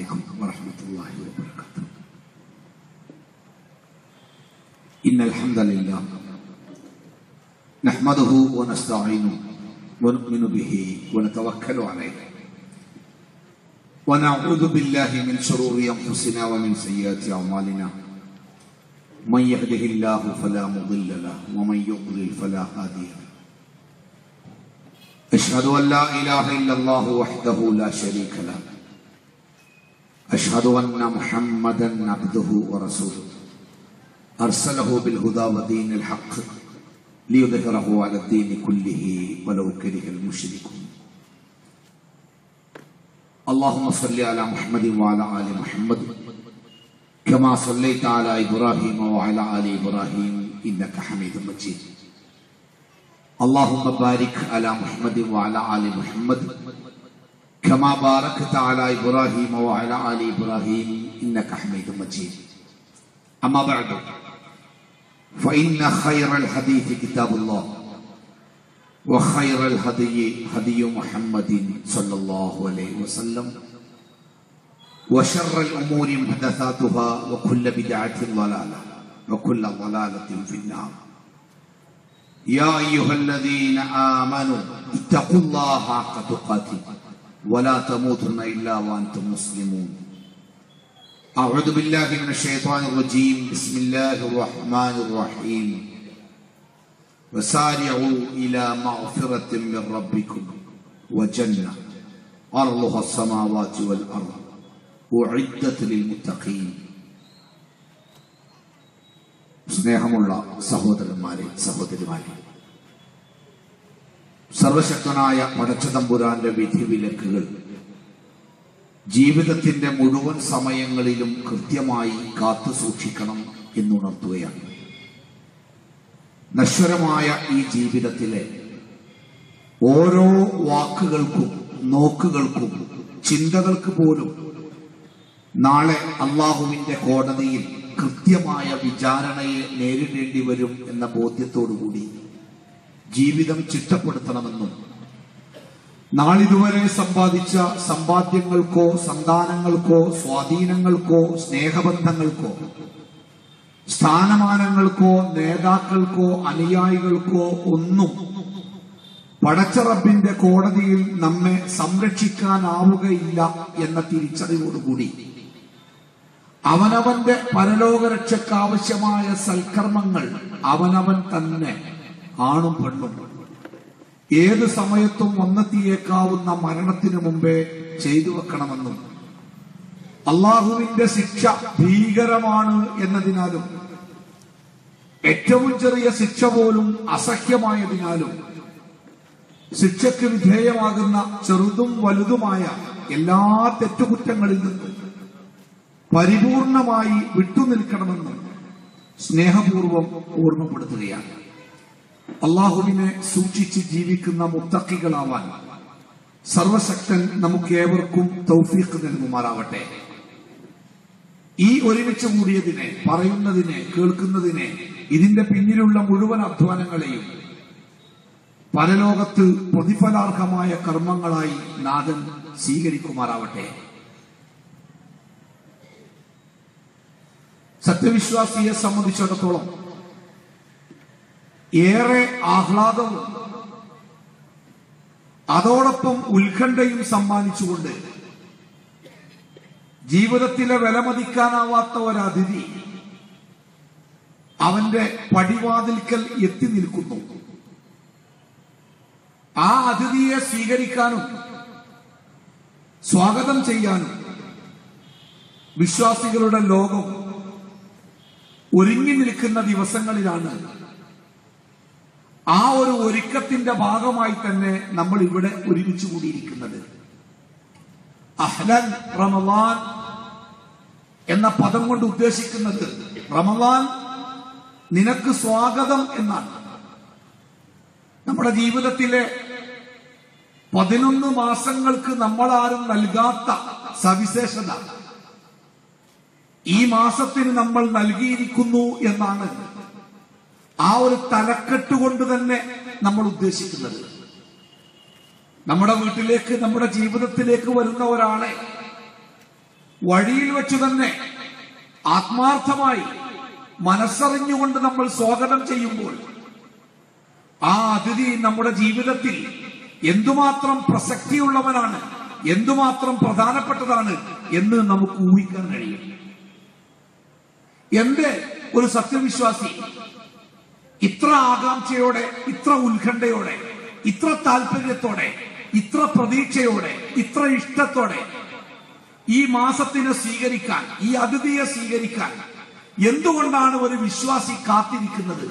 عليكم ورحمة الله وبركاته إن الحمد لله نحمده ونستعينه ونؤمن به ونتوكل عليه ونعوذ بالله من شرور أنفسنا ومن سيئات أعمالنا من يهده الله فلا مضل له ومن يضلل فلا هادي له أشهد أن لا إله إلا الله وحده لا شريك له أشهد أن محمدا عبده ورسوله أرسله بالهدى ودين الحق ليظهره على الدين كله ولو كره المشركون اللهم صل على محمد وعلى آل محمد كما صليت على إبراهيم وعلى آل إبراهيم إنك حميد مجيد اللهم بارك على محمد وعلى آل محمد كما باركت على إبراهيم وعلى آل إبراهيم إنك حميد مجيد أما بعد فإن خير الحديث كتاب الله وخير الهدي هدي محمد صلى الله عليه وسلم وشر الأمور محدثاتها وكل بدعة ضلالة وكل ضلالة في النار يا أيها الذين آمنوا اتقوا الله حق تقاته ولا تموتن إلا وأنتم مسلمون أعوذ بالله من الشيطان الرجيم بسم الله الرحمن الرحيم وسارعوا إلى مغفرة من ربكم وجنة أرضها السماوات والأرض أعدت للمتقين സ്നേഹമുള്ള സഹോദരന്മാരെ സഹോദരിമാരെ സർവശക്തനായ പടച്ചതമ്പുരാന്റെ വിധിവിലക്കുകൾ ജീവിതത്തിന്റെ മുഴുവൻ സമയങ്ങളിലും കൃത്യമായി കാത്തു സൂക്ഷിക്കണം എന്നുണർത്തുകയാണ് നശ്വരമായ ഈ ജീവിതത്തിലെ ഓരോ വാക്കുകൾക്കും നോക്കുകൾക്കും ചിന്തകൾക്ക് പോലും നാളെ അള്ളാഹുവിന്റെ കോടതിയിൽ കൃത്യമായ വിചാരണയെ നേരിടേണ്ടി വരും എന്ന ബോധ്യത്തോടുകൂടി ജീവിതം ചിട്ടപ്പെടുത്തണമെന്നും നാളിതുവരെ സമ്പാദിച്ച സമ്പാദ്യങ്ങൾക്കോ സന്താനങ്ങൾക്കോ സ്വാധീനങ്ങൾക്കോ സ്നേഹബന്ധങ്ങൾക്കോ സ്ഥാനമാനങ്ങൾക്കോ നേതാക്കൾക്കോ അനുയായികൾക്കോ ഒന്നും പടച്ചറബിന്റെ കോടതിയിൽ നമ്മെ സംരക്ഷിക്കാനാവുകയില്ല എന്ന തിരിച്ചറിവോടുകൂടി അവനവന്റെ പരലോകരക്ഷയ്ക്കാവശ്യമായ സൽക്കർമ്മങ്ങൾ അവനവൻ തന്നെ ആണും പെണ്ണും ഏത് സമയത്തും വന്നെത്തിയേക്കാവുന്ന മരണത്തിനു മുമ്പേ ചെയ്തു വെക്കണമെന്നും അള്ളാഹുവിന്റെ ശിക്ഷ ഭീകരമാണ് എന്നതിനാലും ഏറ്റവും ചെറിയ ശിക്ഷ പോലും അസഹ്യമായതിനാലും ശിക്ഷയ്ക്ക് വിധേയമാകുന്ന ചെറുതും വലുതുമായ എല്ലാ തെറ്റുകുറ്റങ്ങളിൽ നിന്നും പരിപൂർണമായി വിട്ടുനിൽക്കണമെന്ന് സ്നേഹപൂർവം ഓർമ്മപ്പെടുത്തുകയാണ് അള്ളാഹുവിനെ സൂക്ഷിച്ച് ജീവിക്കുന്ന മുത്തക്കികളാവാൻ സർവശക്തൻ നമുക്കേവർക്കും തൗഫീഖ് നൽകുമാറാവട്ടെ ഈ ഒരുമിച്ച് കൂടിയതിനെ പറയുന്നതിനെ കേൾക്കുന്നതിനെ ഇതിന്റെ പിന്നിലുള്ള മുഴുവൻ അധ്വാനങ്ങളെയും പരലോകത്ത് പ്രതിഫലാർഹമായ കർമ്മങ്ങളായി നാഥൻ സ്വീകരിക്കുമാറാവട്ടെ സത്യവിശ്വാസിയെ സംബന്ധിച്ചിടത്തോളം ഏറെ ആഹ്ലാദവും അതോടൊപ്പം ഉത്കണ്ഠയും സമ്മാനിച്ചുകൊണ്ട് ജീവിതത്തിലെ വിലമതിക്കാനാവാത്ത ഒരതിഥി അവന്റെ പടിവാതിൽക്കൽ എത്തി നിൽക്കുന്നു ആ അതിഥിയെ സ്വീകരിക്കാനും സ്വാഗതം ചെയ്യാനും വിശ്വാസികളുടെ ലോകം ഒരുങ്ങി നിൽക്കുന്ന ദിവസങ്ങളിലാണ് ആ ഒരു ഒരുക്കത്തിന്റെ ഭാഗമായി തന്നെ നമ്മൾ ഇവിടെ ഒരുമിച്ച് കൂടിയിരിക്കുന്നത് അഹ്ലൻ റമവാൻ എന്ന പദം കൊണ്ട് ഉദ്ദേശിക്കുന്നത് റമവാൻ നിനക്ക് സ്വാഗതം എന്നാണ് നമ്മുടെ ജീവിതത്തിലെ പതിനൊന്ന് മാസങ്ങൾക്ക് നമ്മളാരും നൽകാത്ത സവിശേഷത ഈ മാസത്തിന് നമ്മൾ നൽകിയിരിക്കുന്നു എന്നാണ് ആ ഒരു തലക്കെട്ട് കൊണ്ട് തന്നെ നമ്മൾ ഉദ്ദേശിക്കുന്നത് നമ്മുടെ വീട്ടിലേക്ക് നമ്മുടെ ജീവിതത്തിലേക്ക് വരുന്ന ഒരാളെ വഴിയിൽ വെച്ച് തന്നെ ആത്മാർത്ഥമായി മനസ്സറിഞ്ഞുകൊണ്ട് നമ്മൾ സ്വാഗതം ചെയ്യുമ്പോൾ ആ അതിഥി നമ്മുടെ ജീവിതത്തിൽ എന്തുമാത്രം പ്രസക്തിയുള്ളവനാണ് എന്തുമാത്രം പ്രധാനപ്പെട്ടതാണ് എന്ന് നമുക്ക് ഊഹിക്കാൻ കഴിയും എന്റെ ഒരു സത്യവിശ്വാസി ഇത്ര ആകാംക്ഷയോടെ ഇത്ര ഉത്കണ്ഠയോടെ ഇത്ര താല്പര്യത്തോടെ ഇത്ര പ്രതീക്ഷയോടെ ഇത്ര ഇഷ്ടത്തോടെ ഈ മാസത്തിനെ സ്വീകരിക്കാൻ ഈ അതിഥിയെ സ്വീകരിക്കാൻ എന്തുകൊണ്ടാണ് ഒരു വിശ്വാസി കാത്തിരിക്കുന്നത്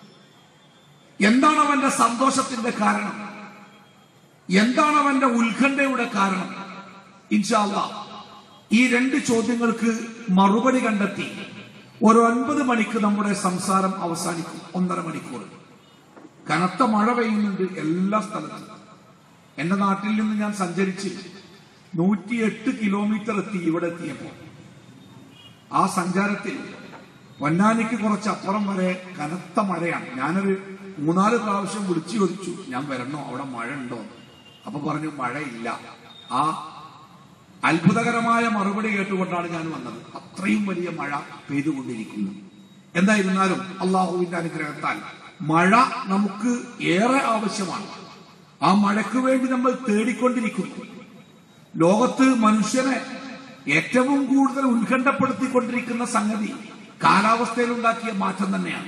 എന്താണ് അവന്റെ സന്തോഷത്തിന്റെ കാരണം എന്താണ് അവന്റെ ഉത്കണ്ഠയുടെ കാരണം ഇൻഷാല്ല ഈ രണ്ട് ചോദ്യങ്ങൾക്ക് മറുപടി കണ്ടെത്തി ഒരു ഒൻപത് മണിക്ക് നമ്മുടെ സംസാരം അവസാനിക്കും ഒന്നര മണിക്കൂർ കനത്ത മഴ പെയ്യുന്നുണ്ട് എല്ലാ സ്ഥലത്തും എന്റെ നാട്ടിൽ നിന്ന് ഞാൻ സഞ്ചരിച്ച് നൂറ്റിയെട്ട് കിലോമീറ്റർ എത്തി ഇവിടെ എത്തിയപ്പോൾ ആ സഞ്ചാരത്തിൽ പൊന്നാനിക്ക് കുറച്ച് അപ്പുറം വരെ കനത്ത മഴയാണ് ഞാനൊരു മൂന്നാല് പ്രാവശ്യം വിളിച്ചു ചോദിച്ചു ഞാൻ വരണോ അവിടെ മഴ ഉണ്ടോ അപ്പൊ പറഞ്ഞു മഴയില്ല ആ അത്ഭുതകരമായ മറുപടി കേട്ടുകൊണ്ടാണ് ഞാൻ വന്നത് അത്രയും വലിയ മഴ പെയ്തുകൊണ്ടിരിക്കുന്നു എന്തായിരുന്നാലും അള്ളാഹുവിന്റെ അനുഗ്രഹത്താൽ മഴ നമുക്ക് ഏറെ ആവശ്യമാണ് ആ മഴയ്ക്ക് വേണ്ടി നമ്മൾ തേടിക്കൊണ്ടിരിക്കുന്നു ലോകത്ത് മനുഷ്യനെ ഏറ്റവും കൂടുതൽ ഉത്കണ്ഠപ്പെടുത്തിക്കൊണ്ടിരിക്കുന്ന സംഗതി കാലാവസ്ഥയിൽ ഉണ്ടാക്കിയ മാറ്റം തന്നെയാണ്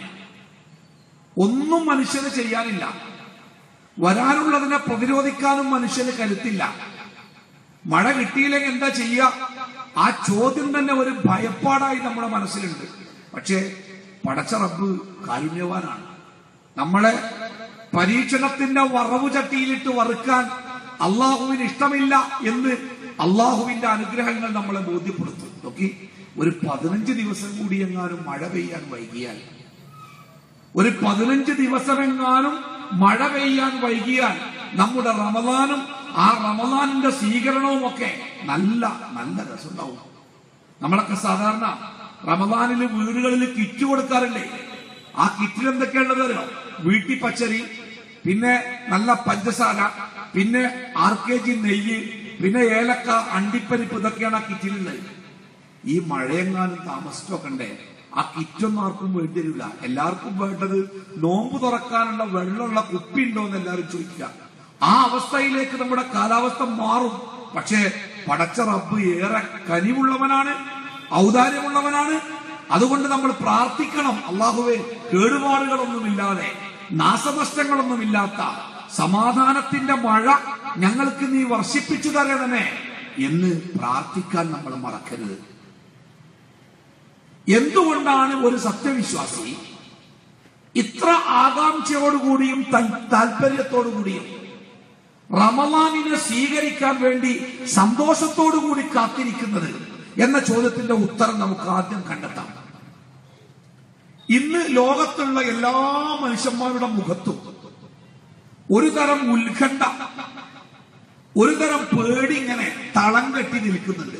ഒന്നും മനുഷ്യന് ചെയ്യാനില്ല വരാനുള്ളതിനെ പ്രതിരോധിക്കാനും മനുഷ്യന് കരുത്തില്ല മഴ കിട്ടിയില്ലെങ്കിൽ എന്താ ചെയ്യുക ആ ചോദ്യം തന്നെ ഒരു ഭയപ്പാടായി നമ്മുടെ മനസ്സിലുണ്ട് പക്ഷേ പടച്ച റബ്ബ് കാരുണ്യവാനാണ് നമ്മളെ പരീക്ഷണത്തിന്റെ വറവു ചട്ടിയിലിട്ട് വറുക്കാൻ അള്ളാഹുവിന് ഇഷ്ടമില്ല എന്ന് അള്ളാഹുവിന്റെ അനുഗ്രഹങ്ങൾ നമ്മളെ ബോധ്യപ്പെടുത്തും നോക്കി ഒരു പതിനഞ്ച് ദിവസം കൂടി എങ്ങാനും മഴ പെയ്യാൻ വൈകിയാൽ ഒരു പതിനഞ്ച് ദിവസമെങ്ങാനും മഴ പെയ്യാൻ വൈകിയാൽ നമ്മുടെ റമദാനും ആ റമദാനിന്റെ സ്വീകരണവും ഒക്കെ നല്ല നല്ല രസമുണ്ടാവും നമ്മളൊക്കെ സാധാരണ റമദാനിൽ വീടുകളിൽ കിറ്റ് കൊടുക്കാറില്ലേ ആ കിറ്റിൽ എന്തൊക്കെയുള്ളത് അറിയോ വീട്ടി പച്ചരി പിന്നെ നല്ല പഞ്ചസാര പിന്നെ ആർ കെ ജി നെയ്യ് പിന്നെ ഏലക്ക അണ്ടിപ്പരിപ്പ് ഇതൊക്കെയാണ് ആ കിറ്റിലുള്ളത് ഈ മഴയെങ്ങാനും താമസിച്ചോക്കണ്ടേ ആ കിറ്റൊന്നും ആർക്കും വേണ്ടി വരില്ല എല്ലാവർക്കും വേണ്ടത് നോമ്പ് തുറക്കാനുള്ള വെള്ളമുള്ള കുപ്പി ഉണ്ടോ എന്ന് എല്ലാവരും ചോദിക്കുക ആ അവസ്ഥയിലേക്ക് നമ്മുടെ കാലാവസ്ഥ മാറും പക്ഷേ പടച്ച റബ്ബ് ഏറെ കനിവുള്ളവനാണ് ഔദാര്യമുള്ളവനാണ് അതുകൊണ്ട് നമ്മൾ പ്രാർത്ഥിക്കണം അള്ളാഹുവെ കേടുപാടുകളൊന്നുമില്ലാതെ നാശനഷ്ടങ്ങളൊന്നുമില്ലാത്ത സമാധാനത്തിന്റെ മഴ ഞങ്ങൾക്ക് നീ വർഷിപ്പിച്ചു തരണമേ എന്ന് പ്രാർത്ഥിക്കാൻ നമ്മൾ മറക്കരുത് എന്തുകൊണ്ടാണ് ഒരു സത്യവിശ്വാസി ഇത്ര ആകാംക്ഷയോടുകൂടിയും ത- താല്പര്യത്തോടുകൂടിയും റമലാനിനെ സ്വീകരിക്കാൻ വേണ്ടി സന്തോഷത്തോടുകൂടി കാത്തിരിക്കുന്നത് എന്ന ചോദ്യത്തിന്റെ ഉത്തരം നമുക്ക് ആദ്യം കണ്ടെത്താം ഇന്ന് ലോകത്തുള്ള എല്ലാ മനുഷ്യന്മാരുടെ മുഖത്തും ഒരു തരം ഉത്കണ്ഠ ഒരു തരം പേടി ഇങ്ങനെ തളം കെട്ടി നിൽക്കുന്നുണ്ട്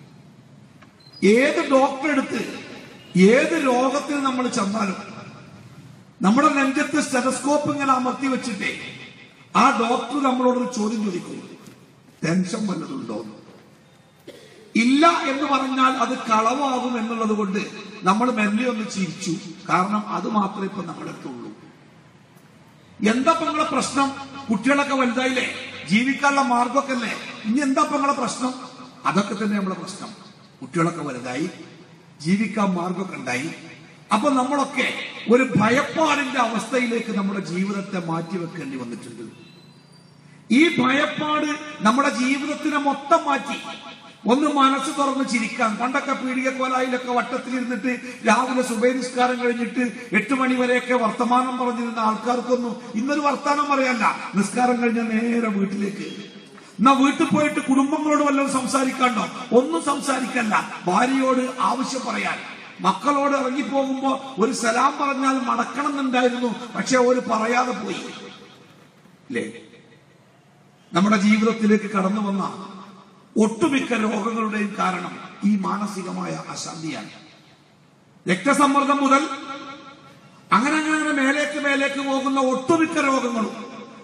ഏത് ഡോക്ടർ എടുത്ത് ഏത് രോഗത്തിന് നമ്മൾ ചെന്നാലും നമ്മുടെ നെഞ്ചത്ത് സ്റ്റെതസ്കോപ്പ് ഇങ്ങനെ അമർത്തി വെച്ചിട്ടേ ആ ഡോക്ടർ നമ്മളോടൊരു ചോദ്യം ചോദിക്കും ടെൻഷൻ വല്ലതുണ്ടോ എന്ന്. ഇല്ല എന്ന് പറഞ്ഞാൽ അത് കളവാകും എന്നുള്ളത് കൊണ്ട് നമ്മൾ മെല്ലെ ഒന്ന് ചിരിച്ചു കാരണം അത് മാത്രമേ ഇപ്പൊ നമ്മുടെ അടുത്തുള്ളൂ എന്താ ഇപ്പൊ നിങ്ങളെ പ്രശ്നം കുട്ടികളൊക്കെ വലുതായില്ലേ ജീവിക്കാനുള്ള മാർഗമൊക്കെ അല്ലേ ഇനി എന്താ ഇപ്പൊ നിങ്ങളെ പ്രശ്നം അതൊക്കെ തന്നെ നമ്മളെ പ്രശ്നം കുട്ടികളൊക്കെ വലുതായി ജീവിക്കാൻ മാർഗമൊക്കെ ഉണ്ടായി അപ്പൊ നമ്മളൊക്കെ ഒരു ഭയപ്പാടിന്റെ അവസ്ഥയിലേക്ക് നമ്മുടെ ജീവിതത്തെ മാറ്റിവെക്കേണ്ടി വന്നിട്ടുണ്ട് ഈ ഭയപ്പാട് നമ്മുടെ ജീവിതത്തിനെ മൊത്തം മാറ്റി ഒന്ന് മനസ്സ് തുറന്ന് ചിരിക്കാൻ പണ്ടൊക്കെ പീഡികക്കോലായിലൊക്കെ വട്ടത്തിലിരുന്നിട്ട് രാവിലെ സുബൈ നിസ്കാരം കഴിഞ്ഞിട്ട് എട്ട് മണി വരെയൊക്കെ വർത്തമാനം പറഞ്ഞിരുന്ന ആൾക്കാർക്കൊന്നും ഇന്നൊരു വർത്തമാനം പറയല്ല നിസ്കാരം കഴിഞ്ഞ നേരെ വീട്ടിലേക്ക് എന്നാ വീട്ടിൽ പോയിട്ട് കുടുംബങ്ങളോട് വല്ലതും സംസാരിക്കാണ്ടോ ഒന്നും സംസാരിക്കല്ല ഭാര്യയോട് ആവശ്യം പറയാൻ മക്കളോട് ഇറങ്ങിപ്പോകുമ്പോ ഒരു സലാം പറഞ്ഞാൽ മടക്കണം എന്നുണ്ടായിരുന്നു പക്ഷെ ഒരു പറയാതെ പോയി അല്ലേ നമ്മുടെ ജീവിതത്തിലേക്ക് കടന്നു വന്ന ഒട്ടുമിക്ക രോഗങ്ങളുടെയും കാരണം ഈ മാനസികമായ അശാന്തിയാണ് രക്തസമ്മർദ്ദം മുതൽ അങ്ങനെ അങ്ങനെ അങ്ങനെ മേലേക്ക് മേലേക്ക് പോകുന്ന ഒട്ടുമിക്ക രോഗങ്ങളും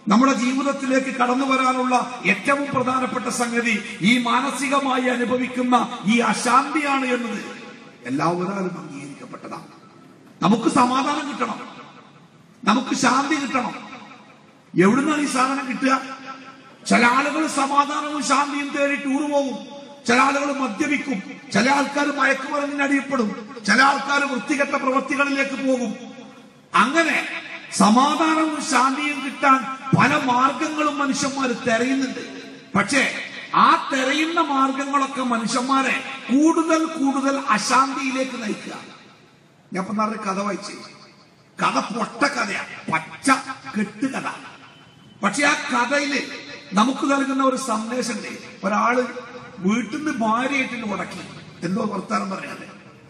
നമ്മുടെ ജീവിതത്തിലേക്ക് കടന്നു വരാനുള്ള ഏറ്റവും പ്രധാനപ്പെട്ട സംഗതി ഈ മാനസികമായി അനുഭവിക്കുന്ന ഈ അശാന്തിയാണ് എന്നത് എല്ലാവരും അംഗീകരിക്കപ്പെട്ടതാണ് നമുക്ക് സമാധാനം കിട്ടണം നമുക്ക് ശാന്തി കിട്ടണം എവിടുന്നാണ് ഈ സാധനം കിട്ടുക ചില ആളുകൾ സമാധാനവും ശാന്തിയും തേടി ടൂർ പോകും ചില ആളുകൾ മദ്യപിക്കും ചില ആൾക്കാർ മയക്കുമരുന്നിന് അടിയപ്പെടും ചില ആൾക്കാർ വൃത്തികെട്ട പ്രവൃത്തികളിലേക്ക് പോകും അങ്ങനെ സമാധാനവും ശാന്തിയും കിട്ടാൻ പല മാർഗങ്ങളും മനുഷ്യന്മാർ തെരയുന്നുണ്ട് പക്ഷേ ആ തെരയുന്ന മാർഗങ്ങളൊക്കെ മനുഷ്യന്മാരെ കൂടുതൽ കൂടുതൽ അശാന്തിയിലേക്ക് നയിക്കുക ഞാൻ ഇപ്പൊ നാളെ കഥ വായിച്ചേ കഥ പൊട്ട കഥയാണ് പച്ച കെട്ട് കഥ പക്ഷെ ആ കഥയില് നമുക്ക് നൽകുന്ന ഒരു സന്ദേശമുണ്ട് ഒരാള് വീട്ടിൽ നിന്ന് ഭാര്യയായിട്ട് ഉടക്കി എന്തോ വർത്താനം പറയാതെ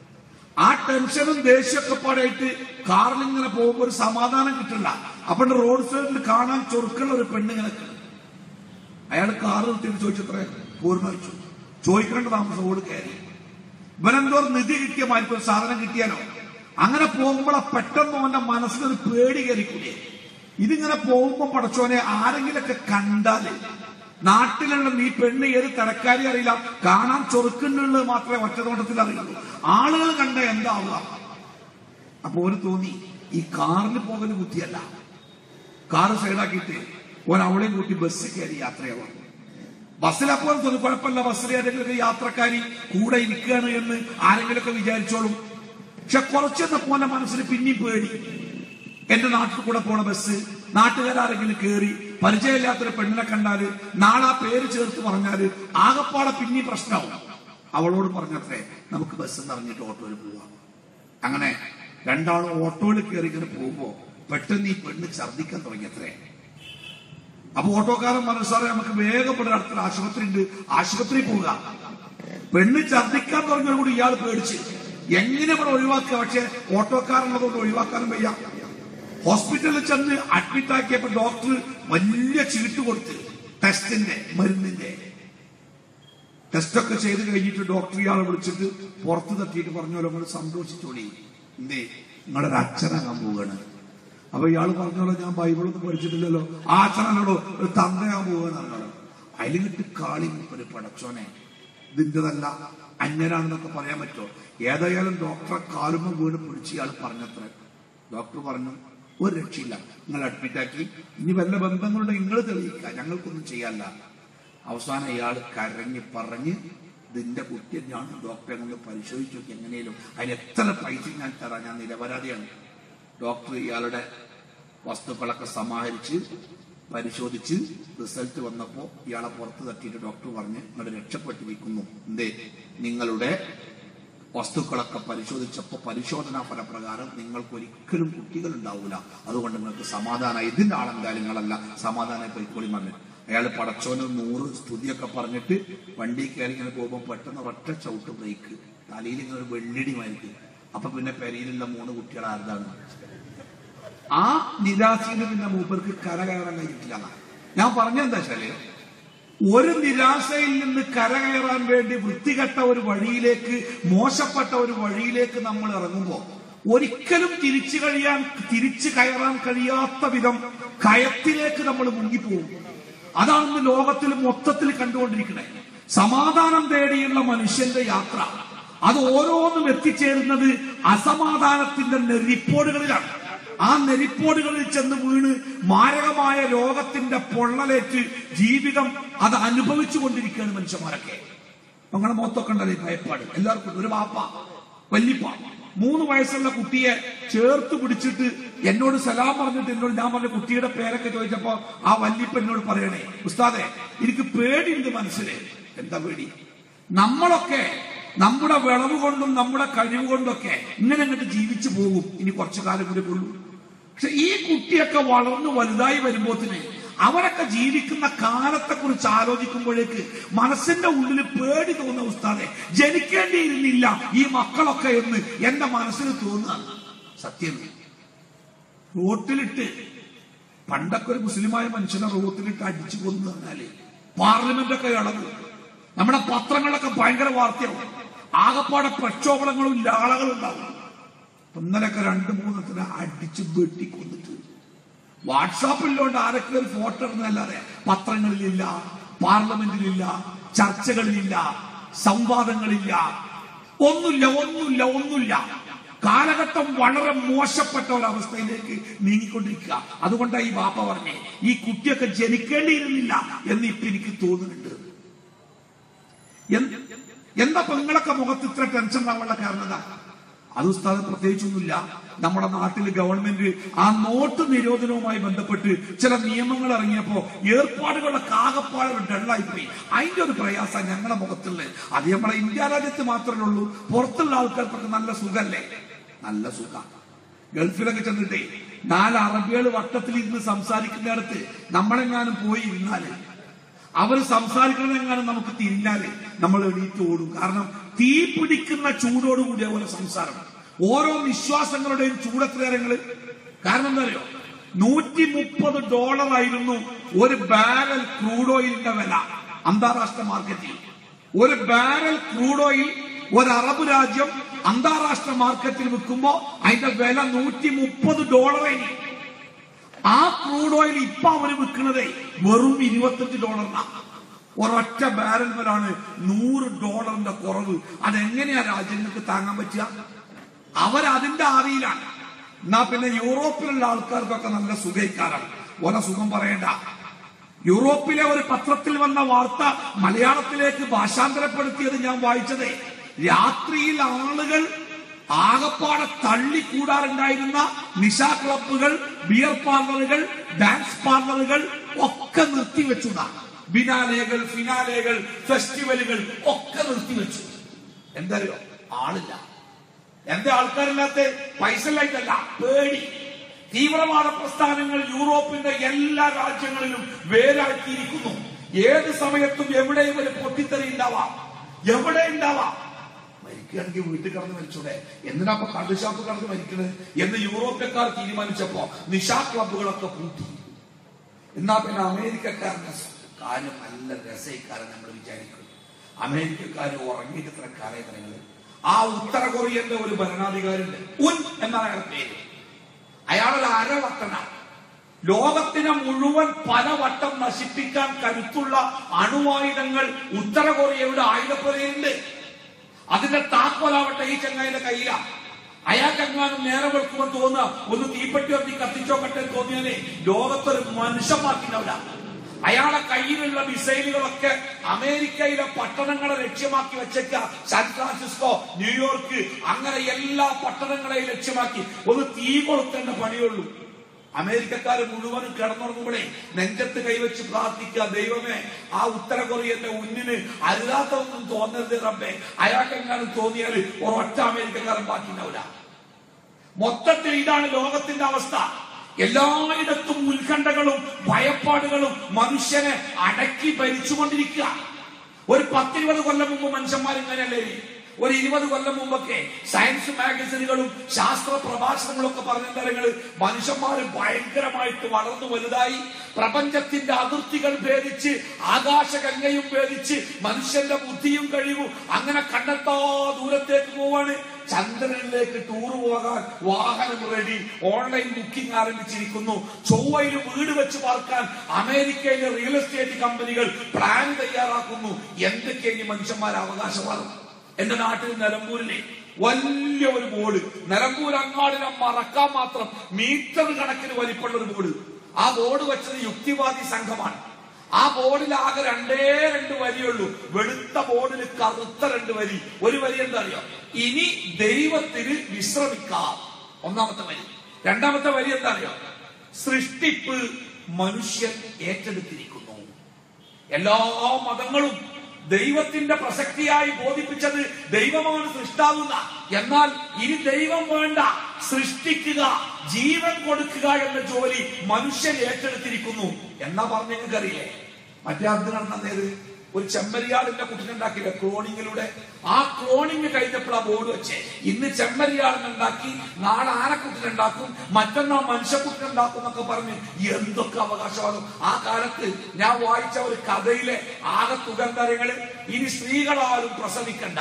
ആ ടെൻഷനും ദേഷ്യമൊക്കെ പാടായിട്ട് കാറിൽ ഇങ്ങനെ പോകുമ്പോ ഒരു സമാധാനം കിട്ടില്ല അപ്പൊ റോഡ് സൈഡിൽ കാണാൻ ചൊറുക്കുള്ള ഒരു പെണ്ണിങ്ങനെ അയാൾ കാറ് നിർത്തിയിട്ട് ചോദിച്ചത്രേ പൂർണ്ണ വെച്ചു ചോദിക്കേണ്ട താമസം ഓട് കയറി ഇവനെന്തോ ഒരു നിധി കിട്ടിയ മാതിരി ഒരു സാധനം കിട്ടിയാലോ അങ്ങനെ പോകുമ്പോൾ പെട്ടെന്ന് അവന്റെ മനസ്സിലൊരു പേടി കയറിക്കൂടിയേ ഇതിങ്ങനെ പോകുമ്പോ പടച്ചോനെ ആരെങ്കിലൊക്കെ കണ്ടാല് നാട്ടിലുള്ള നീ പെണ്ണ് ഏത് തരക്കാരി അറിയില്ല കാണാൻ ചൊറുക്കുന്നുള്ളത് മാത്രമേ ഒറ്റനോട്ടത്തിൽ അറിയുള്ളൂ ആളുകൾ കണ്ട എന്താവുക അപ്പൊ ഒരു തോന്നി ഈ കാറിൽ പോകല് ബുദ്ധിയല്ല കാറ് സൈഡാക്കിയിട്ട് ഓൻ അവളെയും കൂട്ടി ബസ്സിൽ കയറി യാത്രയാവാം ബസ്സിലപ്പോൾ തോന്നി കുഴപ്പമില്ല ബസ്സിൽ ഏതെങ്കിലും യാത്രക്കാരി കൂടെ ഇരിക്കുകയാണ് എന്ന് ആരെങ്കിലുമൊക്കെ വിചാരിച്ചോളും പക്ഷെ കുറച്ചെന്നപ്പോ എന്റെ മനസ്സിൽ പിന്നെയും പേടി എന്റെ നാട്ടിൽ കൂടെ പോണ ബസ് നാട്ടുകാരെങ്കിലും കയറി പരിചയമില്ലാത്തൊരു പെണ്ണിനെ കണ്ടാല് നാളെ ആ പേര് ചേർത്ത് പറഞ്ഞാല് ആകപ്പാടെ പിന്നെയും പ്രശ്നമാവും അവളോട് പറഞ്ഞത്രേ നമുക്ക് ബസ് നിറഞ്ഞിട്ട് ഓട്ടോയിൽ പോവാം അങ്ങനെ രണ്ടാളും ഓട്ടോയിൽ കയറി ഇങ്ങനെ പോകുമ്പോ പെട്ടെന്ന് ഈ പെണ്ണ് ഛർദിക്കാൻ തുടങ്ങിയത്രേ അപ്പൊ ഓട്ടോക്കാരൻ പറഞ്ഞു സാറേ നമുക്ക് വേഗം ഇവിടെ അടുത്തൊരു ആശുപത്രി ഉണ്ട് ആശുപത്രി പോവുക പെണ്ണ് ഛർദിക്കാൻ തുടങ്ങിയത് കൂടി ഇയാൾ പേടിച്ച് എങ്ങനെ ഇവിടെ ഒഴിവാക്കുക പക്ഷെ ഓട്ടോക്കാരുള്ളതുകൊണ്ട് ഒഴിവാക്കാനും വയ്യ ഹോസ്പിറ്റലിൽ ചെന്ന് അഡ്മിറ്റ് ആക്കിയപ്പോ ഡോക്ടർ വലിയ ചീട്ട് കൊടുത്ത് ടെസ്റ്റിന്റെ മരുന്നിന്റെ ടെസ്റ്റൊക്കെ ചെയ്ത് കഴിഞ്ഞിട്ട് ഡോക്ടർ ഇയാളെ വിളിച്ചിട്ട് പുറത്ത് തട്ടിയിട്ട് പറഞ്ഞോലോ നിങ്ങൾ സന്തോഷിച്ചോളി എന്തേ നിങ്ങളുടെ ഒരു അച്ഛനാകാൻ പോവുകയാണ് അപ്പൊ ഇയാൾ പറഞ്ഞോളൂ ഞാൻ ബൈബിളൊന്നും പഠിച്ചിട്ടില്ലല്ലോ ആ അച്ഛനാണോ ഒരു തന്തയാൻ പോവുകയാണ് പറഞ്ഞോളൂ അതിലിട്ട് കാളി ഒരു പടച്ചോനെ ഇതിൻ്റെതല്ല അന്യനാണെന്നൊക്കെ പറയാൻ പറ്റുമോ ഏതായാലും ഡോക്ടറെ കാലുമ്പോ വീണ് പിടിച്ച് ഇയാൾ പറഞ്ഞത്ര ഡോക്ടർ പറഞ്ഞു ഒരു രക്ഷയില്ല നിങ്ങൾ അഡ്മിറ്റ് ആക്കി ഇനി വല്ല ബന്ധങ്ങളുടെ നിങ്ങൾ തെളിയിക്കുക ഞങ്ങൾക്കൊന്നും ചെയ്യാല്ല അവസാനം ഇയാൾ കരഞ്ഞ് പറഞ്ഞ് ഇതിന്റെ കുട്ടി ഞാൻ ഡോക്ടറെ കൊണ്ട് പരിശോധിച്ചു നോക്കി എങ്ങനെയും അതിന് എത്ര പൈസ ഞാൻ തരാം ഞാൻ നിരപരാധിയാണ് ഡോക്ടർ ഇയാളുടെ വസ്തുക്കളൊക്കെ സമാഹരിച്ച് പരിശോധിച്ച് റിസൾട്ട് വന്നപ്പോ ഇയാളെ പുറത്ത് തട്ടിയിട്ട് ഡോക്ടർ പറഞ്ഞ് നിങ്ങൾ രക്ഷപ്പെട്ടിരിക്കുന്നു എന്തേ നിങ്ങളുടെ വസ്തുക്കളൊക്കെ പരിശോധിച്ചപ്പോൾ പരിശോധനാ ഫലപ്രകാരം നിങ്ങൾക്ക് ഒരിക്കലും കുട്ടികൾ ഉണ്ടാവില്ല അതുകൊണ്ട് നിങ്ങൾക്ക് സമാധാനം ഇതിന്റെ ആളെന്തായാലുങ്ങളല്ല സമാധാനം പോയിക്കോളി പറഞ്ഞു അയാൾ പടച്ചോന് നൂറ് സ്തുതിയൊക്കെ പറഞ്ഞിട്ട് വണ്ടി കയറി ഇങ്ങനെ പോകുമ്പോൾ പെട്ടെന്ന് ഒറ്റ ചവിട്ട് ബ്രേക്ക് തലയിൽ ഇങ്ങനെ ഒരു വെള്ളിടി മരിക്കും അപ്പൊ പിന്നെ പെരയിലുള്ള മൂന്ന് കുട്ടികൾ ആരുതാണ് ആ നിരാശയിൽ പിന്നെ മൂപ്പർക്ക് കര കയറാൻ കഴിഞ്ഞിട്ടില്ല എന്നാ. ഞാൻ പറഞ്ഞെന്താ വെച്ചാല് ഒരു നിരാശയിൽ നിന്ന് കരകയറാൻ വേണ്ടി വൃത്തികെട്ട ഒരു വഴിയിലേക്ക് മോശപ്പെട്ട ഒരു വഴിയിലേക്ക് നമ്മൾ ഇറങ്ങുമ്പോൾ ഒരിക്കലും തിരിച്ചു കഴിയാൻ തിരിച്ചു കയറാൻ കഴിയാത്ത വിധം കയത്തിലേക്ക് നമ്മൾ മുങ്ങിപ്പോകും അതാണ് ഇന്ന് ലോകത്തിൽ മൊത്തത്തിൽ കണ്ടുകൊണ്ടിരിക്കുന്നത് സമാധാനം തേടിയുള്ള മനുഷ്യന്റെ യാത്ര അത് ഓരോന്നും എത്തിച്ചേരുന്നത് അസമാധാനത്തിന്റെ നെറിപ്പോടുകളിലാണ് ആ നെരിപ്പോടുകളിൽ ചെന്ന് വീണ് മാരകമായ രോഗത്തിന്റെ പൊള്ളലേറ്റ് ജീവിതം അത് അനുഭവിച്ചു കൊണ്ടിരിക്കുകയാണ് മനുഷ്യന്മാരൊക്കെ അങ്ങനെ മൊത്തൊക്കെ ഉണ്ടല്ലേ ഈ ഭയപ്പാട് എല്ലാവർക്കും ഉണ്ട്. ഒരു വാപ്പ വല്യപ്പ മൂന്ന് വയസ്സുള്ള കുട്ടിയെ ചേർത്ത് പിടിച്ചിട്ട് എന്നോട് സലാം പറഞ്ഞിട്ട് എന്നോട് ഞാൻ പറഞ്ഞ കുട്ടിയുടെ പേരൊക്കെ ചോദിച്ചപ്പോ ആ വല്യപ്പ എന്നോട് പറയണേ ഉസ്താദെ എനിക്ക് പേടിയുണ്ട് മനസ്സിലെ എന്താ പേടി നമ്മളൊക്കെ നമ്മുടെ വിളവ് കൊണ്ടും നമ്മുടെ കഴിവ് കൊണ്ടൊക്കെ ഇങ്ങനെ അങ്ങോട്ട് ജീവിച്ചു പോകും ഇനി കുറച്ചു കാലം കൂടി കൊള്ളൂ പക്ഷെ ഈ കുട്ടിയൊക്കെ വളർന്നു വലുതായി വരുമ്പോത്തിന് അവരൊക്കെ ജീവിക്കുന്ന കാലത്തെ കുറിച്ച് ആലോചിക്കുമ്പോഴേക്ക് മനസ്സിന്റെ ഉള്ളിൽ പേടി തോന്നുന്ന ഉസ്താദെ ജനിക്കേണ്ടിയിരുന്നില്ല ഈ മക്കളൊക്കെ എന്ന് എന്റെ മനസ്സിൽ തോന്നുകയാണ് സത്യം റോട്ടിലിട്ട് പണ്ടൊക്കെ ഒരു മുസ്ലിമായ മനുഷ്യനെ റോട്ടിലിട്ട് അടിച്ചു കൊന്നു പറഞ്ഞാല് പാർലമെന്റ് ഒക്കെ ഇളകും നമ്മുടെ പത്രങ്ങളൊക്കെ ഭയങ്കര വാർത്തയാവും ആകപ്പാടെ പ്രക്ഷോഭങ്ങളും ലാളകളും ഉണ്ടാവും ഇന്നലൊക്കെ രണ്ടു മൂന്നത്തിന് അടിച്ച് വെട്ടിക്കൊന്നിട്ട് വാട്സാപ്പില്ലോണ്ട് ആരൊക്കെ ഒരു ഫോട്ടോ ഇടുന്നതല്ലാതെ പത്രങ്ങളിലില്ല പാർലമെന്റിലില്ല ചർച്ചകളിലില്ല സംവാദങ്ങളില്ല ഒന്നുമില്ല ഒന്നുമില്ല ഒന്നുമില്ല കാലഘട്ടം വളരെ മോശപ്പെട്ട ഒരവസ്ഥയിലേക്ക് നീങ്ങിക്കൊണ്ടിരിക്കുക അതുകൊണ്ടാണ് ഈ വാപ്പ പറഞ്ഞേ ഈ കുട്ടിയൊക്കെ ജനിക്കേണ്ടിയിരുന്നില്ല എന്ന് ഇപ്പൊ എനിക്ക് തോന്നുന്നുണ്ട് എന്ത്- എന്താ പെങ്ങളൊക്കെ മുഖത്ത് ഇത്ര ടെൻഷൻ ഉണ്ടാവാനുള്ള കാരണം എന്താ അത് ഉസ്താദ് പ്രത്യേകിച്ചൊന്നുമില്ല നമ്മുടെ നാട്ടിൽ ഗവൺമെന്റ് ആ നോട്ട് നിരോധനവുമായി ബന്ധപ്പെട്ട് ചില നിയമങ്ങൾ ഇറങ്ങിയപ്പോ ഏർപ്പാടുകളൊക്കെ ആകപ്പാടെ ഒരു ഡള്ളായി പോയി അതിന്റെ ഒരു പ്രയാസം ഞങ്ങളുടെ മുഖത്തുള്ളത് അത് നമ്മളെ ഇന്ത്യ രാജ്യത്ത് മാത്രമേ ഉള്ളൂ പുറത്തുള്ള ആൾക്കാർക്കൊക്കെ നല്ല സുഖല്ലേ നല്ല സുഖ ഗൾഫിലൊക്കെ ചെന്നിട്ടേ നാല് അറബികൾ വട്ടത്തിൽ ഇരുന്ന് സംസാരിക്കുന്നിടത്ത് നമ്മളെങ്ങാനും പോയി ഇരുന്നാല് അവർ സംസാരിക്കണമെങ്ങാനും നമുക്ക് തിരിഞ്ഞാല് നമ്മൾ എണീറ്റ് ഓടും കാരണം തീ പിടിക്കുന്ന ചൂടോട് കൂടിയ പോലെ സംസാരം ഓരോ വിശ്വാസങ്ങളുടെയും ചൂടത്രേരങ്ങള് കാരണം എന്താ അറിയോ നൂറ്റി മുപ്പത് ഡോളർ ആയിരുന്നു ഒരു ബാരൽ ക്രൂഡ് ഓയിലിന്റെ വില അന്താരാഷ്ട്ര മാർക്കറ്റിൽ ഒരു ബാരൽ ക്രൂഡ് ഓയിൽ ഒരു അറബ് രാജ്യം അന്താരാഷ്ട്ര മാർക്കറ്റിൽ വിൽക്കുമ്പോ അതിന്റെ വില നൂറ്റി മുപ്പത് ഡോളറായി ആ ക്രൂഡ് ഓയിൽ ഇപ്പൊ അവര് വിൽക്കുന്നത് വെറും ഇരുപത്തഞ്ച് ഡോളറിനാണ് ഒരൊറ്റ ബാരൽമേലാണ് നൂറ് ഡോളറിന്റെ കുറവ് അതെങ്ങനെയാ രാജ്യങ്ങൾക്ക് താങ്ങാൻ പറ്റുക അവരതിന്റെ ആദിയിലാണ് എന്നാ പിന്നെ യൂറോപ്പിലുള്ള ആൾക്കാർക്കൊക്കെ നല്ല സുഖയിക്കാരാണ് ഓരോ സുഖം പറയണ്ട യൂറോപ്പിലെ ഒരു പത്രത്തിൽ വന്ന വാർത്ത മലയാളത്തിലേക്ക് ഭാഷാന്തരപ്പെടുത്തിയത് ഞാൻ വായിച്ചത് രാത്രിയിൽ ആളുകൾ ആകപ്പാടെ തള്ളിക്കൂടാറുണ്ടായിരുന്ന നിശാ ക്ലബ്ബുകൾ ബിയർ പാർലറുകൾ ഡാൻസ് പാർലറുകൾ ഒക്കെ നിർത്തിവെച്ചതാണ് ബിനാലകൾ ഫിനാലകൾ ഫെസ്റ്റിവലുകൾ ഒക്കെ നിർത്തിവെച്ചു എന്തറിയോ ആളില്ല എന്താ ആൾക്കാരില്ലാത്ത പൈസ ഇല്ലായിട്ടല്ല പേടി തീവ്രവാദ പ്രസ്ഥാനങ്ങൾ യൂറോപ്പിന്റെ എല്ലാ രാജ്യങ്ങളിലും വേരാഴ്ത്തിയിരിക്കുന്നു ഏത് സമയത്തും എവിടെയും ഒരു പൊട്ടിത്തെറി ഉണ്ടാവാം എവിടെ ഉണ്ടാവാം മരിക്കുകയാണെങ്കിൽ വീട്ടിൽ കിടന്ന് മരിച്ചൂടെ എന്തിനാ ഇപ്പൊ കള്ളുഷാപ്പ് കിടന്ന് മരിക്കണത് എന്ന് യൂറോപ്യക്കാർ തീരുമാനിച്ചപ്പോ നിശാ ക്ലബുകളൊക്കെ പൂട്ടി എന്നാ പിന്നെ അമേരിക്കക്കാരന്റെ കാര്യം നല്ല രസയിക്കാരൻ നമ്മൾ വിചാരിക്കും അമേരിക്കക്കാർ ഉറങ്ങിയിട്ട് ഇത്ര കാലം നിങ്ങൾ ആ ഉത്തര കൊറിയന്റെ ഒരു ഭരണാധികാരിയുണ്ട് ഉൻ എന്നാണ് അയാളുടെ പേര് അയാളൊരു അരവട്ടനാണ് ലോകത്തിനെ മുഴുവൻ പലവട്ടം നശിപ്പിക്കാൻ കരുത്തുള്ള അണുവായുധങ്ങൾ ഉത്തര കൊറിയയുടെ ആയുധപ്പുരയുണ്ട് അതിന്റെ താക്കോലാവട്ടെ ഈ ചങ്ങായിന്റെ കയ്യിലാണ് അയാൾക്കെങ്ങാനും നേരെ വെളുക്കുമ്പോൾ തോന്നുക ഒന്ന് തീപ്പെട്ടി ഒത്തി കത്തിച്ചോക്കട്ടെ എന്ന് തോന്നിയാലേ ലോകത്തൊരു മനുഷ്യന്മാർക്കില്ല അയാളെ കയ്യിലുള്ള മിസൈലുകളൊക്കെ അമേരിക്കയിലെ പട്ടണങ്ങളെ ലക്ഷ്യമാക്കി വെച്ചേക്ക സാൻ ഫ്രാൻസിസ്കോ ന്യൂയോർക്ക് അങ്ങനെ എല്ലാ പട്ടണങ്ങളെയും ലക്ഷ്യമാക്കി ഒന്ന് തീ കൊളുത്തേണ്ട പണിയുള്ളൂ അമേരിക്കക്കാർ മുഴുവനും കിടന്നുറങ്ങുമ്പോഴേ നെഞ്ചത്ത് കൈവച്ച് പ്രാർത്ഥിക്കുക ദൈവമേ ആ ഉത്തര കൊറിയന്റെ ഉന്നിന് അരുതാത്തൊന്നും തോന്നരുത് റബ്ബേ അയാൾക്കെങ്ങാനും തോന്നിയാൽ ഒരൊറ്റ അമേരിക്കക്കാരൻ ബാക്കിയുണ്ടാവില്ല മൊത്തത്തിൽ ഇതാണ് ലോകത്തിന്റെ അവസ്ഥ എല്ലായിടത്തും ഉത്കണ്ഠകളും ഭയപ്പാടുകളും മനുഷ്യനെ അടക്കി ഭരിച്ചുകൊണ്ടിരിക്കുക ഒരു പത്തിരുപത് കൊല്ലം മുമ്പ് മനുഷ്യന്മാർ ഇങ്ങനെയല്ലേ ഒരു ഇരുപത് കൊല്ലം മുമ്പൊക്കെ സയൻസ് മാഗസിനുകളും ശാസ്ത്ര പ്രഭാഷണങ്ങളും ഒക്കെ പറഞ്ഞ തരങ്ങള് മനുഷ്യന്മാർ ഭയങ്കരമായിട്ട് വളർന്നു വലുതായി പ്രപഞ്ചത്തിന്റെ അതിർത്തികൾ ഭേദിച്ച് ആകാശഗംഗയും ഭേദിച്ച് മനുഷ്യന്റെ ബുദ്ധിയും കഴിവും അങ്ങനെ കണ്ടെത്താ ദൂരത്തേക്ക് പോവാണ് ചന്ദ്രനിലേക്ക് ടൂർ പോകാൻ വാഹനം റെഡി ഓൺലൈൻ ബുക്കിംഗ് ആരംഭിച്ചിരിക്കുന്നു ചൊവ്വയിൽ വീട് വെച്ച് പാർക്കാൻ അമേരിക്കയിലെ റിയൽ എസ്റ്റേറ്റ് കമ്പനികൾ പ്ലാൻ തയ്യാറാക്കുന്നു എന്തൊക്കെയാണ് ഈ മനുഷ്യന്മാർ അവകാശവാദം എന്റെ നാട്ടിൽ നിലമ്പൂരിലെ വലിയ ഒരു ബോർഡ് നിലമ്പൂർ അങ്ങാടിനെ മറക്കാൻ മാത്രം മീറ്റർ കണക്കിന് വലിപ്പമുള്ള ഒരു ബോർഡ് ആ ബോർഡ് വെച്ചത് യുക്തിവാദി സംഘമാണ് ആ ബോർഡിൽ ആകെ രണ്ടേ രണ്ട് വരിയുള്ളൂ വെളുത്ത ബോർഡിൽ കറുത്ത രണ്ട് വരി ഒരു വരി എന്താ അറിയോ ഇനി ദൈവത്തിന് വിശ്രമിക്കാം ഒന്നാമത്തെ വരി രണ്ടാമത്തെ വരി എന്താ അറിയോ സൃഷ്ടിപ്പ് മനുഷ്യൻ ഏറ്റെടുത്തിരിക്കുന്നു എല്ലാ മതങ്ങളും ദൈവത്തിന്റെ പ്രസക്തിയായി ബോധിപ്പിച്ചത് ദൈവമാണ് സൃഷ്ടാവുന്ന എന്നാൽ ഇനി ദൈവം വേണ്ട സൃഷ്ടിക്കുക ജീവൻ കൊടുക്കുക എന്ന ജോലി മനുഷ്യൻ ഏറ്റെടുത്തിരിക്കുന്നു എന്നാ പറഞ്ഞ നിങ്ങൾക്കറിയില്ലേ മറ്റേ അന്ന് നടന്നത് ഒരു ചെമ്മരിയാടിന്റെ കുട്ടിനുണ്ടാക്കിയില്ല ക്ലോണിങ്ങിലൂടെ ആ ക്ലോണിങ് കഴിഞ്ഞപ്പോൾ ആ ബോർഡ് വെച്ച് ഇന്ന് ചെമ്മരിയാടിനുണ്ടാക്കി നാളെ ആനക്കുട്ടിനുണ്ടാക്കും മറ്റന്നാൾ മനുഷ്യക്കുട്ടിനുണ്ടാക്കും എന്നൊക്കെ പറഞ്ഞ് എന്തൊക്കെ അവകാശവാദം ആ കാലത്ത് ഞാൻ വായിച്ച ഒരു കഥയിലെ ആകെ തുകന്തരങ്ങള് ഇനി സ്ത്രീകളാരും പ്രസവിക്കണ്ട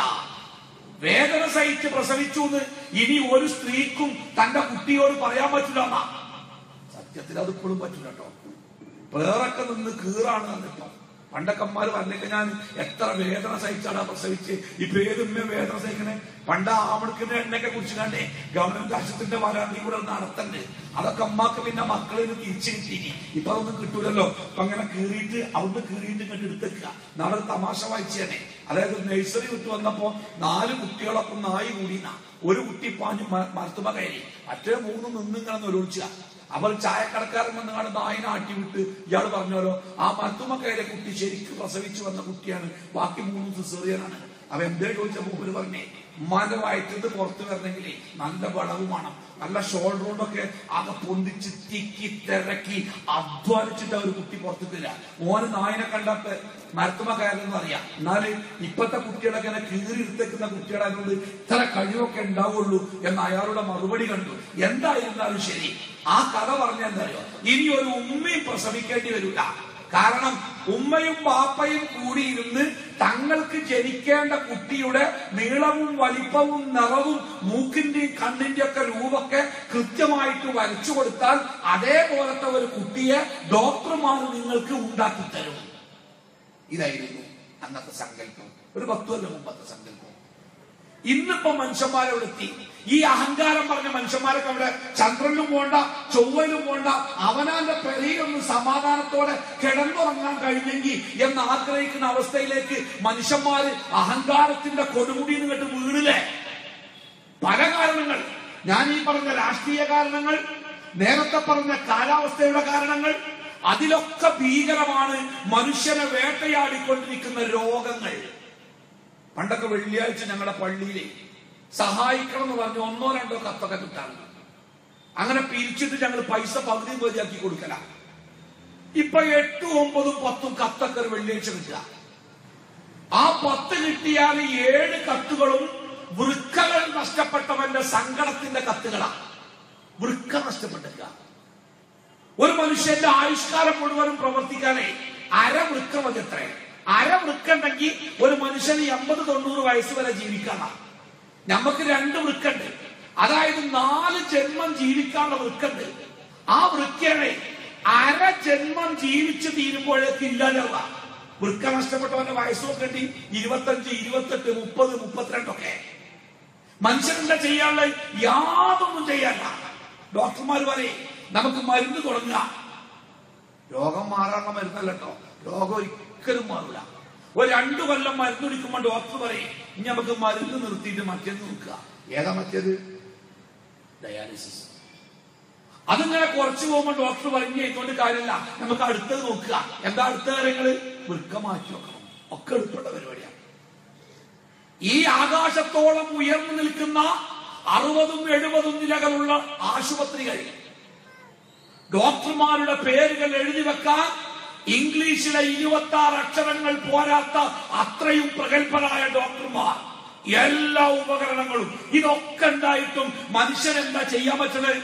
വേദന സഹിച്ച് പ്രസവിച്ചു എന്ന് ഇനി ഒരു സ്ത്രീക്കും തന്റെ കുട്ടിയോട് പറയാൻ പറ്റില്ല എന്നാ സത്യത്തിൽ അത് ഇപ്പോഴും പറ്റില്ല കേട്ടോ പേറൊക്കെ നിന്ന് കീറാണ് എന്നിപ്പം പണ്ടൊക്കെ അമ്മാര് പറഞ്ഞൊക്കെ ഞാൻ എത്ര വേദന സഹിച്ചാണ് പ്രസവിച്ച് ഇപ്പൊ ഏതുമ്മ വേദന സഹിക്കണേ പണ്ട് ആമണക്കിന്റെ എണ്ണയൊക്കെ കുറിച്ച് കണ്ടേ ഗവൺമെന്റ് ആശുപത്രിന്റെ വരാന്തി കൂടെ നടത്തണ്ട് അതൊക്കെ അമ്മക്ക് പിന്നെ മക്കളിന് തിരിച്ചു കിട്ടി ഇപ്പൊ അതൊന്നും കിട്ടൂലല്ലോ അപ്പൊ അങ്ങനെ കീറിയിട്ട് അവിടുന്ന് കീറിയിട്ട് ഇങ്ങോട്ട് എടുത്തേക്കുക നാളെ ഒരു തമാശ വായിച്ചേനെ അതായത് നഴ്സറി വിട്ട് വന്നപ്പോ നാല് കുട്ടികളൊപ്പം നായി കൂടിന ഒരു കുട്ടി പാഞ്ഞു മ- മരത്തുമ കയറി മറ്റേ മൂന്ന് നിന്നിങ്ങനെ ഒരൊഴിച്ച അവൾ ചായക്കടക്കാരൻ വന്ന് കാണുന്ന നായിനെ ആട്ടിവിട്ട് ഇയാൾ പറഞ്ഞോലോ ആ മത്തുമക്കയിലെ കുട്ടി ശരിക്കും പ്രസവിച്ചു വന്ന കുട്ടിയാണ് ബാക്കി മൂന്നും സിസേറിയനാണ് അവ എന്തേ ചോദിച്ച മൂപ്പര് പറഞ്ഞേ ഉമ്മാന്റെ വയറ്റത്ത് പുറത്തു വരണമെങ്കിൽ നല്ല വളവ് വേണം നല്ല ഷോൾഡർ കൊണ്ടൊക്കെ ആകെ പൊന്തിച്ച് തിക്കി തിരക്കി അധ്വാനിച്ചിട്ട് ഒരു കുട്ടി പുറത്തു തരിക മോന് നായനെ കണ്ടാട്ട് മരത്തുമ കയറുന്ന അറിയാം എന്നാല് ഇപ്പത്തെ കുട്ടികളൊക്കെ ഇങ്ങനെ കീറി എടുത്തേക്കുന്ന കുട്ടികളായതുകൊണ്ട് ഇത്ര കഴിവൊക്കെ ഉണ്ടാവുള്ളൂ എന്ന് അയാളുടെ മറുപടി കണ്ടു എന്തായിരുന്നാലും ശരി ആ കഥ പറഞ്ഞെന്തറിയോ ഇനി ഒരു ഉമ്മയും പ്രസവിക്കേണ്ടി വരില്ല കാരണം ഉമ്മയും ബാപ്പയും കൂടിയിരുന്ന് തങ്ങൾക്ക് ജനിക്കേണ്ട കുട്ടിയുടെ നീളവും വലിപ്പവും നിറവും മൂക്കിന്റെയും കണ്ണിന്റെയും ഒക്കെ രൂപമൊക്കെ കൃത്യമായിട്ട് വരച്ചു കൊടുത്താൽ അതേപോലത്തെ ഒരു കുട്ടിയെ ഡോക്ടർമാർ നിങ്ങൾക്ക് ഉണ്ടാക്കി തരും ഇതായിരുന്നു അന്നത്തെ സങ്കല്പം ഒരു പത്തു കൊല്ലം മുമ്പത്തെ സങ്കല്പം ഇന്നിപ്പോ മനുഷ്യന്മാരോട് എത്തി ഈ അഹങ്കാരം പറഞ്ഞ മനുഷ്യന്മാരൊക്കെ അവിടെ ചന്ദ്രനിലും പോണ്ട ചൊവ്വയിലും പോണ്ട അവനാന്റെ പെരയിലൊന്ന് സമാധാനത്തോടെ കിടന്നുറങ്ങാൻ കഴിഞ്ഞെങ്കിൽ എന്ന് ആഗ്രഹിക്കുന്ന അവസ്ഥയിലേക്ക് മനുഷ്യന്മാര് അഹങ്കാരത്തിന്റെ കൊടുമുടിയിൽ നിന്നിട്ട് വീണില്ലേ പല കാരണങ്ങൾ ഞാൻ ഈ പറഞ്ഞ രാഷ്ട്രീയ കാരണങ്ങൾ നേരത്തെ പറഞ്ഞ കാലാവസ്ഥയുടെ കാരണങ്ങൾ അതിലൊക്കെ ഭീകരമാണ് മനുഷ്യനെ വേട്ടയാടിക്കൊണ്ടിരിക്കുന്ന രോഗങ്ങൾ പണ്ടൊക്കെ വെള്ളിയാഴ്ച ഞങ്ങളുടെ പള്ളിയിലെ സഹായിക്കണം എന്ന് പറഞ്ഞ് ഒന്നോ രണ്ടോ കത്തൊക്കെ കിട്ടാറുണ്ട് അങ്ങനെ പിരിച്ചിട്ട് ഞങ്ങൾ പൈസ പകുതി പകുതിയാക്കി കൊടുക്കല ഇപ്പൊ എട്ടും ഒമ്പതും പത്തും കത്തൊക്കെ ഒരു വെള്ളിയാഴ്ച കിട്ടുക ആ പത്ത് കിട്ടിയാൽ ഏഴ് കത്തുകളും വൃക്കകൾ നഷ്ടപ്പെട്ടവന്റെ സങ്കടത്തിന്റെ കത്തുകളാണ് വൃക്ക നഷ്ടപ്പെട്ടേക്ക ഒരു മനുഷ്യന്റെ ആയുഷ്കാലം മുഴുവനും പ്രവർത്തിക്കാനേ അരവൃക്ക മതി എത്ര അരവൃക്ക ഉണ്ടെങ്കിൽ ഒരു മനുഷ്യന് എൺപത് തൊണ്ണൂറ് വയസ്സ് വരെ ജീവിക്കണം നമുക്ക് രണ്ട് വൃക്കുണ്ട് അതായത് നാല് ജന്മം ജീവിക്കാനുള്ള വൃക്കുണ്ട് ആ വൃക്കയുടെ അര ജന്മം ജീവിച്ചു തീരുമ്പോഴേക്ക് ഇല്ലാതാവുക വൃക്ക നഷ്ടപ്പെട്ടവന്റെ വയസ്സ് നോക്കേണ്ടി ഇരുപത്തഞ്ച് ഇരുപത്തെട്ട് മുപ്പത് മുപ്പത്തിരണ്ടൊക്കെ മനുഷ്യനെന്താ ചെയ്യാനുള്ള യാതൊന്നും ചെയ്യാനില്ല ഡോക്ടർമാർ പറയും നമുക്ക് മരുന്ന് തുടങ്ങുക രോഗം മാറാനുള്ള മരുന്നല്ല കേട്ടോ രോഗം ഒരിക്കലും മാറില്ല ഒരു രണ്ടു കൊല്ലം മരുന്ന് കുടിക്കുമ്പോൾ ഡോക്ടർ പറയും ഇനി നമുക്ക് മരുന്ന് നിർത്തിയിട്ട് മറ്റേത് നോക്കുക ഏതാ മറ്റേത് ഡയാലിസിസ് അതിങ്ങനെ കുറച്ചു പോകുമ്പോൾ ഡോക്ടർ പറഞ്ഞു ഇതുകൊണ്ട് കാര്യമില്ല നമുക്ക് അടുത്തത് നോക്കുക എന്താ അടുത്ത കാര്യങ്ങള് വൃക്ക മാറ്റി വെക്കണം ഒക്കെ എളുപ്പമുള്ള പരിപാടിയാണ് ഈ ആകാശത്തോളം ഉയർന്നു നിൽക്കുന്ന അറുപതും എഴുപതും നിലകളുള്ള ആശുപത്രികൾ ഡോക്ടർമാരുടെ പേരുകൾ എഴുതി വെക്കാൻ ഇംഗ്ലീഷിലെ ഇരുപത്തി ആറ് അക്ഷരങ്ങൾ പോരാത്ത അത്രയും പ്രഗത്ഭരായ ഡോക്ടർമാർ എല്ലാ ഉപകരണങ്ങളും ഇതൊക്കെ ഉണ്ടായിട്ടും മനുഷ്യൻ എന്താ ചെയ്യാൻ പറ്റുന്നത്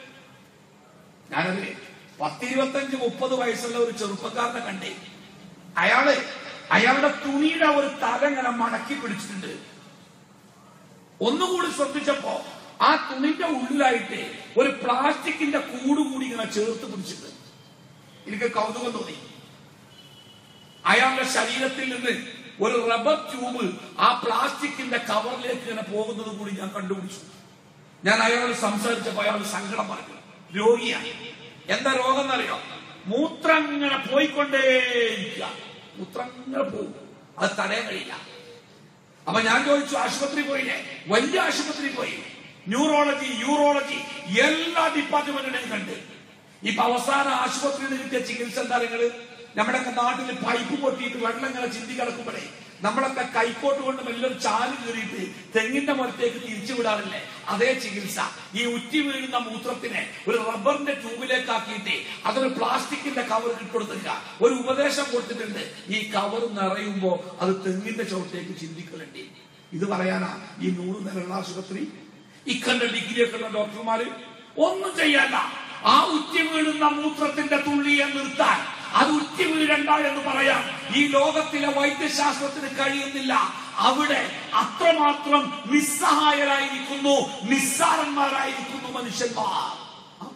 ഞാനത് പത്തിരുപത്തഞ്ച് മുപ്പത് വയസ്സുള്ള ഒരു ചെറുപ്പക്കാരനെ കണ്ടേ അയാള് അയാളുടെ തുണിയുടെ ഒരു തല ഇങ്ങനെ മടക്കി പിടിച്ചിട്ടുണ്ട് ഒന്നുകൂടി ശ്രദ്ധിച്ചപ്പോ ആ തുണിന്റെ ഉള്ളിലായിട്ട് ഒരു പ്ലാസ്റ്റിക്കിന്റെ കൂട് കൂടി ഇങ്ങനെ ചേർത്ത് പിടിച്ചിട്ട് എനിക്ക് കൗതുകം തോന്നി അയാളുടെ ശരീരത്തിൽ നിന്ന് ഒരു റബ്ബർ ട്യൂബ് ആ പ്ലാസ്റ്റിക്കിന്റെ കവറിലേക്ക് ഇങ്ങനെ പോകുന്നത് കൂടി ഞാൻ കണ്ടുപിടിച്ചു ഞാൻ അയാളോട് സംസാരിച്ചപ്പോ അയാൾ സങ്കടം പറഞ്ഞു രോഗിയാണ് എന്താ രോഗം എന്നറിയോ മൂത്രം ഇങ്ങനെ പോയിക്കൊണ്ടേയിരിക്കുക മൂത്രം ഇങ്ങനെ പോകും അത് തടയാൻ കഴിയില്ല അപ്പൊ ഞാൻ ചോദിച്ചു ആശുപത്രി പോയില്ലേ വലിയ ആശുപത്രി പോയി ന്യൂറോളജി യൂറോളജി എല്ലാ ഡിപ്പാർട്ട്മെന്റിനെയും കണ്ട് ഇപ്പൊ അവസാന ആശുപത്രിയിൽ നിന്ന് കിട്ടിയ ചികിത്സ എന്താ നിങ്ങള് നമ്മുടെയൊക്കെ നാട്ടിൽ പൈപ്പ് പൊട്ടിയിട്ട് വെള്ളം ഇങ്ങനെ ചിന്തി കിടക്കുമ്പോഴേ നമ്മളൊക്കെ കൈക്കോട്ട് കൊണ്ട് വലിയൊരു ചാല് കീറിയിട്ട് തെങ്ങിന്റെ മുറത്തേക്ക് തിരിച്ചു വിടാറില്ലേ അതേ ചികിത്സ ഈ ഉറ്റി വീഴുന്ന മൂത്രത്തിനെ ഒരു റബ്ബറിന്റെ ട്യൂബിലേക്ക് ആക്കിയിട്ട് അതൊരു പ്ലാസ്റ്റിക്കിന്റെ കവർ ഇട്ടുകൊടുത്തില്ല ഒരു ഉപദേശം കൊടുത്തിട്ടുണ്ട് ഈ കവർ നിറയുമ്പോ അത് തെങ്ങിന്റെ ചുവട്ടേക്ക് ചിന്തിക്കലുണ്ട് ഇത് പറയാനാ ഈ നൂറ് നിലയുള്ള ആശുപത്രി ഇക്കണ്ട ഡിഗ്രിയൊക്കെ ഉള്ള ഡോക്ടർമാര് ഒന്നും ചെയ്യല്ല ആ ഉറ്റി വീഴുന്ന മൂത്രത്തിന്റെ തുള്ളിയെ നിർത്താൻ അത് ഉറ്റി വീഴണ്ട എന്ന് പറയാൻ ഈ ലോകത്തിലെ വൈദ്യശാസ്ത്രത്തിന് കഴിയുന്നില്ല അവിടെ അത്രമാത്രം നിസ്സഹായരായിരിക്കുന്നു നിസ്സാരന്മാരായിരിക്കുന്നു മനുഷ്യന്മാർ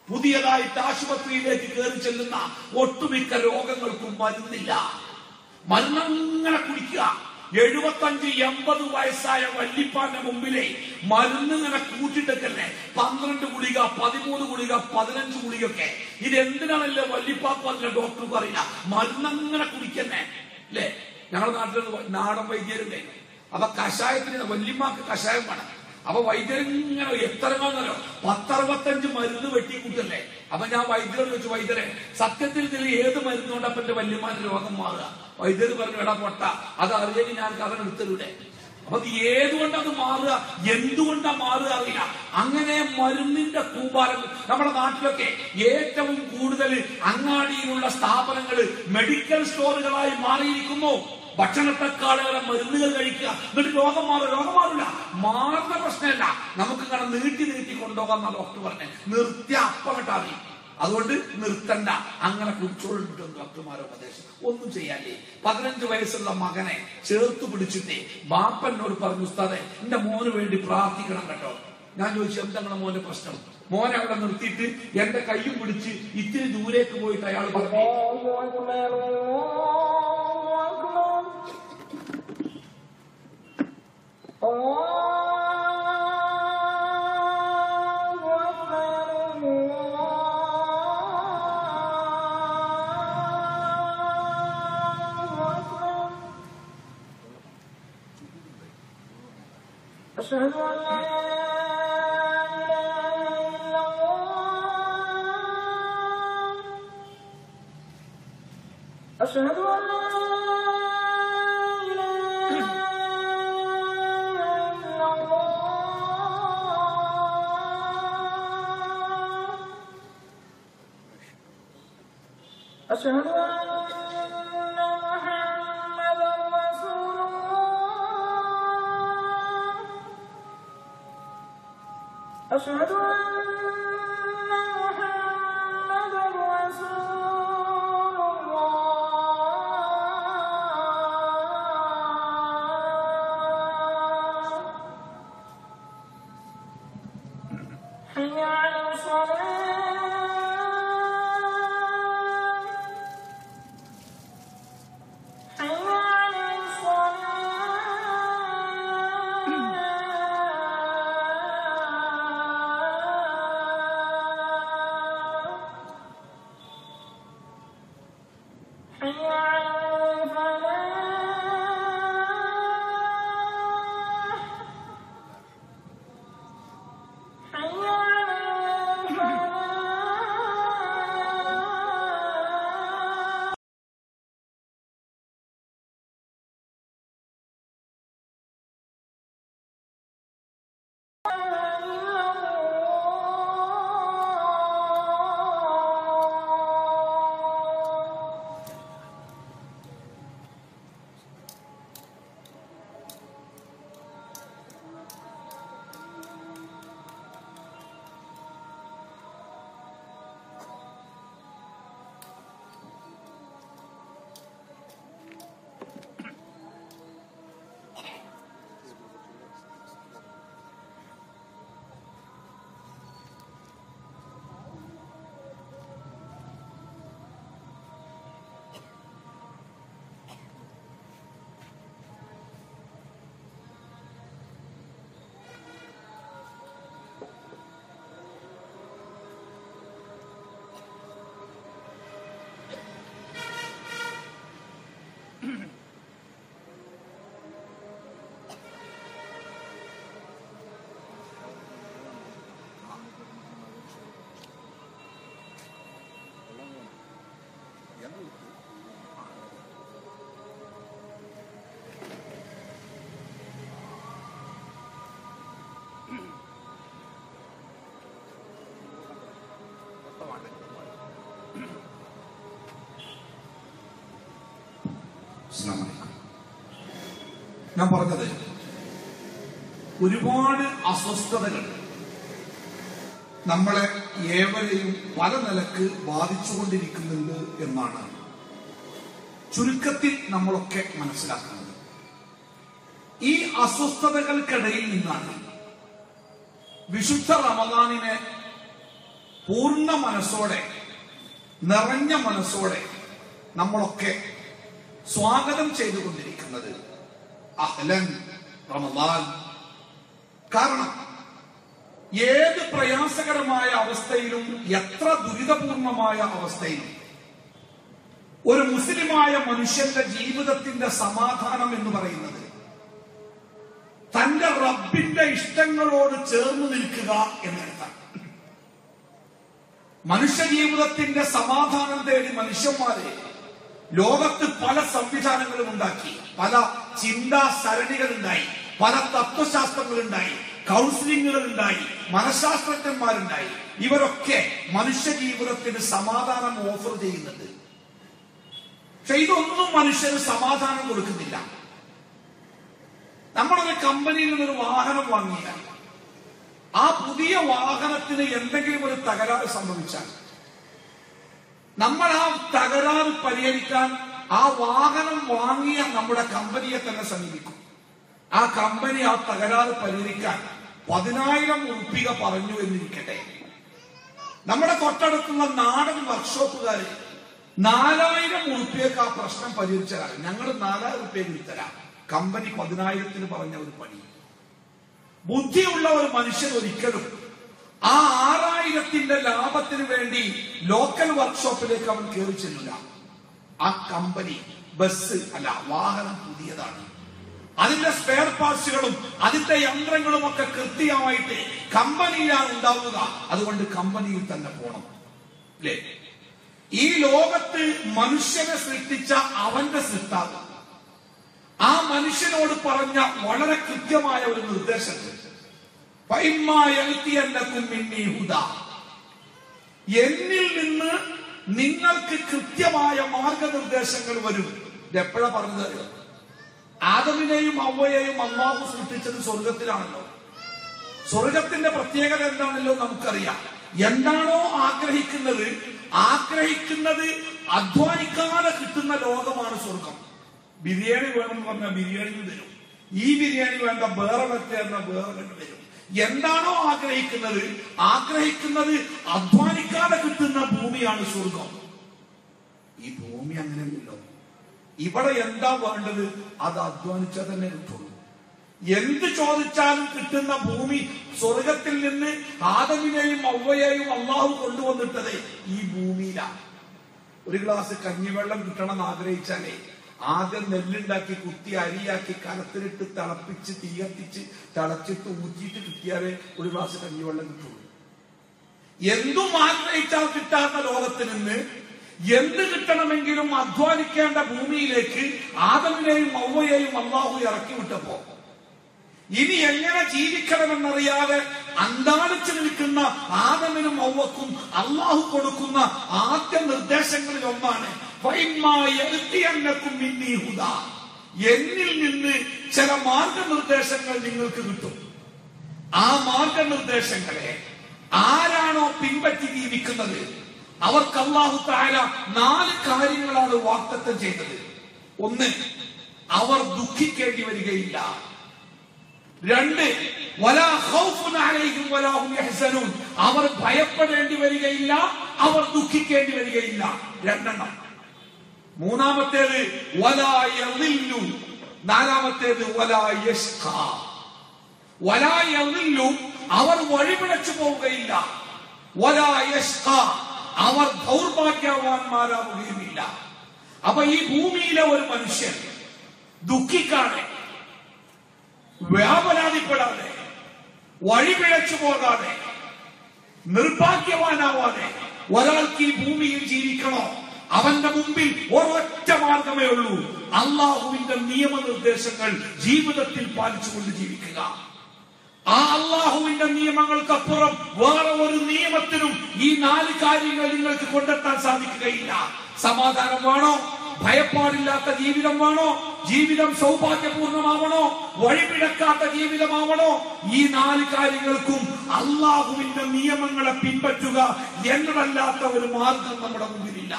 പുതിയതായിട്ട് ആശുപത്രിയിലേക്ക് കയറി ചെല്ലുന്ന ഒട്ടുമിക്ക രോഗങ്ങൾക്കും മരുന്നില്ല മരുന്നങ്ങനെ കുടിക്കുക എഴുപത്തഞ്ച് എൺപത് വയസ്സായ വല്ലിപ്പാന്റെ മുമ്പിലെ മരുന്ന് ഇങ്ങനെ കൂട്ടിട്ടൊക്കെ പന്ത്രണ്ട് ഗുളിക പതിമൂന്ന് ഗുളിക പതിനഞ്ച് ഗുളികൊക്കെ ഇതെന്തിനാണല്ലേ വല്ലിപ്പാക്ക് പറഞ്ഞ ഡോക്ടർക്ക് അറിയില്ല മരുന്നങ്ങനെ കുടിക്കന്നെ അല്ലേ ഞങ്ങളുടെ നാട്ടിൽ നാടൻ വൈദ്യരുണ്ട് അപ്പൊ കഷായത്തിന് വല്യമ്മക്ക് കഷായം വേണം അപ്പൊ വൈദ്യരിങ്ങനെ എത്രങ്ങാന്നല്ലോ പത്തറുപത്തഞ്ച് മരുന്ന് വെട്ടിക്കൂട്ടല്ലേ അപ്പൊ ഞാൻ വൈദ്യരോട് ചോദിച്ചു വൈദ്യരെ സത്യത്തിൽ ഇതിൽ ഏത് മരുന്നുകൊണ്ട് അപ്പൊ എന്റെ വല്യമാന്റെ രോഗം മാറുക വൈദ്യർ പറഞ്ഞു എടാ പൊട്ട അത് അറിയെങ്കിൽ ഞാൻ കഥ എടുത്തരുടെ അപ്പൊ അത് ഏതുകൊണ്ട് അത് മാറുക എന്തുകൊണ്ടാ മാറുക അറിയില്ല അങ്ങനെ മരുന്നിന്റെ കൂമ്പാരം നമ്മുടെ നാട്ടിലൊക്കെ ഏറ്റവും കൂടുതൽ അങ്ങാടിയിലുള്ള സ്ഥാപനങ്ങൾ മെഡിക്കൽ സ്റ്റോറുകളായി മാറിയിരിക്കുന്നു ഭക്ഷണത്തെക്കാളേറെ മരുന്നുകൾ കഴിക്കുക എന്നിട്ട് രോഗം മാറും രോഗം മാറില്ല മാറുന്ന പ്രശ്നമല്ല നമുക്ക് ഇങ്ങനെ നീട്ടി നീട്ടി കൊണ്ടുപോകാൻ ഡോക്ടർ പറഞ്ഞേ നിർത്തിയ അപ്പമിട്ടാൽ അതുകൊണ്ട് നിർത്തണ്ട അങ്ങനെ കുടിച്ചോളിട്ടും ഡോക്ടർമാരെ ഉപദേശം ഒന്നും ചെയ്യാല്ലേ പതിനഞ്ച് വയസ്സുള്ള മകനെ ചേർത്ത് പിടിച്ചിട്ടേ ബാപ്പനോട് പറഞ്ഞു ഉസ്താദെ എന്റെ മോന് വേണ്ടി പ്രാർത്ഥിക്കണം കേട്ടോ ഞാൻ ചോദിച്ചു എന്താണ് മോന്റെ പ്രശ്നം മോനെ അവിടെ നിർത്തിയിട്ട് എന്റെ കൈയും പിടിച്ച് ഇത്തിരി ദൂരേക്ക് പോയിട്ട് അയാൾ പറഞ്ഞു أشهد أن لا إله إلا الله أشهد أن لا إله إلا الله أشهد أن محمدا رسول الله أشهد أن محمدا رسول الله حي على الصلاة حي على الصلاة حي على الفلاح حي على الفلاح അസ്സലാമു അലൈക്കും. ഞാൻ പറഞ്ഞത് ഒരുപാട് അസ്വസ്ഥതകൾ നമ്മളെ ഏവരെയും പല നിലക്ക് ബാധിച്ചുകൊണ്ടിരിക്കുന്നുണ്ട് എന്നാണ് ചുരുക്കത്തിൽ നമ്മളൊക്കെ മനസ്സിലാക്കുന്നത് ഈ അസ്വസ്ഥതകൾക്കിടയിൽ നിന്നാണ് വിശുദ്ധ റമദാനിനെ പൂർണ്ണ മനസ്സോടെ നിറഞ്ഞ മനസ്സോടെ നമ്മളൊക്കെ സ്വാഗതം ചെയ്തുകൊണ്ടിരിക്കുന്നത് അഹ്ലൻ റമദാൻ കാരണം ഏത് പ്രയാസകരമായ അവസ്ഥയിലും എത്ര ദുരിതപൂർണമായ അവസ്ഥയിലും ഒരു മുസ്ലിമായ മനുഷ്യന്റെ ജീവിതത്തിന്റെ സമാധാനം എന്ന് പറയുന്നത് തന്റെ റബ്ബിന്റെ ഇഷ്ടങ്ങളോട് ചേർന്ന് നിൽക്കുക എന്നർത്ഥം മനുഷ്യ ജീവിതത്തിന്റെ സമാധാനം തേടി മനുഷ്യന്മാരെ ലോകത്ത് പല സംവിധാനങ്ങളും ഉണ്ടാക്കി പല ചിന്താ സരണികൾ ഉണ്ടായി പല തത്വശാസ്ത്രങ്ങൾ ഉണ്ടായി കൗൺസിലിങ്ങുകൾ ഉണ്ടായി മനഃശാസ്ത്രജ്ഞന്മാരുണ്ടായി ഇവരൊക്കെ മനുഷ്യ ജീവിതത്തിന് സമാധാനം ഓഫർ ചെയ്യുന്നുണ്ട് പക്ഷെ ഇതൊന്നും മനുഷ്യന് സമാധാനം കൊടുക്കുന്നില്ല നമ്മളൊരു കമ്പനിയിൽ നിന്നൊരു വാഹനം വാങ്ങിയാൽ ആ പുതിയ വാഹനത്തിന് എന്തെങ്കിലും ഒരു തകരാറ് സംഭവിച്ചാൽ നമ്മൾ ആ തകരാറ് പരിഹരിക്കാൻ ആ വാഹനം വാങ്ങിയ നമ്മുടെ കമ്പനിയെ തന്നെ സമീപിക്കും ആ കമ്പനി ആ തകരാറ് പരിഹരിക്കാൻ പതിനായിരം ഉറുപ്പിക പറഞ്ഞു എന്നിരിക്കട്ടെ നമ്മുടെ തൊട്ടടുത്തുള്ള നാടൻ വർക്ക്ഷോപ്പുകാര് നാലായിരം ഉറുപ്പിയൊക്കെ ആ പ്രശ്നം പരിഹരിച്ചതാണ് ഞങ്ങൾ നാലായിരം ഉറുപ്പിയ തരാം കമ്പനി പതിനായിരത്തിന് പറഞ്ഞ ഒരു പണി ബുദ്ധിയുള്ള ഒരു മനുഷ്യൻ ഒരിക്കലും ആ ആറായിരത്തിന്റെ ലാഭത്തിന് വേണ്ടി ലോക്കൽ വർക്ക്ഷോപ്പിലേക്ക് അവൻ കയറി ചെല്ലില്ല ആ കമ്പനി ബസ് അല്ല വാഹനം പുതിയതാണ് അതിന്റെ സ്പെയർ പാർട്സുകളും അതിന്റെ യന്ത്രങ്ങളും ഒക്കെ കൃത്യമായിട്ട് കമ്പനിയിലാണ് ഉണ്ടാവുക അതുകൊണ്ട് കമ്പനിയിൽ തന്നെ പോണം അല്ലേ ഈ ലോകത്ത് മനുഷ്യനെ സൃഷ്ടിച്ച അവന്റെ സൃഷ്ടാവ് ആ മനുഷ്യനോട് പറഞ്ഞ വളരെ കൃത്യമായ ഒരു നിർദ്ദേശം എന്നിൽ നിന്ന് നിങ്ങൾക്ക് കൃത്യമായ മാർഗനിർദ്ദേശങ്ങൾ വരും ഇത് എപ്പോഴാ പറഞ്ഞത് ആദമിനെയും അവയെയും അള്ളാഹു സൃഷ്ടിച്ചത് സ്വർഗത്തിലാണല്ലോ സ്വർഗത്തിന്റെ പ്രത്യേകത എന്താണല്ലോ നമുക്കറിയാം എന്താണോ ആഗ്രഹിക്കുന്നത് ആഗ്രഹിക്കുന്നത് അധ്വാനിക്കാതെ കിട്ടുന്ന ലോകമാണ് സ്വർഗം ബിരിയാണി വേണമെന്ന് പറഞ്ഞാൽ ബിരിയാണി തരും ഈ ബിരിയാണി വേണ്ട വേറെ വെച്ചേർന്ന വേറെ കണ്ടു തരും എന്താണോ ആഗ്രഹിക്കുന്നത് ആഗ്രഹിക്കുന്നത് അധ്വാനിക്കാതെ കിട്ടുന്ന ഭൂമിയാണ് സ്വർഗം ഈ ഭൂമി അങ്ങനെയല്ലോ ഇവിടെ എന്താ വേണ്ടത് അത് അധ്വാനിച്ചാൽ തന്നെ കിട്ടുള്ളൂ എന്ത് ചോദിച്ചാലും കിട്ടുന്ന ഭൂമി സ്വർഗത്തിൽ നിന്ന് ആദമിനെയും ഔവയെയും അള്ളാഹു കൊണ്ടുവന്നിട്ടത് ഈ ഭൂമിയിലാണ് ഒരു ഗ്ലാസ് കഞ്ഞിവെള്ളം കിട്ടണം എന്ന് ആഗ്രഹിച്ചാലേ ആദ്യം നെല്ലുണ്ടാക്കി കുത്തി അരിയാക്കി കലത്തിലിട്ട് തിളപ്പിച്ച് തീ കത്തിച്ച് തിളച്ചിട്ട് ഊറ്റിയിട്ട് കിട്ടിയാലേ ഒരു ഗ്ലാസ് കഞ്ഞിവെള്ളം കിട്ടുള്ളൂ എന്തും ആഗ്രഹിച്ചാൽ കിട്ടാത്ത ലോകത്ത് നിന്ന് എന്ത് കിട്ടണമെങ്കിലും അധ്വാനിക്കേണ്ട ഭൂമിയിലേക്ക് ആദമിനെയും ഔവയെയും അള്ളാഹു ഇറക്കി വിട്ടപ്പോ ഇനി എങ്ങനെ ജീവിക്കണമെന്നറിയാതെ അന്താളിച്ചു നിൽക്കുന്ന ആദമിനും ഔവക്കും അള്ളാഹു കൊടുക്കുന്ന ആദ്യ നിർദ്ദേശങ്ങളിൽ ഒന്നാണ് വൈമായക്കും എന്നിൽ നിന്ന് ചില മാർഗനിർദ്ദേശങ്ങൾ നിങ്ങൾക്ക് കിട്ടും ആ മാർഗനിർദ്ദേശങ്ങളെ ആരാണോ പിൻപറ്റി ജീവിക്കുന്നത് അവർക്ക് അള്ളാഹു താര നാല് കാര്യങ്ങളാണ് വാക്തത്വം ചെയ്തത് ഒന്ന് അവർ ദുഃഖിക്കേണ്ടി വരികയില്ല രണ്ട് വലാ ഖൗഫുൻ അലൈഹിം വലാ ഹും യഹ്സനൂൻ അവർ ഭയപ്പെടേണ്ടി വരികയില്ല അവർ ദുഃഖിക്കേണ്ടി വരികയില്ല രണ്ടെണ്ണം മൂന്നാമത്തേത് വലാ യളില്ലു നാലാമത്തേത് വലാ യഷ്ഖ വലാ യളില്ലു അവർ വഴിപിഴച്ചു പോവുകയില്ല വലാ യഷ്ഖ അവർ ദൗർഭാഗ്യവാന്മാരാവുകയുമില്ല അപ്പൊ ഈ ഭൂമിയിലെ ഒരു മനുഷ്യൻ ദുഃഖിക്കാതെ വ്യാപരാതിപ്പെടാതെ വഴിപിഴച്ചു പോകാതെ നിർഭാഗ്യവാനാവാതെ ഒരാൾക്ക് ഈ ഭൂമിയിൽ ജീവിക്കണോ അവന്റെ മുമ്പിൽ ഒരൊറ്റ മാർഗമേ ഉള്ളൂ അള്ളാഹുവിന്റെ നിയമനിർദ്ദേശങ്ങൾ ജീവിതത്തിൽ പാലിച്ചുകൊണ്ട് ജീവിക്കുക ആ അള്ളാഹുവിന്റെ നിയമങ്ങൾക്കപ്പുറം വേറെ ഒരു നിയമത്തിനും ഈ നാല് കാര്യങ്ങൾ നിങ്ങൾക്ക് കൊണ്ടെത്താൻ സാധിക്കുകയില്ല സമാധാനം വേണോ ഭയപ്പാടില്ലാത്ത ജീവിതം വേണോ ജീവിതം സൗഭാഗ്യപൂർണമാവണോ വഴിപിഴക്കാത്ത ജീവിതമാവണോ ഈ നാല് കാര്യങ്ങൾക്കും അള്ളാഹുവിന്റെ നിയമങ്ങളെ പിൻപറ്റുക എന്നതല്ലാത്ത ഒരു മാർഗം നമ്മുടെ മുമ്പിലില്ല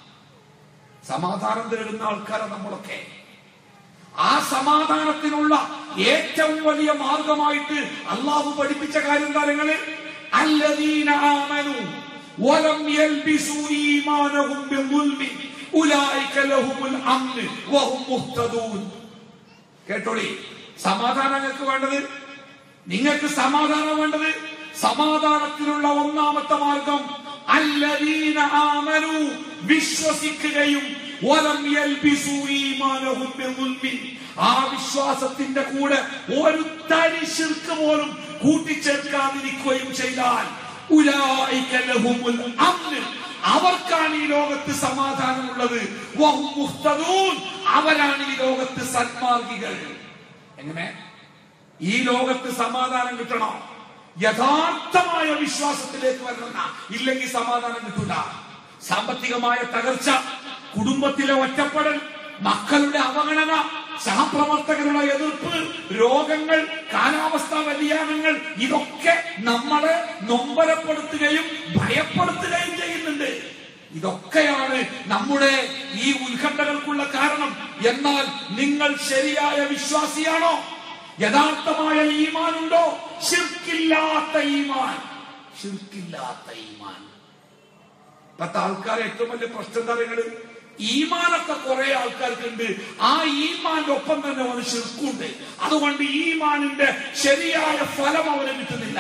സമാധാനം തേടുന്ന ആൾക്കാരെ നമ്മളൊക്കെ ആ സമാധാനത്തിനുള്ള ഏറ്റവും വലിയ മാർഗമായിട്ട് അള്ളാഹു പഠിപ്പിച്ച കാര്യം താരങ്ങള് അല്ലദീന ആമനു വലം യൽബിസു ഈമാനഹും ബിദുൽമി ഉലൈക ലഹുമുൽ അംൻ വഹും മുഹ്തദൂൻ കേട്ടോളി സമാധാനം നിങ്ങൾക്ക് വേണ്ടത് നിങ്ങൾക്ക് സമാധാനം വേണ്ടത് സമാധാനത്തിനുള്ള ഒന്നാമത്തെ മാർഗം അല്ലദീന ആമനു വിശ്വസിക്കുകയും വലം യൽബിസു ഈമാനഹും ബിദുൽമിൻ ആ വിശ്വാസത്തിന്റെ കൂടെ ഒരു തരി ശിർക്ക് പോലും കൂട്ടിച്ചേർക്കാതിരിക്കുകയും ചെയ്താൽ ഉലൈക ലഹുമുൽ അംൻ അവർക്കാണ് ഈ ലോകത്ത് സമാധാനമുള്ളത് വഹും മുഹ്തദൂൻ അവരാണ് ഈ ലോകത്ത് സന്മാർഗികൾ എങ്ങനെ ഈ ലോകത്ത് സമാധാനം കിട്ടണോ യഥാർത്ഥമായ വിശ്വാസത്തിലേക്ക് വരണമെന്ന ഇല്ലെങ്കിൽ സമാധാനം കിട്ടൂല സാമ്പത്തികമായ തകർച്ച കുടുംബത്തിലെ ഒറ്റപ്പെടൽ മക്കളുടെ അവഗണന സഹപ്രവർത്തകരുടെ എതിർപ്പ് രോഗങ്ങൾ കാലാവസ്ഥാ വ്യതിയാനങ്ങൾ ഇതൊക്കെ നമ്മളെ നൊമ്പരപ്പെടുത്തുകയും ഭയപ്പെടുത്തുകയും ചെയ്യുന്നുണ്ട് ഇതൊക്കെയാണ് നമ്മുടെ ഈ ഉത്കണ്ഠകൾക്കുള്ള കാരണം എന്നാൽ നിങ്ങൾ ശരിയായ വിശ്വാസിയാണോ യഥാർത്ഥമായ ഈമാനുണ്ടോ ഷിർക്കില്ലാത്ത ഈമാൻ ഷിർക്കില്ലാത്ത ഈമാൻ ഇപ്പത്തെ ആൾക്കാരെ ഏറ്റവും വലിയ പ്രശ്നം എന്താ പറയുന്നത് ഈമാനൊക്കെ കുറെ ആൾക്കാർക്കുണ്ട് ആ ഈമാന്റെ ഒപ്പം തന്നെ അവന് ഷിർക്കുണ്ട് അതുകൊണ്ട് ഈമാനിന്റെ ശരിയായ ഫലം അവന് കിട്ടുന്നില്ല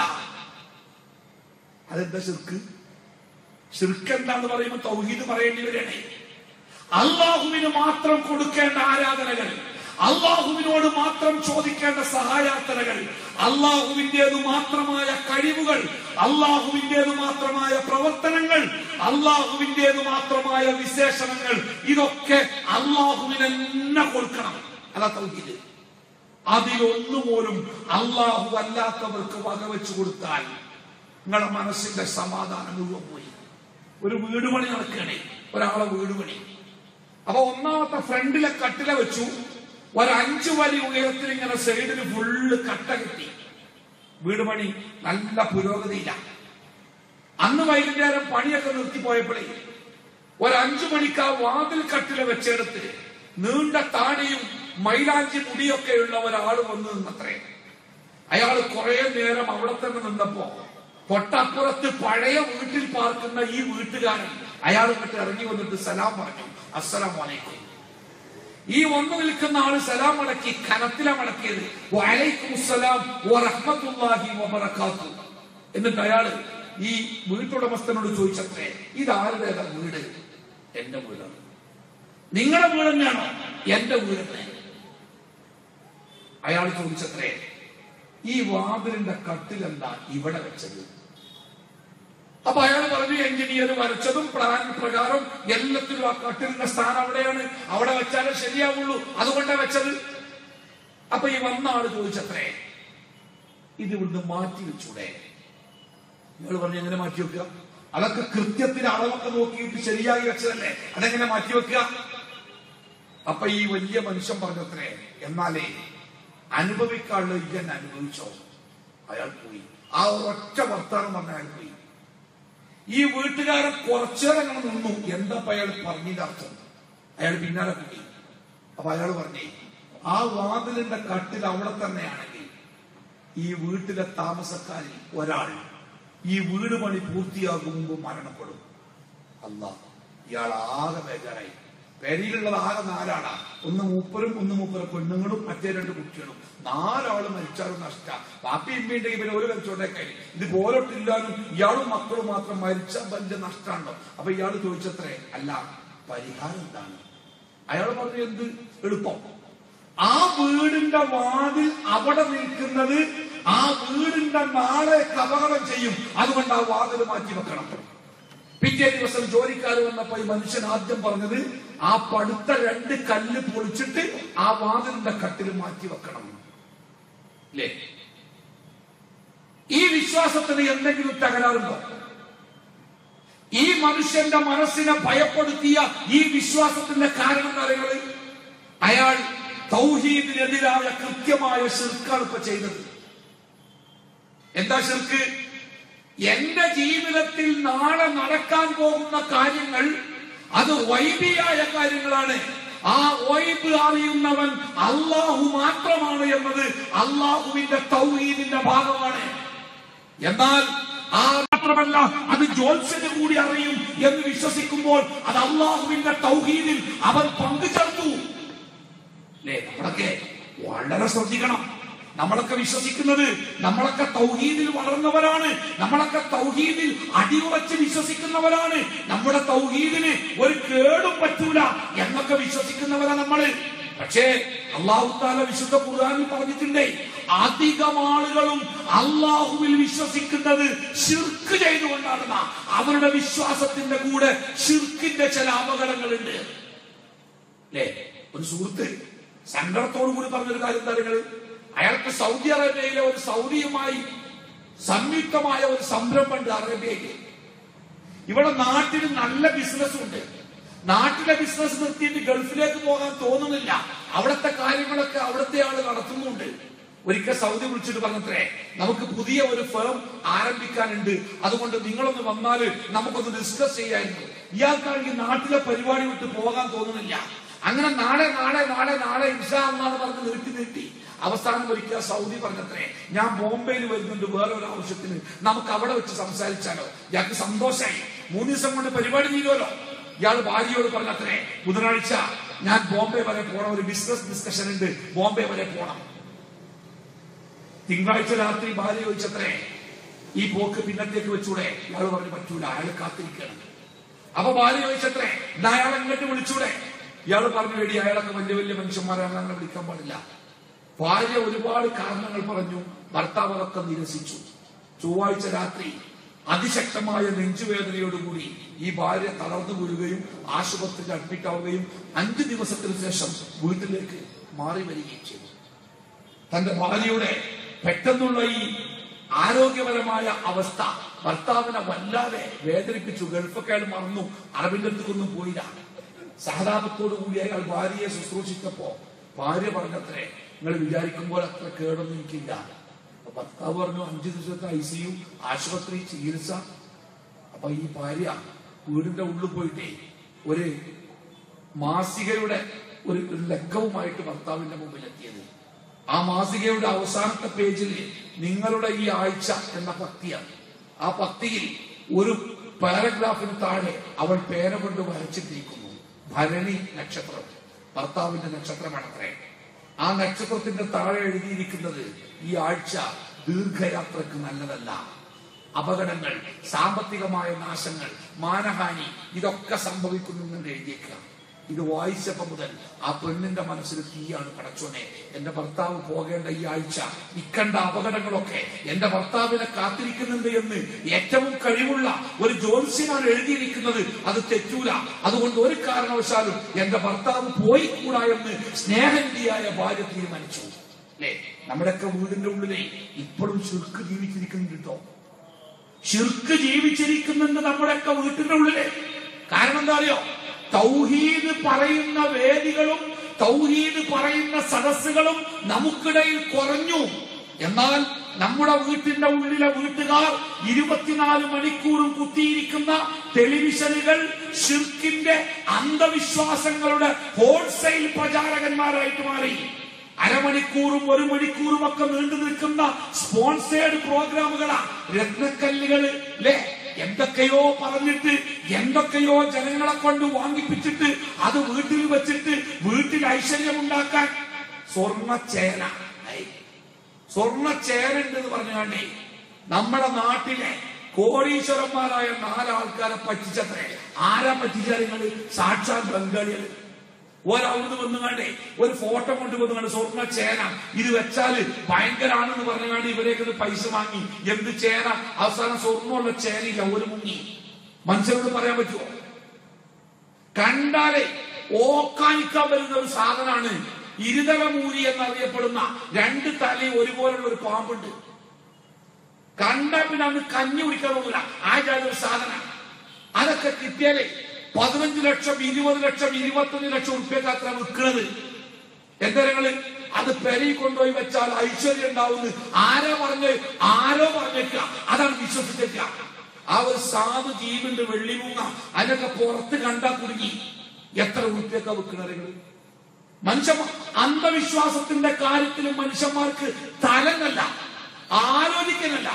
അതെന്താ ഷിർക്ക് ഷിർക്ക് എന്താന്ന് പറയുമ്പോൾ തൗഹീദ് പറയേണ്ടി വരണേ അള്ളാഹുവിന് മാത്രം കൊടുക്കേണ്ട ആരാധനകൾ അള്ളാഹുവിനോട് മാത്രം ചോദിക്കേണ്ട സഹായാർത്ഥനകൾ അള്ളാഹുവിന്റേതു മാത്രമായ കഴിവുകൾ അള്ളാഹുവിന്റേതു മാത്രമായ പ്രവർത്തനങ്ങൾ അള്ളാഹുവിന്റേതു മാത്രമായ വിശേഷണങ്ങൾ ഇതൊക്കെ അള്ളാഹുവിന് തന്നെ കൊടുക്കണം അല്ല തൗഹീദ് അതിലൊന്നുപോലും അള്ളാഹു അല്ലാത്തവർക്ക് വകവെച്ചു കൊടുത്താൽ നിങ്ങളുടെ മനസ്സിന്റെ സമാധാനം മുഴുവൻ പോയി ഒരു വീട് പണി നടക്കുകയാണേ ഒരാളെ വീട് പണി അപ്പൊ ഒന്നാമത്തെ ഫ്രണ്ടിലെ കട്ടില വെച്ചു ഒരു അഞ്ചു വരി ഉയരത്തിൽ ഇങ്ങനെ സൈഡിൽ ഫുള്ള് കട്ട കിട്ടി വീട് പണി നല്ല പുരോഗതിയില്ല അന്ന് വൈകുന്നേരം പണിയൊക്കെ നിർത്തിപ്പോയപ്പോഴേ ഒരു അഞ്ചു മണിക്ക് ആ വാതിൽ കട്ടില വെച്ചെടുത്ത് നീണ്ട താടിയും മൈലാഞ്ചി മുടിയൊക്കെയുള്ള ഒരാൾ വന്ന് നിന്നത്രേ അയാൾ കുറെ നേരം അവിടെ തന്നെ നിന്നപ്പോ തൊട്ടപ്പുറത്ത് പഴയ വീട്ടിൽ പാർക്കുന്ന ഈ വീട്ടുകാരൻ അയാൾ ഇങ്ങോട്ട് ഇറങ്ങി വന്നിട്ട് സലാം പറഞ്ഞു അസ്സലാം വലൈക്കും ഈ വന്നു നിൽക്കുന്ന ആള് സലാം മടക്കി കനത്തില മടക്കിയത് വലൈക്കും അസ്സലാം വറഹ്മത്തുള്ളാഹി വബറകാത്തു എന്നിട്ട് അയാള് ഈ വീട്ടുടമസ്ഥനോട് ചോദിച്ചത്രേ ഇതാരുടെ വീട് എന്റെ വീടാണ് നിങ്ങളുടെ വീട് തന്നെയാണോ എന്റെ വീട് തന്നെ അയാൾ ചോദിച്ചത്രേ ഈ വാതിലിന്റെ കട്ടിലെന്താ ഇവിടെ വെച്ചത് അപ്പൊ അയാൾ പറഞ്ഞു എഞ്ചിനീയർ വരച്ചതും പ്ലാൻ പ്രകാരം എല്ലാത്തിലും ആ കട്ടിലിന്റെ സ്ഥാനം അവിടെയാണ് അവിടെ വെച്ചാലേ ശരിയാവുള്ളൂ അതുകൊണ്ടാ വെച്ചത് അപ്പൊ ഈ വന്ന ആള് ചോദിച്ചത്രേ ഇത് ഇവിടുന്ന് മാറ്റി വെച്ചൂടെ നിങ്ങൾ പറഞ്ഞു എങ്ങനെ മാറ്റി വെക്കുക അതൊക്കെ കൃത്യത്തിന് അളവൊക്കെ നോക്കിയിട്ട് ശരിയായി വെച്ചതല്ലേ അതെങ്ങനെ മാറ്റി വെക്കുക അപ്പൊ ഈ വലിയ മനുഷ്യൻ പറഞ്ഞത്രേ എന്നാലേ അനുഭവിക്കാനുള്ള ഇജ്ജൻ അനുഭവിച്ചോ അയാൾ പോയി ആ ഒറ്റ വർത്താനം പറഞ്ഞ അയാൾ പോയി ഈ വീട്ടുകാരൻ കുറച്ചേരം അങ്ങനെ നിന്നു എന്താ അയാൾ പറഞ്ഞതിന്റെ അർത്ഥം അയാൾ പിന്നാലെ പോയി അപ്പൊ അയാൾ പറഞ്ഞേ ആ വാതിലിന്റെ കട്ടിൽ അവിടെ തന്നെയാണെങ്കിൽ ഈ വീട്ടിലെ താമസക്കാരിൽ ഒരാൾ ഈ വീട് പണി പൂർത്തിയാകുമ്പോൾ മരണപ്പെടും അല്ല ഇയാൾ ആകെ ബേജാറായി പെരിയിലുള്ളത് ആകെ നാലാളാ ഒന്ന് മൂപ്പരും ഒന്ന് മൂപ്പര പെണ്ണുങ്ങളും മറ്റേ രണ്ട് കുട്ടികളും നാലാള് മരിച്ചാലും നഷ്ട പാപ്പി ഇമ്മിണ്ടെങ്കിൽ പിന്നെ ഒരു കച്ചവടക്കാരി ഇത് പോലൊട്ടില്ലാനും ഇയാളും മക്കളും മാത്രം മരിച്ച വലിയ നഷ്ടമാണല്ലോ അപ്പൊ ഇയാൾ ചോദിച്ചത്രേ അല്ല പരിഹാരം എന്താണ് അയാൾ പറഞ്ഞു എന്ത് എളുപ്പം ആ വീടിന്റെ വാതിൽ അവിടെ നിൽക്കുന്നത് ആ വീടിന്റെ നാളെ അപകടം ചെയ്യും അതുകൊണ്ട് ആ വാതിൽ മാറ്റി വെക്കണം പിറ്റേ ദിവസം ജോലിക്കാർ വന്നപ്പോ ഈ മനുഷ്യൻ ആദ്യം പറഞ്ഞത് ആ പടുത്ത രണ്ട് കല്ല് പൊളിച്ചിട്ട് ആ വാതിലിന്റെ കട്ടിൽ മാറ്റി വെക്കണം അല്ലേ ഈ വിശ്വാസത്തിന് എന്തെങ്കിലും തകരാറുണ്ടോ ഈ മനുഷ്യന്റെ മനസ്സിനെ ഭയപ്പെടുത്തിയ ഈ വിശ്വാസത്തിന്റെ കാരണം എന്ന് പറയുന്നത് അയാൾ തൗഹീദിനെതിരായ കൃത്യമായ ശിർക്കാണ് ഇപ്പൊ ചെയ്തത് എന്താ ശിർക്ക് എന്റെ ജീവിതത്തിൽ നാളെ നടക്കാൻ പോകുന്ന കാര്യങ്ങൾ അത് വൈബിയായ കാര്യങ്ങളാണ് ആ വൈബ് അറിയുന്നവൻ അള്ളാഹു മാത്രമാണ് എന്നത് അള്ളാഹുവിന്റെ തൗഹീദിന്റെ ഭാഗമാണ് എന്നാൽ ആ മാത്രമല്ല അത് ജോത്സ്യന് കൂടി അറിയും എന്ന് വിശ്വസിക്കുമ്പോൾ അത് അള്ളാഹുവിന്റെ തൗഹീദിൽ അവൻ പങ്കുചേർത്തു അല്ലേ നമ്മളൊക്കെ വളരെ ശ്രദ്ധിക്കണം നമ്മളൊക്കെ വിശ്വസിക്കുന്നത് നമ്മളൊക്കെ തൗഹീദിൽ വളർന്നവരാണ് നമ്മളൊക്കെ തൗഹീദിൽ അടിയുറച്ച് വിശ്വസിക്കുന്നവരാണ് നമ്മുടെ തൗഹീദിന് ഒരു കേടും പറ്റൂല എന്നൊക്കെ വിശ്വസിക്കുന്നവരാ നമ്മള് പക്ഷേ അള്ളാഹു താല വിശുദ്ധ ഖുർആനിൽ പറഞ്ഞിട്ടുണ്ടേ അധികം ആളുകളും അള്ളാഹുവിൽ വിശ്വസിക്കുന്നത് ഷിർക്ക് ചെയ്തുകൊണ്ടാണെന്ന അവരുടെ വിശ്വാസത്തിന്റെ കൂടെ ഷിർക്കിന്റെ ചില അപകടങ്ങളുണ്ട് അല്ലേ ഒരു സുഹൃത്ത് സങ്കടത്തോടു കൂടി പറഞ്ഞൊരു കാര്യം എന്താ നിങ്ങള് അയാൾക്ക് സൗദി അറേബ്യയിലെ ഒരു സൗദിയുമായി സംയുക്തമായ ഒരു സംരംഭമുണ്ട് അറേബ്യയിൽ ഇവിടെ നാട്ടിൽ നല്ല ബിസിനസ് ഉണ്ട് നാട്ടിലെ ബിസിനസ് നിർത്തിയിട്ട് ഗൾഫിലേക്ക് പോകാൻ തോന്നുന്നില്ല അവിടുത്തെ കാര്യങ്ങളൊക്കെ അവിടുത്തെ ആള് നടത്തുന്നുണ്ട് ഒരിക്കൽ സൗദി വിളിച്ചിട്ട് പറഞ്ഞത്രേ നമുക്ക് പുതിയ ഒരു ഫേം ആരംഭിക്കാനുണ്ട് അതുകൊണ്ട് നിങ്ങളൊന്ന് വന്നാല് നമുക്കൊന്ന് ഡിസ്കസ് ചെയ്യായിരുന്നു ഇയാൾക്കാണെങ്കിൽ നാട്ടിലെ പരിപാടി വിട്ട് പോകാൻ തോന്നുന്നില്ല അങ്ങനെ നാളെ നാളെ നാളെ നാളെ ഇൻഷാ എന്നാണ് പറഞ്ഞ് നിർത്തി നിർത്തി അവസാനം ഒരിക്കൽ സൗദി പറഞ്ഞത്രേ ഞാൻ ബോംബെയിൽ വരുന്നുണ്ട് വേറെ ഒരു ആവശ്യത്തിന് നമുക്ക് അവിടെ വെച്ച് സംസാരിച്ചാലോ ഇയാൾക്ക് സന്തോഷമായി മൂന്ന് ദിവസം കൊണ്ട് പരിപാടി ചെയ്യുമല്ലോ ഇയാൾ ഭാര്യയോട് പറഞ്ഞത്രേ ബുധനാഴ്ച ഞാൻ ബോംബെ വരെ പോണം ഒരു ബിസിനസ് ഡിസ്കഷൻ ഉണ്ട് ബോംബെ വരെ പോണം തിങ്കളാഴ്ച രാത്രി ഭാര്യ ചോദിച്ചത്രേ ഈ പോക്ക് പിന്നത്തേക്ക് വെച്ചൂടെ ഇയാൾ പറഞ്ഞു പറ്റൂല അയാൾ കാത്തിരിക്കണം അപ്പൊ ഭാര്യ ചോദിച്ചത്രേ എന്നാ അയാൾ എങ്ങോട്ട് വിളിച്ചൂടെ ഇയാൾ പറഞ്ഞു വേടി അയാളൊക്കെ വലിയ വലിയ മനുഷ്യന്മാരാണ് അങ്ങനെ വിളിക്കാൻ പാടില്ല ഭാര്യ ഒരുപാട് കാരണങ്ങൾ പറഞ്ഞു ഭർത്താവ് അതൊക്കെ നിരസിച്ചു ചൊവ്വാഴ്ച രാത്രി അതിശക്തമായ നെഞ്ചുവേദനയോടുകൂടി ഈ ഭാര്യ തളർന്നു വീഴുകയും ആശുപത്രിയിൽ അഡ്മിറ്റ് ആവുകയും അഞ്ചു ദിവസത്തിന് ശേഷം വീട്ടിലേക്ക് മാറി വരികയും ചെയ്തു തന്റെ ഭാര്യയുടെ പെട്ടെന്നുള്ള ഈ ആരോഗ്യപരമായ അവസ്ഥ ഭർത്താവിനെ വല്ലാതെ വേദനിപ്പിച്ചു ഗൾഫൊക്കെ അയാൾ മറന്നു അറബിന്റെ അടുത്തേക്കൊന്നും പോയില്ല സഹതാപത്തോടു കൂടി അയാൾ ഭാര്യയെ ശുശ്രൂഷിച്ചപ്പോ ഭാര്യ പറഞ്ഞത്രേ നിങ്ങൾ വിചാരിക്കുമ്പോൾ അത്ര കേടൊന്നും എനിക്കില്ല അപ്പൊ ഭർത്താവ് പറഞ്ഞു അഞ്ചു ദിവസത്തെ ഐ സി യു ആശുപത്രി ചികിത്സ അപ്പൊ ഈ ഭാര്യ വീടിന്റെ ഉള്ളിൽ പോയിട്ടേ ഒരു മാസികയുടെ ഒരു ഒരു ലക്കവുമായിട്ട് ഭർത്താവിന്റെ മുമ്പിൽ എത്തിയത് ആ മാസികയുടെ അവസാനത്തെ പേജിൽ നിങ്ങളുടെ ഈ ആഴ്ച എന്ന പക്തിയാണ് ആ പക്തിയിൽ ഒരു പാരഗ്രാഫിന് താഴെ അവൾ പേന കൊണ്ട് വരച്ചിട്ടിരിക്കുന്നു ഭരണി നക്ഷത്രം ഭർത്താവിന്റെ നക്ഷത്രമാണത്രേ ആ നക്ഷത്രത്തിന്റെ താഴെ എഴുതിയിരിക്കുന്നത് ഈ ആഴ്ച ദീർഘയാത്രക്ക് നല്ലതല്ല അപകടങ്ങൾ സാമ്പത്തികമായ നാശങ്ങൾ മാനഹാനി ഇതൊക്കെ സംഭവിക്കുന്നുണ്ടെന്ന് എഴുതിയേക്കുക ഇത് വായിച്ചപ്പോ മുതൽ ആ പെണ്ണിന്റെ മനസ്സിൽ തീയാണ് പടച്ചോനെ എന്റെ ഭർത്താവ് പോകേണ്ട ഈ ആഴ്ച ഇക്കണ്ട അപകടങ്ങളൊക്കെ എന്റെ ഭർത്താവിനെ കാത്തിരിക്കുന്നുണ്ട് എന്ന് ഏറ്റവും കഴിവുള്ള ഒരു ജ്യോത്സ്യനാണ് എഴുതിയിരിക്കുന്നത് അത് തെറ്റൂല അതുകൊണ്ട് ഒരു കാരണവശാലും എന്റെ ഭർത്താവ് പോയി കൂടാ എന്ന് സ്നേഹനിധിയായ ഭാര്യ തീരുമാനിച്ചു അല്ലേ നമ്മുടെയൊക്കെ വീടിന്റെ ഉള്ളിലെ ഇപ്പോഴും ചുരുക്ക് ജീവിച്ചിരിക്കുന്നുണ്ട് കേട്ടോ ഷിർക്ക് ജീവിച്ചിരിക്കുന്നുണ്ട് നമ്മുടെയൊക്കെ വീട്ടിന്റെ ഉള്ളില് കാരണം എന്താ അറിയോ തൗഹീദ് പറയുന്ന വേദികളും തൗഹീദ് പറയുന്ന സദസ്സുകളും നമുക്കിടയിൽ കുറഞ്ഞു എന്നാൽ നമ്മുടെ വീട്ടിന്റെ ഉള്ളിലെ വീട്ടുകാർ ഇരുപത്തിനാല് മണിക്കൂറും കുത്തിയിരിക്കുന്ന ടെലിവിഷനുകൾ ഷിർക്കിന്റെ അന്ധവിശ്വാസങ്ങളുടെ ഹോൾസെയിൽ പ്രചാരകന്മാരായിട്ട് മാറി അരമണിക്കൂറും ഒരു മണിക്കൂറും ഒക്കെ നീണ്ടു നിൽക്കുന്ന സ്പോൺസേഡ് പ്രോഗ്രാമുകളാ രത്നക്കല്ലുകൾ അല്ലേ എന്തൊക്കെയോ പറഞ്ഞിട്ട് എന്തൊക്കെയോ ജനങ്ങളെ കൊണ്ട് വാങ്ങിപ്പിച്ചിട്ട് അത് വീട്ടിൽ വെച്ചിട്ട് വീട്ടിൽ ഐശ്വര്യമുണ്ടാക്കാൻ സ്വർണ്ണ ചേന ഐ, സ്വർണ്ണ ചേരുണ്ട് എന്ന് പറഞ്ഞാണ്ടേ നമ്മുടെ നാട്ടിലെ കോടീശ്വരന്മാരായ നാലാൾക്കാരെ പറ്റിച്ചത്രേ ആരാ പറ്റിച്ചാൽ നിങ്ങള് സാക്ഷാൽ ബംഗാളികള് ഒരവിടുന്ന് വന്നുകാണ്ടേ ഒരു ഫോട്ടോ കൊണ്ട് വന്നുകാണ്ട് സ്വർണ്ണ ചേന ഇത് വെച്ചാല് ഭയങ്കരാണെന്ന് പറഞ്ഞുകാണ്ട് ഇവരേക്ക് ഇത് പൈസ വാങ്ങി എന്ത് ചേന അവസാനം സ്വർണ്ണമുള്ള ചേനയില്ല ഒരു മുങ്ങി മനുഷ്യരോട് പറയാൻ പറ്റുമോ കണ്ടാലേ ഓക്കാനിക്കാൻ വരുന്ന ഒരു സാധനമാണ് ഇരുതല മൂരി എന്നറിയപ്പെടുന്ന രണ്ട് തലയും ഒരുപോലുള്ള ഒരു പാമ്പുണ്ട് കണ്ടാ പിന്നെ അന്ന് കഞ്ഞി കുടിക്കാൻ തോന്നില്ല ആ ജാതി ഒരു സാധനം അതൊക്കെ കിട്ടിയാലേ പതിനഞ്ച് ലക്ഷം ഇരുപത് ലക്ഷം ഇരുപത്തഞ്ച് ലക്ഷം ഉറുപ്പ്യക്ക് അത്ര വിൽക്കുന്നത് എന്താ നിങ്ങള് അത് പെരി കൊണ്ടുപോയി വെച്ചാൽ ഐശ്വര്യം ഉണ്ടാവുന്നു ആരോ പറഞ്ഞ് ആരോ പറഞ്ഞേക്ക അതാണ് വിശ്വസിച്ചേക്ക ആ ഒരു സാധു ജീവുണ്ട് വെള്ളിമൂങ്ങ അതിനൊക്കെ പുറത്ത് കണ്ടാ കുടുങ്ങി എത്ര ഉറുപ്പ്യൊക്കെ വിൽക്കണത് നിങ്ങള് മനുഷ്യന്മാർ അന്ധവിശ്വാസത്തിന്റെ കാര്യത്തിലും മനുഷ്യന്മാർക്ക് തലങ്ങല്ല ആലോചിക്കാനല്ല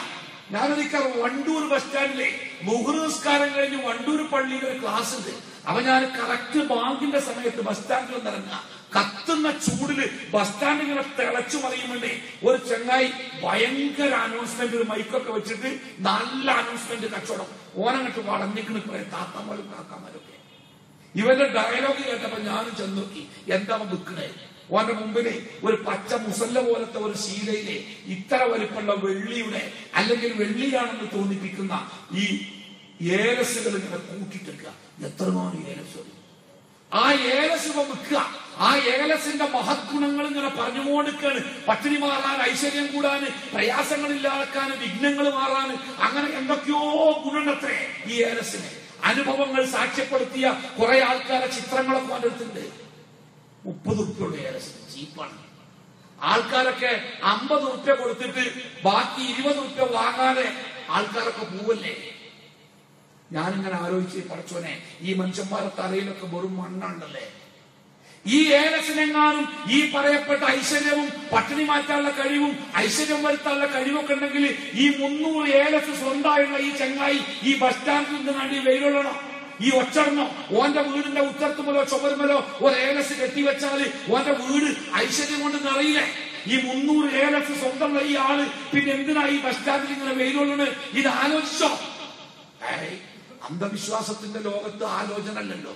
ഞാനൊരിക്കൽ വണ്ടൂർ ബസ് സ്റ്റാൻഡിലെ മുഹുർ നിസ്കാരം കഴിഞ്ഞ് വണ്ടൂർ പള്ളിയിൽ ഒരു ക്ലാസ് ഉണ്ട് അപ്പൊ ഞാൻ കറക്റ്റ് ബാങ്കിന്റെ സമയത്ത് ബസ് സ്റ്റാൻഡിൽ ഒന്ന് ഇറങ്ങുക കത്തുന്ന ചൂടില് ബസ് സ്റ്റാൻഡ് ഇങ്ങനെ തിളച്ചു മറിയുമ്പോണ്ടേ ഒരു ചെങ്ങായി ഭയങ്കര അനൗൺസ്മെന്റ് ഒരു മൈക്കൊക്കെ വെച്ചിട്ട് നല്ല അനൗൺസ്മെന്റ് കച്ചവടം ഓനങ്ങട്ട് വളഞ്ഞിക്കണ് കുറെ താത്തമാരും കാക്കാമാരും ഒക്കെ ഇവന്റെ ഡയലോഗ് കേട്ടപ്പോ ഞാനും ചെന്ന് നോക്കി എന്താ അവൻ വിൽക്കണേ ഓന്റെ മുമ്പില് ഒരു പച്ച മുസല്ല പോലത്തെ ഒരു ശീലയിലെ ഇത്ര വലിപ്പമുള്ള വെള്ളിയുടെ അല്ലെങ്കിൽ വെള്ളിയാണെന്ന് തോന്നിപ്പിക്കുന്ന ഈ ഏലസുകൾ ഇങ്ങനെ കൂട്ടിട്ടെടുക്കുക എത്രമാനം ഏലസ് ആ ഏലസ് ഇവ വിൽക്കുക ആ ഏലസിന്റെ മഹത് ഗുണങ്ങൾ ഇങ്ങനെ പറഞ്ഞുകൊടുക്കാണ് പട്ടിണി മാറാൻ ഐശ്വര്യം കൂടാന് പ്രയാസങ്ങളില്ലാതാക്കാൻ വിഘ്നങ്ങൾ മാറാൻ അങ്ങനെ എന്തൊക്കെയോ ഗുണണ്ടത്രേ ഈ ഏലസിന് അനുഭവങ്ങൾ സാക്ഷ്യപ്പെടുത്തിയ കുറെ ആൾക്കാരെ ചിത്രങ്ങളൊക്കെ അവന്റെ അടുത്തുണ്ട് മുപ്പത് ഉറുപ്പ്യുള്ള ഏലസിന് ചീപ്പാണ് ആൾക്കാരൊക്കെ അമ്പത് ഉറുപ്പ്യ കൊടുത്തിട്ട് ബാക്കി ഇരുപത് ഉറുപ്പ്യ വാങ്ങാതെ ആൾക്കാരൊക്കെ പോവല്ലേ ഞാനിങ്ങനെ ആലോചിച്ച് പഠിച്ചോനെ ഈ മനുഷ്യന്മാരുടെ തലയിലൊക്കെ വെറും മണ്ണുണ്ടല്ലേ ഈ ഏലസിനെങ്ങാനും ഈ പറയപ്പെട്ട ഐശ്വര്യവും പട്ടിണി മാറ്റാനുള്ള കഴിവും ഐശ്വര്യം വരുത്താനുള്ള കഴിവൊക്കെ ഉണ്ടെങ്കിൽ ഈ മുന്നൂറ് ഏലസ് സ്വന്തമായുള്ള ഈ ചങ്ങായി ഈ ബസ് സ്റ്റാൻഡിൽ നിന്ന് കണ്ടി വെയിലുള്ളണോ ഈ ഒച്ചടണോ ഓന്റെ വീടിന്റെ ഉത്തരത്തുമലോ ചുമരുമലോ ഒരു ഏലസ് കെട്ടിവെച്ചാല് ഓന്റെ വീട് ഐശ്വര്യം കൊണ്ട് നിറയില്ലേ ഈ മുന്നൂറ് ഏലസ് സ്വന്തമുള്ള ഈ ആള് പിന്നെ എന്തിനാ ഈ ബസ് സ്റ്റാൻഡിൽ ഇങ്ങനെ വെയിലുള്ളത് ഇത് ആലോചിച്ചോ ഏയ്, അന്ധവിശ്വാസത്തിന്റെ ലോകത്ത് ആലോചന അല്ലല്ലോ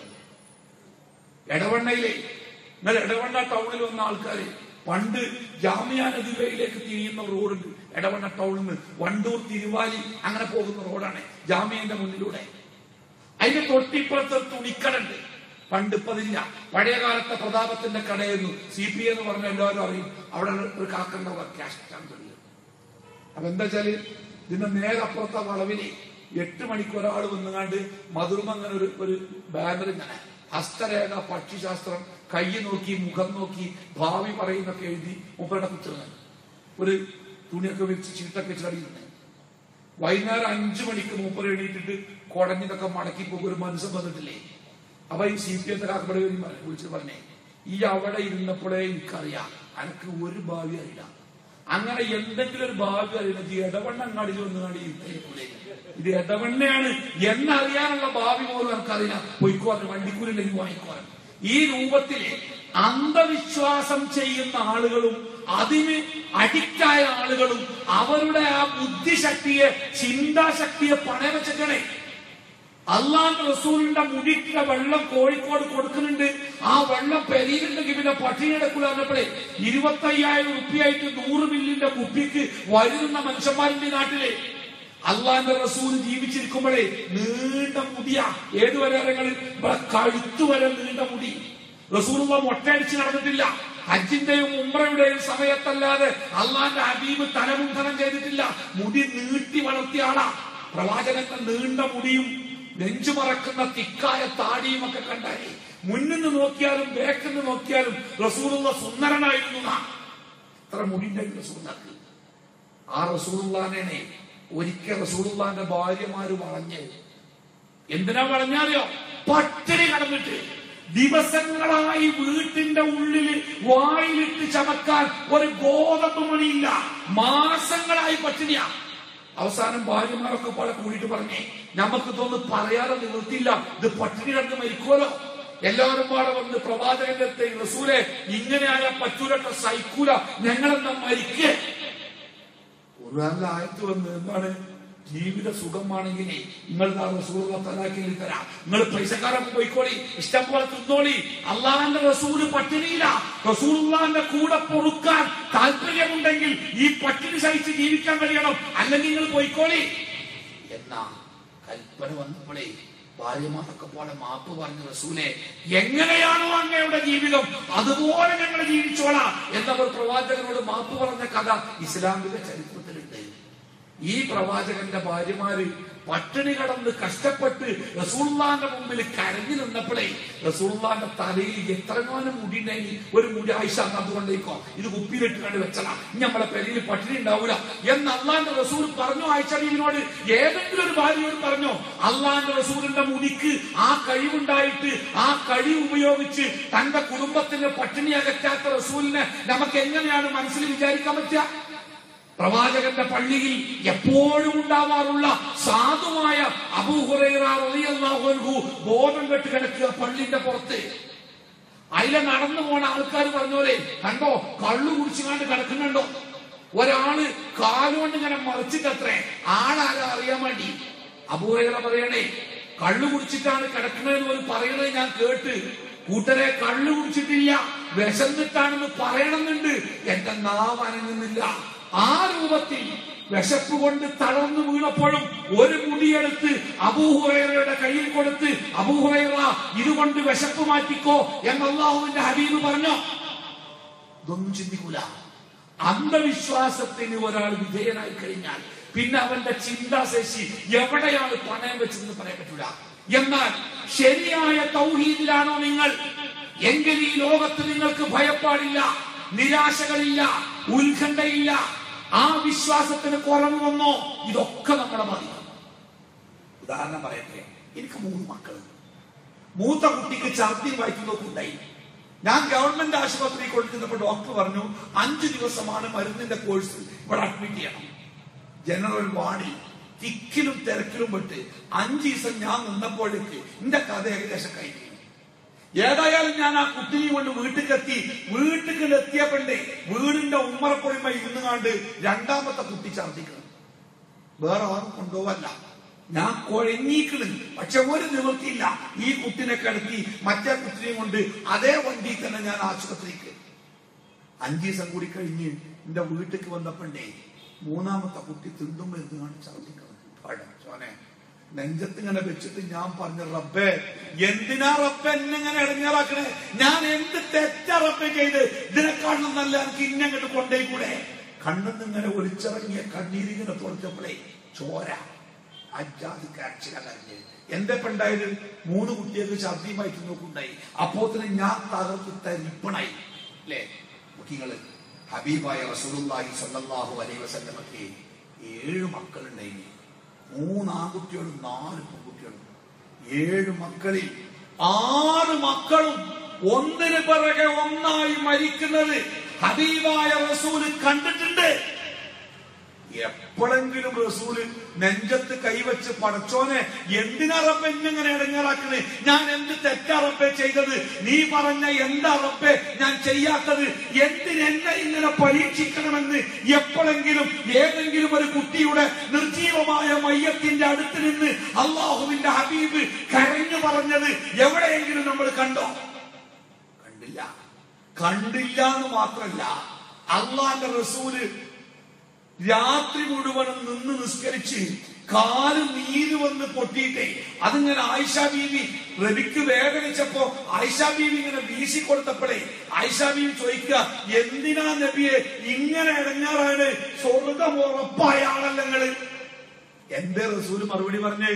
എടവണ്ണയിലെ നിങ്ങൾ എടവണ്ണ ടൗണിൽ വന്ന ആൾക്കാര് പണ്ട് ജാമ്യ നദിയിലേക്ക് തിരിയുന്ന റോഡുണ്ട് എടവണ്ണ ടൗണിൽ നിന്ന് വണ്ടൂർ തിരുവാലി അങ്ങനെ പോകുന്ന റോഡാണ് ജാമ്യന്റെ മുന്നിലൂടെ അതിന്റെ തൊട്ടിപ്പുറത്ത് ഒരു തുണിക്കടണ്ട് പണ്ട് ഇപ്പതില്ല പഴയ കാലത്തെ പ്രതാപത്തിന്റെ കടയായിരുന്നു സി പി എന്ന് പറഞ്ഞ എല്ലാവരും അറിയും അവിടെ ഒരു കാക്കണ്ട ക്യാഷ് സ്റ്റാമ്പ് അപ്പൊ എന്താ വെച്ചാല് ഇതിന്റെ നേരെ അപ്പുറത്തെ വളവില് എട്ട് മണിക്ക് ഒരാൾ വന്നുകാണ്ട് മധുരം അങ്ങനെ ഒരു ഒരു ബാനർ ഇങ്ങനെ ഹസ്തരേഖ പക്ഷിശാസ്ത്രം കൈ നോക്കി മുഖം നോക്കി ഭാവി പറയുന്നൊക്കെ എഴുതി മുപ്പരുടെ കുത്തുന്നത് ഒരു തുണിയൊക്കെ വെച്ച് ചീട്ടൊക്കെ വെച്ച് കടിയിരുന്നത് വൈകുന്നേരം അഞ്ചു മണിക്ക് മൂപ്പർ എണീറ്റിട്ട് കുടഞ്ഞിതൊക്കെ മടക്കി പോകും ഒരു മനുഷ്യൻ വന്നിട്ടില്ലേ അപ്പൊ ഈ സി പി എം കാക്കപ്പടെ വിളിച്ചിട്ട് പറഞ്ഞേ ഈ അവിടെ ഇരുന്നപ്പോഴേ എനിക്കറിയാം അനക്ക് ഒരു ഭാവി അറിയില്ല അങ്ങനെ എന്തെങ്കിലും ഒരു ഭാവി അറിയില്ല ഈ ഇടവണ്ണ അങ്ങാടിയിൽ വന്നുകാണ്ട് ഇരുന്നേക്കൂലേ ഇത് ഇടവണ്ണയാണ് എന്നറിയാനുള്ള ഭാവി പോലും എനിക്കറിയില്ല പൊയ്ക്കോറൻ വണ്ടിക്കൂലില്ലെങ്കിൽ വാങ്ങിക്കോറൻ ഈ രൂപത്തില് അന്ധവിശ്വാസം ചെയ്യുന്ന ആളുകളും അതിന് അഡിക്റ്റായ ആളുകളും അവരുടെ ആ ബുദ്ധിശക്തിയെ ചിന്താശക്തിയെ പണയം വെച്ചിട്ടേ അള്ളാന്റെ റസൂലിന്റെ മുടിക്കുള്ള വെള്ളം കോഴിക്കോട് കൊടുക്കുന്നുണ്ട് ആ വെള്ളം പെരിയിലുണ്ടെങ്കിൽ പിന്നെ പട്ടിണി എടുക്കൂല പറഞ്ഞപ്പോഴേ ഇരുപത്തി അയ്യായിരം റുപ്യായിട്ട് നൂറ് മില്ലിന്റെ കുപ്പിക്ക് വരുന്ന മനുഷ്യന്മാരുടെ ഈ നാട്ടിലെ അള്ളാന്റെ റസൂൽ ജീവിച്ചിരിക്കുമ്പോഴേ നീണ്ട മുടിയ ഏതുവരെ ഇറങ്ങളിൽ ഇവിടെ കഴുത്തു വരെ നീണ്ട മുടി റസൂലുള്ള മൊട്ടയടിച്ച് നടന്നിട്ടില്ല ഹജ്ജിന്റെയും ഉമ്രയുടെയും സമയത്തല്ലാതെ അള്ളാന്റെ ഹബീബ് തലമുണ്ടനം ചെയ്തിട്ടില്ല മുടി നീട്ടി വളർത്തിയ ആളാ പ്രവാചകന്റെ നീണ്ട മുടിയും നെഞ്ചുമറക്കുന്ന തിക്കായ താടിയും ഒക്കെ കണ്ടായി മുന്നിൽ നിന്ന് നോക്കിയാലും ബേക്കിൽ നിന്ന് നോക്കിയാലും റസൂലുള്ള സുന്ദരനായിരുന്നു നാം. എത്ര മുടിണ്ടായിരുന്നു റസൂലുള്ളാക്ക് ആ റസൂലുള്ളാനെ ഒരിക്കൽ റസൂലുള്ളാന്റെ ഭാര്യമാര് വളഞ്ഞ് എന്തിനാ വളഞ്ഞാറിയോ പട്ടിണി കടന്നിട്ട് ദിവസങ്ങളായി വീട്ടിന്റെ ഉള്ളില് വായിലിട്ട് ചമക്കാൻ ഒരു ഗോതമ്പ് മണിയില്ല മാസങ്ങളായി പട്ടിണിയാ അവസാനം ഭാര്യമാരൊക്കെ പാടെ കൂടിയിട്ട് പറഞ്ഞേ നമുക്ക് ഇതൊന്നും പറയാതെ നിവൃത്തിയില്ല ഇത് പട്ടിണി കിടന്ന് മരിക്കുമല്ലോ എല്ലാവരും പാടെ വന്ന് പ്രവാചകന്റെ അടുത്ത് റസൂലെ ഇങ്ങനെയായ പറ്റൂലട്ട സൈക്കൂല ഞങ്ങളെന്നാ മരിക്കേ ഖുർആനിലെ ആയത്ത് വന്ന് എന്താണ് ജീവിത സുഖമാണെങ്കിൽ നിങ്ങൾ റസൂലുള്ള തലാക്കിൽ തരാം നിങ്ങൾ പൈസക്കാരൊക്കെ പോയിക്കോളി ഇഷ്ടം പോലെ തിന്നോളി അള്ളാന്റെ റസൂല് പട്ടിണിയില്ല റസൂലുള്ളാന്റെ കൂടെ പൊറുക്കാൻ താല്പര്യമുണ്ടെങ്കിൽ ഈ പട്ടിണി സഹിച്ച് ജീവിക്കാൻ കഴിയണം അല്ലെങ്കിൽ നിങ്ങൾ പോയിക്കോളി എന്നാ കൽപ്പന വന്നപ്പോഴേ ഭാര്യമാരൊക്കെ പോലെ മാപ്പ് പറഞ്ഞ റസൂലെ എങ്ങനെയാണോ അങ്ങയുടെ ജീവിതം അതുപോലെ ഞങ്ങൾ ജീവിച്ചോളാം എന്നവർ പ്രവാചകനോട് മാപ്പ് പറഞ്ഞ കഥ ഇസ്ലാമിക ചരിത്രത്തിലുണ്ട് ഈ പ്രവാചകന്റെ ഭാര്യമാര് പട്ടിണി കടന്ന് കഷ്ടപ്പെട്ട് റസൂള്ളാന്റെ മുമ്പിൽ കരഞ്ഞു നിന്നപ്പോഴേ റസൂള്ളാന്റെ തലയിൽ എത്രങ്ങാനും മുടി ഉണ്ടെങ്കിൽ ഒരു മുടി ആയിഷ അന്ന് അതുകൊണ്ടേക്കോ ഇത് കുപ്പിയിലിട്ട് കണ്ട് വെച്ചതാ ഇനി നമ്മളെ പെരയിൽ പട്ടിണി ഉണ്ടാവൂല എന്ന് അള്ളാന്റെ റസൂൽ പറഞ്ഞു ആയിഷീനോട് ഏതെങ്കിലും ഒരു ഭാര്യയോട് പറഞ്ഞോ അള്ളാന്റെ റസൂലിന്റെ മുടിക്ക് ആ കഴിവുണ്ടായിട്ട് ആ കഴിവ് ഉപയോഗിച്ച് തന്റെ കുടുംബത്തിന്റെ പട്ടിണി അകറ്റാത്ത റസൂലിനെ നമുക്ക് എങ്ങനെയാണ് മനസ്സിൽ വിചാരിക്കാൻ പറ്റുക പ്രവാചകന്റെ പള്ളിയിൽ എപ്പോഴും ഉണ്ടാവാറുള്ള സാധുവായ അബൂഹുറൈറു ബോധം കെട്ട് കിടക്കുക പള്ളിന്റെ പുറത്ത് അതിലെ നടന്നു പോണ ആൾക്കാർ പറഞ്ഞോലെ കണ്ടോ കള്ളു കുടിച്ചുകൊണ്ട് കിടക്കുന്നുണ്ടോ ഒരാള് കാലുകൊണ്ട് ഇങ്ങനെ മറിച്ചിട്ടത്രേ ആളാരാ അറിയാൻ വേണ്ടി അബൂഹുറൈറ പറയണേ കള്ളു കുടിച്ചിട്ടാണ് കിടക്കുന്നതെന്ന് ഒരു പറയണത് ഞാൻ കേട്ട് കൂട്ടരെ കള്ളു കുടിച്ചിട്ടില്ല വിശന്നിട്ടാണെന്ന് പറയണമെന്നുണ്ട് എന്റെ നാവ് അനങ്ങുന്നില്ല ആ രൂപത്തിൽ വിശപ്പ് കൊണ്ട് തളർന്നു വീണപ്പോഴും ഒരു മുടിയെടുത്ത് അബൂഹുറയുടെ കയ്യിൽ കൊടുത്ത് അബൂഹുറ ഇതുകൊണ്ട് വിശപ്പ് മാറ്റിക്കോ എന്ന് അള്ളാഹുവിന്റെ ഹബീബ് പറഞ്ഞോ ഇതൊന്നും ചിന്തിക്കൂല അന്ധവിശ്വാസത്തിന് ഒരാൾ വിധേയനായി കഴിഞ്ഞാൽ പിന്നെ അവന്റെ ചിന്താശേഷി എവിടെയാണ് പണയം വെച്ചതെന്ന് പറയാൻ പറ്റൂല എന്നാൽ ശരിയായ തൗഹീദിലാണോ നിങ്ങൾ എങ്കിൽ ഈ ലോകത്ത് നിങ്ങൾക്ക് ഭയപ്പാടില്ല നിരാശകളില്ല ഉത്കണ്ഠയില്ല ആ വിശ്വാസത്തിന് കുറവ് വന്നോ ഇതൊക്കെ നമ്മളെ മതി ഉദാഹരണം പറയട്ടെ എനിക്ക് മൂന്ന് മക്കൾ മൂത്ത കുട്ടിക്ക് ഛർദിയും വയറ്റുന്നൊക്കെ ഉണ്ടായി ഞാൻ ഗവൺമെന്റ് ആശുപത്രിയിൽ കൊണ്ടിരുന്നപ്പോൾ ഡോക്ടർ പറഞ്ഞു അഞ്ചു ദിവസമാണ് മരുന്നിന്റെ കോഴ്സ് ഇവിടെ അഡ്മിറ്റ് ചെയ്യണം ജനറൽ വാർഡിൽ തിക്കിലും തിരക്കിലും പെട്ട് അഞ്ചു ദിവസം ഞാൻ നിന്നപ്പോഴേക്ക് എന്റെ കഥ ഏകദേശം കഴിഞ്ഞു ഏതായാലും ഞാൻ ആ കുട്ടിയെ കൊണ്ട് വീട്ടിലെത്തി വീട്ടിൽ എത്തിയപ്പോണ്ടേ വീടിന്റെ ഉമ്മറപ്പൊഴിമ ഇരുന്ന് കണ്ട് രണ്ടാമത്തെ കുട്ടി ഛർദിക്കണം വേറെ ആരും കൊണ്ടുപോവല്ല ഞാൻ കുഴഞ്ഞീക്കണ് പക്ഷെ ഒരു നിവൃത്തിയില്ല ഈ കുട്ടിനെ കിടത്തി മറ്റേ കുട്ടിനെയും കൊണ്ട് അതേ വണ്ടിയിൽ തന്നെ ഞാൻ ആശുപത്രിക്ക് അഞ്ചു ദിവസം കൂടി കഴിഞ്ഞ് എന്റെ വീട്ടിലേക്ക് വന്നപ്പോണ്ടേ മൂന്നാമത്തെ കുട്ടി തിണ്ടും മരുന്ന് കാണിച്ച് ഛർദിക്കണം പടച്ചോനെ നെഞ്ചത്ത് ഇങ്ങനെ വെച്ചിട്ട് ഞാൻ പറഞ്ഞു റബ്ബേ എന്തിനാ റബ്ബെ എന്നെ ഇങ്ങനെ ഇടങ്ങേറാക്കണേ ഞാൻ എന്ത് തെറ്റാ റബ്ബെ ചെയ്ത് ഇതിനെക്കാളും നല്ല എനിക്ക് ഇന്നങ്ങോട്ട് കൊണ്ടേ കൂടെ കണ്ണെന്ന് ഇങ്ങനെ ഒലിച്ചിറങ്ങിയ കണ്ണീരിങ്ങനെ തുറച്ചപ്പോഴേ ചോര അജാതി കാച്ചില കരഞ്ഞ് എന്റെ പെണ്ടായത് മൂന്ന് കുട്ടികൾക്ക് ഛർദിയുമായിട്ട് നോക്കുണ്ടായി അപ്പോത്തിന് ഞാൻ തകർത്ത് തരിപ്പണായി അല്ലേ കുട്ടികള് ഹബീബായ റസൂലുള്ളാഹി സ്വല്ലല്ലാഹു അലൈഹി വസല്ലമക്ക് ഏഴ് മക്കളുണ്ടായിനി മൂന്ന് ആൺകുട്ടികളും നാല് പെൺകുട്ടികളും ഏഴ് മക്കളിൽ ആറ് മക്കളും ഒന്നിന് പിറകെ ഒന്നായി മരിക്കുന്നത് ഹബീബായ റസൂല് കണ്ടിട്ടുണ്ട് എപ്പോഴെങ്കിലും റസൂല് നെഞ്ചത്ത് കൈവച്ച് പടച്ചോനെ എന്തിനാ റബ്ബെ ഇന്നിങ്ങനെ ഇടങ്ങേറാക്കണേ ഞാൻ എന്ത് തെറ്റാ റബ്ബെ ചെയ്തത് നീ പറഞ്ഞ എന്താ റബ്ബെ ഞാൻ ചെയ്യാത്തത് എന്തിനെന്നെ ഇങ്ങനെ പരീക്ഷിക്കണമെന്ന് എപ്പോഴെങ്കിലും ഏതെങ്കിലും ഒരു കുട്ടിയുടെ നിർജീവമായ മയ്യത്തിന്റെ അടുത്ത് നിന്ന് അള്ളാഹുവിന്റെ ഹബീബ് കരഞ്ഞു പറഞ്ഞത് എവിടെയെങ്കിലും നമ്മൾ കണ്ടോ കണ്ടില്ല കണ്ടില്ല എന്ന് മാത്രല്ല അള്ളാന്റെ റസൂല് രാത്രി മുഴുവനും നിന്ന് നിസ്കരിച്ച് കാല് നീര് വന്ന് പൊട്ടിയിട്ടേ അതിങ്ങനെ ആയിഷ ബീവി റബിക്ക് വേദനിച്ചപ്പോ ആയിഷ ബീവി ഇങ്ങനെ വീശി കൊടുത്തപ്പോഴേ ആയിഷ ബീവി ചോദിക്കുക എന്തിനാ നബിയെ ഇങ്ങനെ ഇടങ്ങാറാണ് സ്വർഗം ഉറപ്പായ ആളല്ലങ്ങള് എന്റെ റസൂല് മറുപടി പറഞ്ഞേ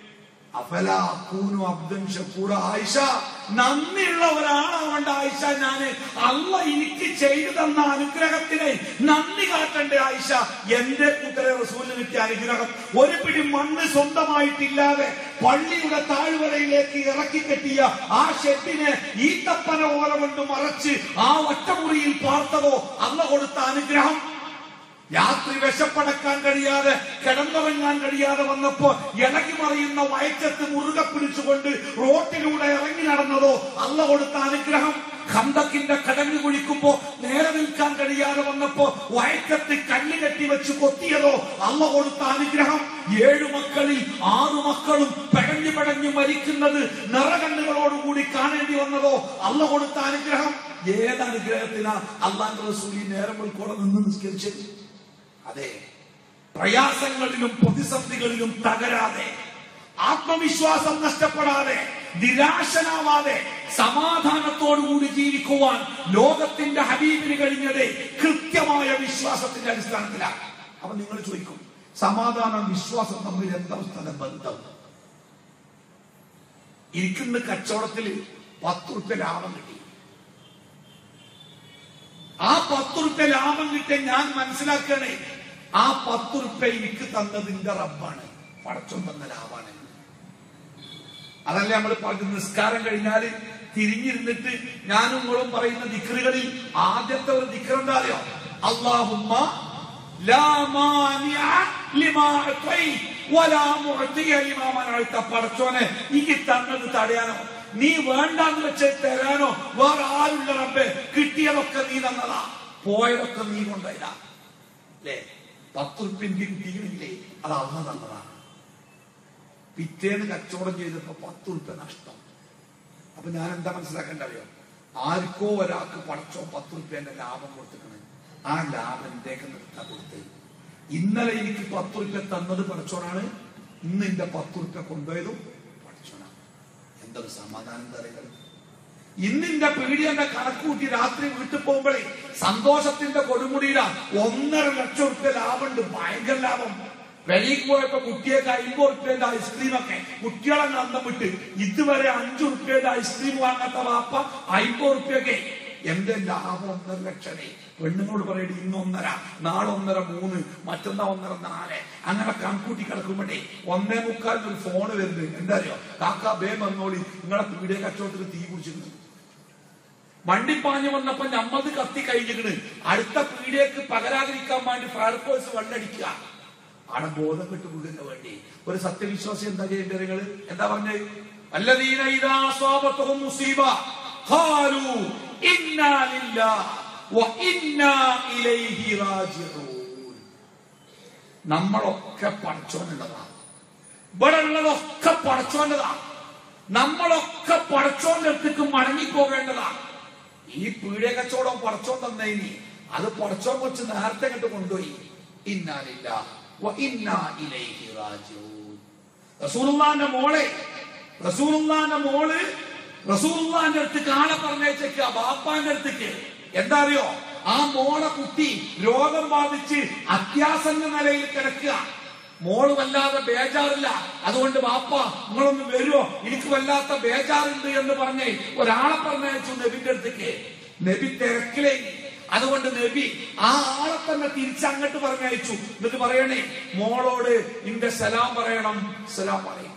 അഫല അക്കൂനു അബ്ദൻ ഷക്കൂറ ആയിഷ നന്ദിയുള്ള ഒരാളാവണ്ട ആയിഷ ഞാന് അല്ല എനിക്ക് ചെയ്തു തന്ന അനുഗ്രഹത്തിനെ നന്ദി കാട്ടണ്ടേ ആയിഷ എന്റെ കൂട്ടരെ റസൂലിന് കിട്ടിയ അനുഗ്രഹം ഒരു പിടി മണ്ണ് സ്വന്തമായിട്ടില്ലാതെ പള്ളിയുടെ താഴ്വരയിലേക്ക് ഇറക്കി കെട്ടിയ ആ ഷെഡിനെ ഈത്തപ്പന ഓല കൊണ്ട് മറച്ച് ആ ഒറ്റമുറിയിൽ പാർത്തതോ അല്ല കൊടുത്ത അനുഗ്രഹം രാത്രി വിശപ്പടക്കാൻ കഴിയാതെ കിടന്നുറങ്ങാൻ കഴിയാതെ വന്നപ്പോ ഇളകി മറിയുന്ന വയറ്റത്ത് മുറുകെ പിടിച്ചുകൊണ്ട് റോട്ടിലൂടെ ഇറങ്ങി നടന്നതോ അല്ല കൊടുത്ത അനുഗ്രഹം ഖന്തക്കിന്റെ കടങ്ങ് കുഴിക്കുമ്പോ നേരെ നിൽക്കാൻ കഴിയാതെ വന്നപ്പോ വയറ്റത്ത് കല്ല് കെട്ടി വെച്ച് കൊത്തിയതോ അല്ല കൊടുത്ത അനുഗ്രഹം ഏഴു മക്കളിൽ ആറു മക്കളും പഴഞ്ഞു പഴഞ്ഞു മരിക്കുന്നത് നിറകണ്ണുകളോടുകൂടി കാണേണ്ടി വന്നതോ അല്ല കൊടുത്ത അനുഗ്രഹം ഏത് അനുഗ്രഹത്തിനാ അള്ളാന്റെ റസൂലി നേരം ഉൾക്കൊടെ നിന്ന് നിസ്കരിച്ചത് അതെ പ്രയാസങ്ങളിലും പ്രതിസന്ധികളിലും തകരാതെ ആത്മവിശ്വാസം നഷ്ടപ്പെടാതെ നിരാശനാവാതെ സമാധാനത്തോടുകൂടി ജീവിക്കുവാൻ ലോകത്തിന്റെ ഹബീബിന് കഴിഞ്ഞത് കൃത്യമായ വിശ്വാസത്തിന്റെ അടിസ്ഥാനത്തിലാണ് അപ്പൊ നിങ്ങൾ ചോദിക്കും സമാധാനം വിശ്വാസം തമ്മിൽ എന്താ സ്ഥലം ബന്ധം ഇരിക്കുന്ന കച്ചവടത്തിൽ പത്ത് റുപ്യ ലാഭം കിട്ടി ആ പത്ത് റുപ്യ ലാഭം കിട്ടിയ ഞാൻ മനസ്സിലാക്കണേ ആ പത്ത് റുപ്യ എനിക്ക് തന്നതിന്റെ റബ്ബാണ് പടച്ചം തന്ന ലാഭാണ് അതല്ല നമ്മൾ പറഞ്ഞു നിസ്കാരം കഴിഞ്ഞാൽ തിരിഞ്ഞിരുന്നിട്ട് ഞാനും നിങ്ങളും പറയുന്ന ദിക്റുകളിൽ ആദ്യത്തെ ഒരു ദിക്ർ എന്താ അറിയോ അള്ളാഹുമ്മ ലാ മാനിഅ ലിമാ അഅ്തൈ വലാ മുഅ്തിയ ലിമാ മനഅ്ത പടച്ചോനെ ഈ തന്നത് തടയാനോ നീ വേണ്ടാന്ന് വെച്ച് തരാനോ വേറെ ആരുള്ള റബ്ബേ കിട്ടിയതൊക്കെ നീ തന്നതാ പോയതൊക്കെ നീ കൊണ്ടുപോയതാ അല്ലേ പത്ത് ഉറുപ്പ്യ എനിക്ക് കിട്ടിയില്ലേ അത് അന്ന് തന്നതാണ് പിറ്റേന്ന് കച്ചവടം ചെയ്തപ്പോ പത്ത് ഉറുപ്പ്യ നഷ്ടം അപ്പൊ ഞാൻ എന്താ മനസ്സിലാക്കേണ്ട അറിയോ ആർക്കോ ഒരാൾക്ക് പടച്ചോ പത്ത് ഉറുപ്പ്യന്റെ ലാഭം കൊടുത്തിട്ടുണ്ട് ആ ലാഭം എന്തേക്ക് നിർത്താൻ കൊടുത്ത് ഇന്നലെ എനിക്ക് പത്ത് ഉറുപ്പ്യ തന്നത് പടച്ചോനാണ് ഇന്ന് എന്റെ പത്ത് ഉറുപ്പ്യ കൊണ്ടുപോയതും പടച്ചോനാണ് എന്തൊരു സമാധാനം തരങ്ങൾ ഇന്നിന്റെ പീഡിയന്റെ കണക്ക് കൂട്ടി രാത്രി വീട്ടിൽ പോകുമ്പോഴേ സന്തോഷത്തിന്റെ കൊടുമുടിയില ഒന്നര ലക്ഷം റുപ്യ ലാഭമുണ്ട് ഭയങ്കര ലാഭം വെളിയിൽ പോയപ്പോ കുട്ടിയൊക്കെ അമ്പത് റുപ്യന്റെ ഐസ്ക്രീം ഒക്കെ കുട്ടികളെ അന്തം വിട്ട് ഇതുവരെ അഞ്ചു റുപ്യന്റെ ഐസ്ക്രീം വാങ്ങാത്ത വാപ്പ അമ്പത് റുപ്യൊക്കെ എന്റെ ലാഭം ഒന്നര ലക്ഷമേ പെണ്ണുങ്ങളോട് പറയടി ഇന്ന് ഒന്നര നാളെ ഒന്നര മൂന്ന് മറ്റന്നാ ഒന്നര നാല് അങ്ങനെ കണക്കൂട്ടി കിടക്കുമ്പോഴേ ഒന്നേ മുക്കാലിന് ഒരു ഫോണ് വരുന്നത് എന്താ അറിയോ കാക്ക ബേ വന്നോളി നിങ്ങളെ പീഡിയ കച്ചവടത്തിൽ തീ കുടിച്ചിരുന്നു വണ്ടി പാഞ്ഞു വന്നപ്പോ നമ്മത് കത്തി കഴിഞ്ഞിട്ട് അടുത്ത പീഡിയക്ക് പകരാതിരിക്കാൻ വേണ്ടി ഫയർഫോഴ്സ് വെള്ളടിക്കുക അവിടെ ബോധം കെട്ട് വീടിന് വേണ്ടി ഒരു സത്യവിശ്വാസി എന്താ ചെയ്യേണ്ടത് നിങ്ങള് എന്താ പറഞ്ഞത് വല്ലദീന ഇദാ അസ്വാബത്തുഹും മുസീബ ഖാലു ഇന്നാ ലില്ലാഹ് വ ഇന്നാ ഇലൈഹി റാജിഊൻ നമ്മളൊക്കെ പഠിച്ചോനുള്ളതാണ് ഇവിടെ ഉള്ളതൊക്കെ പഠിച്ചോണ്ടതാണ് നമ്മളൊക്കെ പഠിച്ചോന്റെ അടുത്തേക്ക് മടങ്ങിപ്പോകേണ്ടതാണ് ഈ പീഡിയ കച്ചവടം പടച്ചോൻ തന്നേനി അത് പടച്ചോൻ വെച്ച് നേരത്തെ കണ്ട് കൊണ്ടുപോയി ഇന്നാലില്ല വ ഇന്നാ ഇലൈഹി റാജിഊൻ റസൂലുള്ളാന്റെ മോളെ റസൂലുള്ളാന്റെ മോള് റസൂലുള്ളാന്റെ അടുത്ത് ആളെ പറഞ്ഞേച്ചേക്ക ബാപ്പാന്റെ അടുത്തേക്ക് എന്താ അറിയോ ആ മോളെ കുട്ടി രോഗം ബാധിച്ച് അത്യാസന്ന നിലയിൽ കിടക്കുക മോള് വല്ലാതെ ബേജാറില്ല അതുകൊണ്ട് ബാപ്പ നിങ്ങളൊന്ന് വരുമോ എനിക്ക് വല്ലാത്ത ബേജാറുണ്ട് എന്ന് പറഞ്ഞേ ഒരാളെ പറഞ്ഞയച്ചു നബിന്റെ അടുത്തേക്ക് നബി തിരക്കിലേ അതുകൊണ്ട് നബി ആ ആളെ തന്നെ തിരിച്ചങ്ങോട്ട് പറഞ്ഞയച്ചു എന്നിട്ട് പറയണേ മോളോട് നിന്റെ സലാം പറയണം സലാം പറയും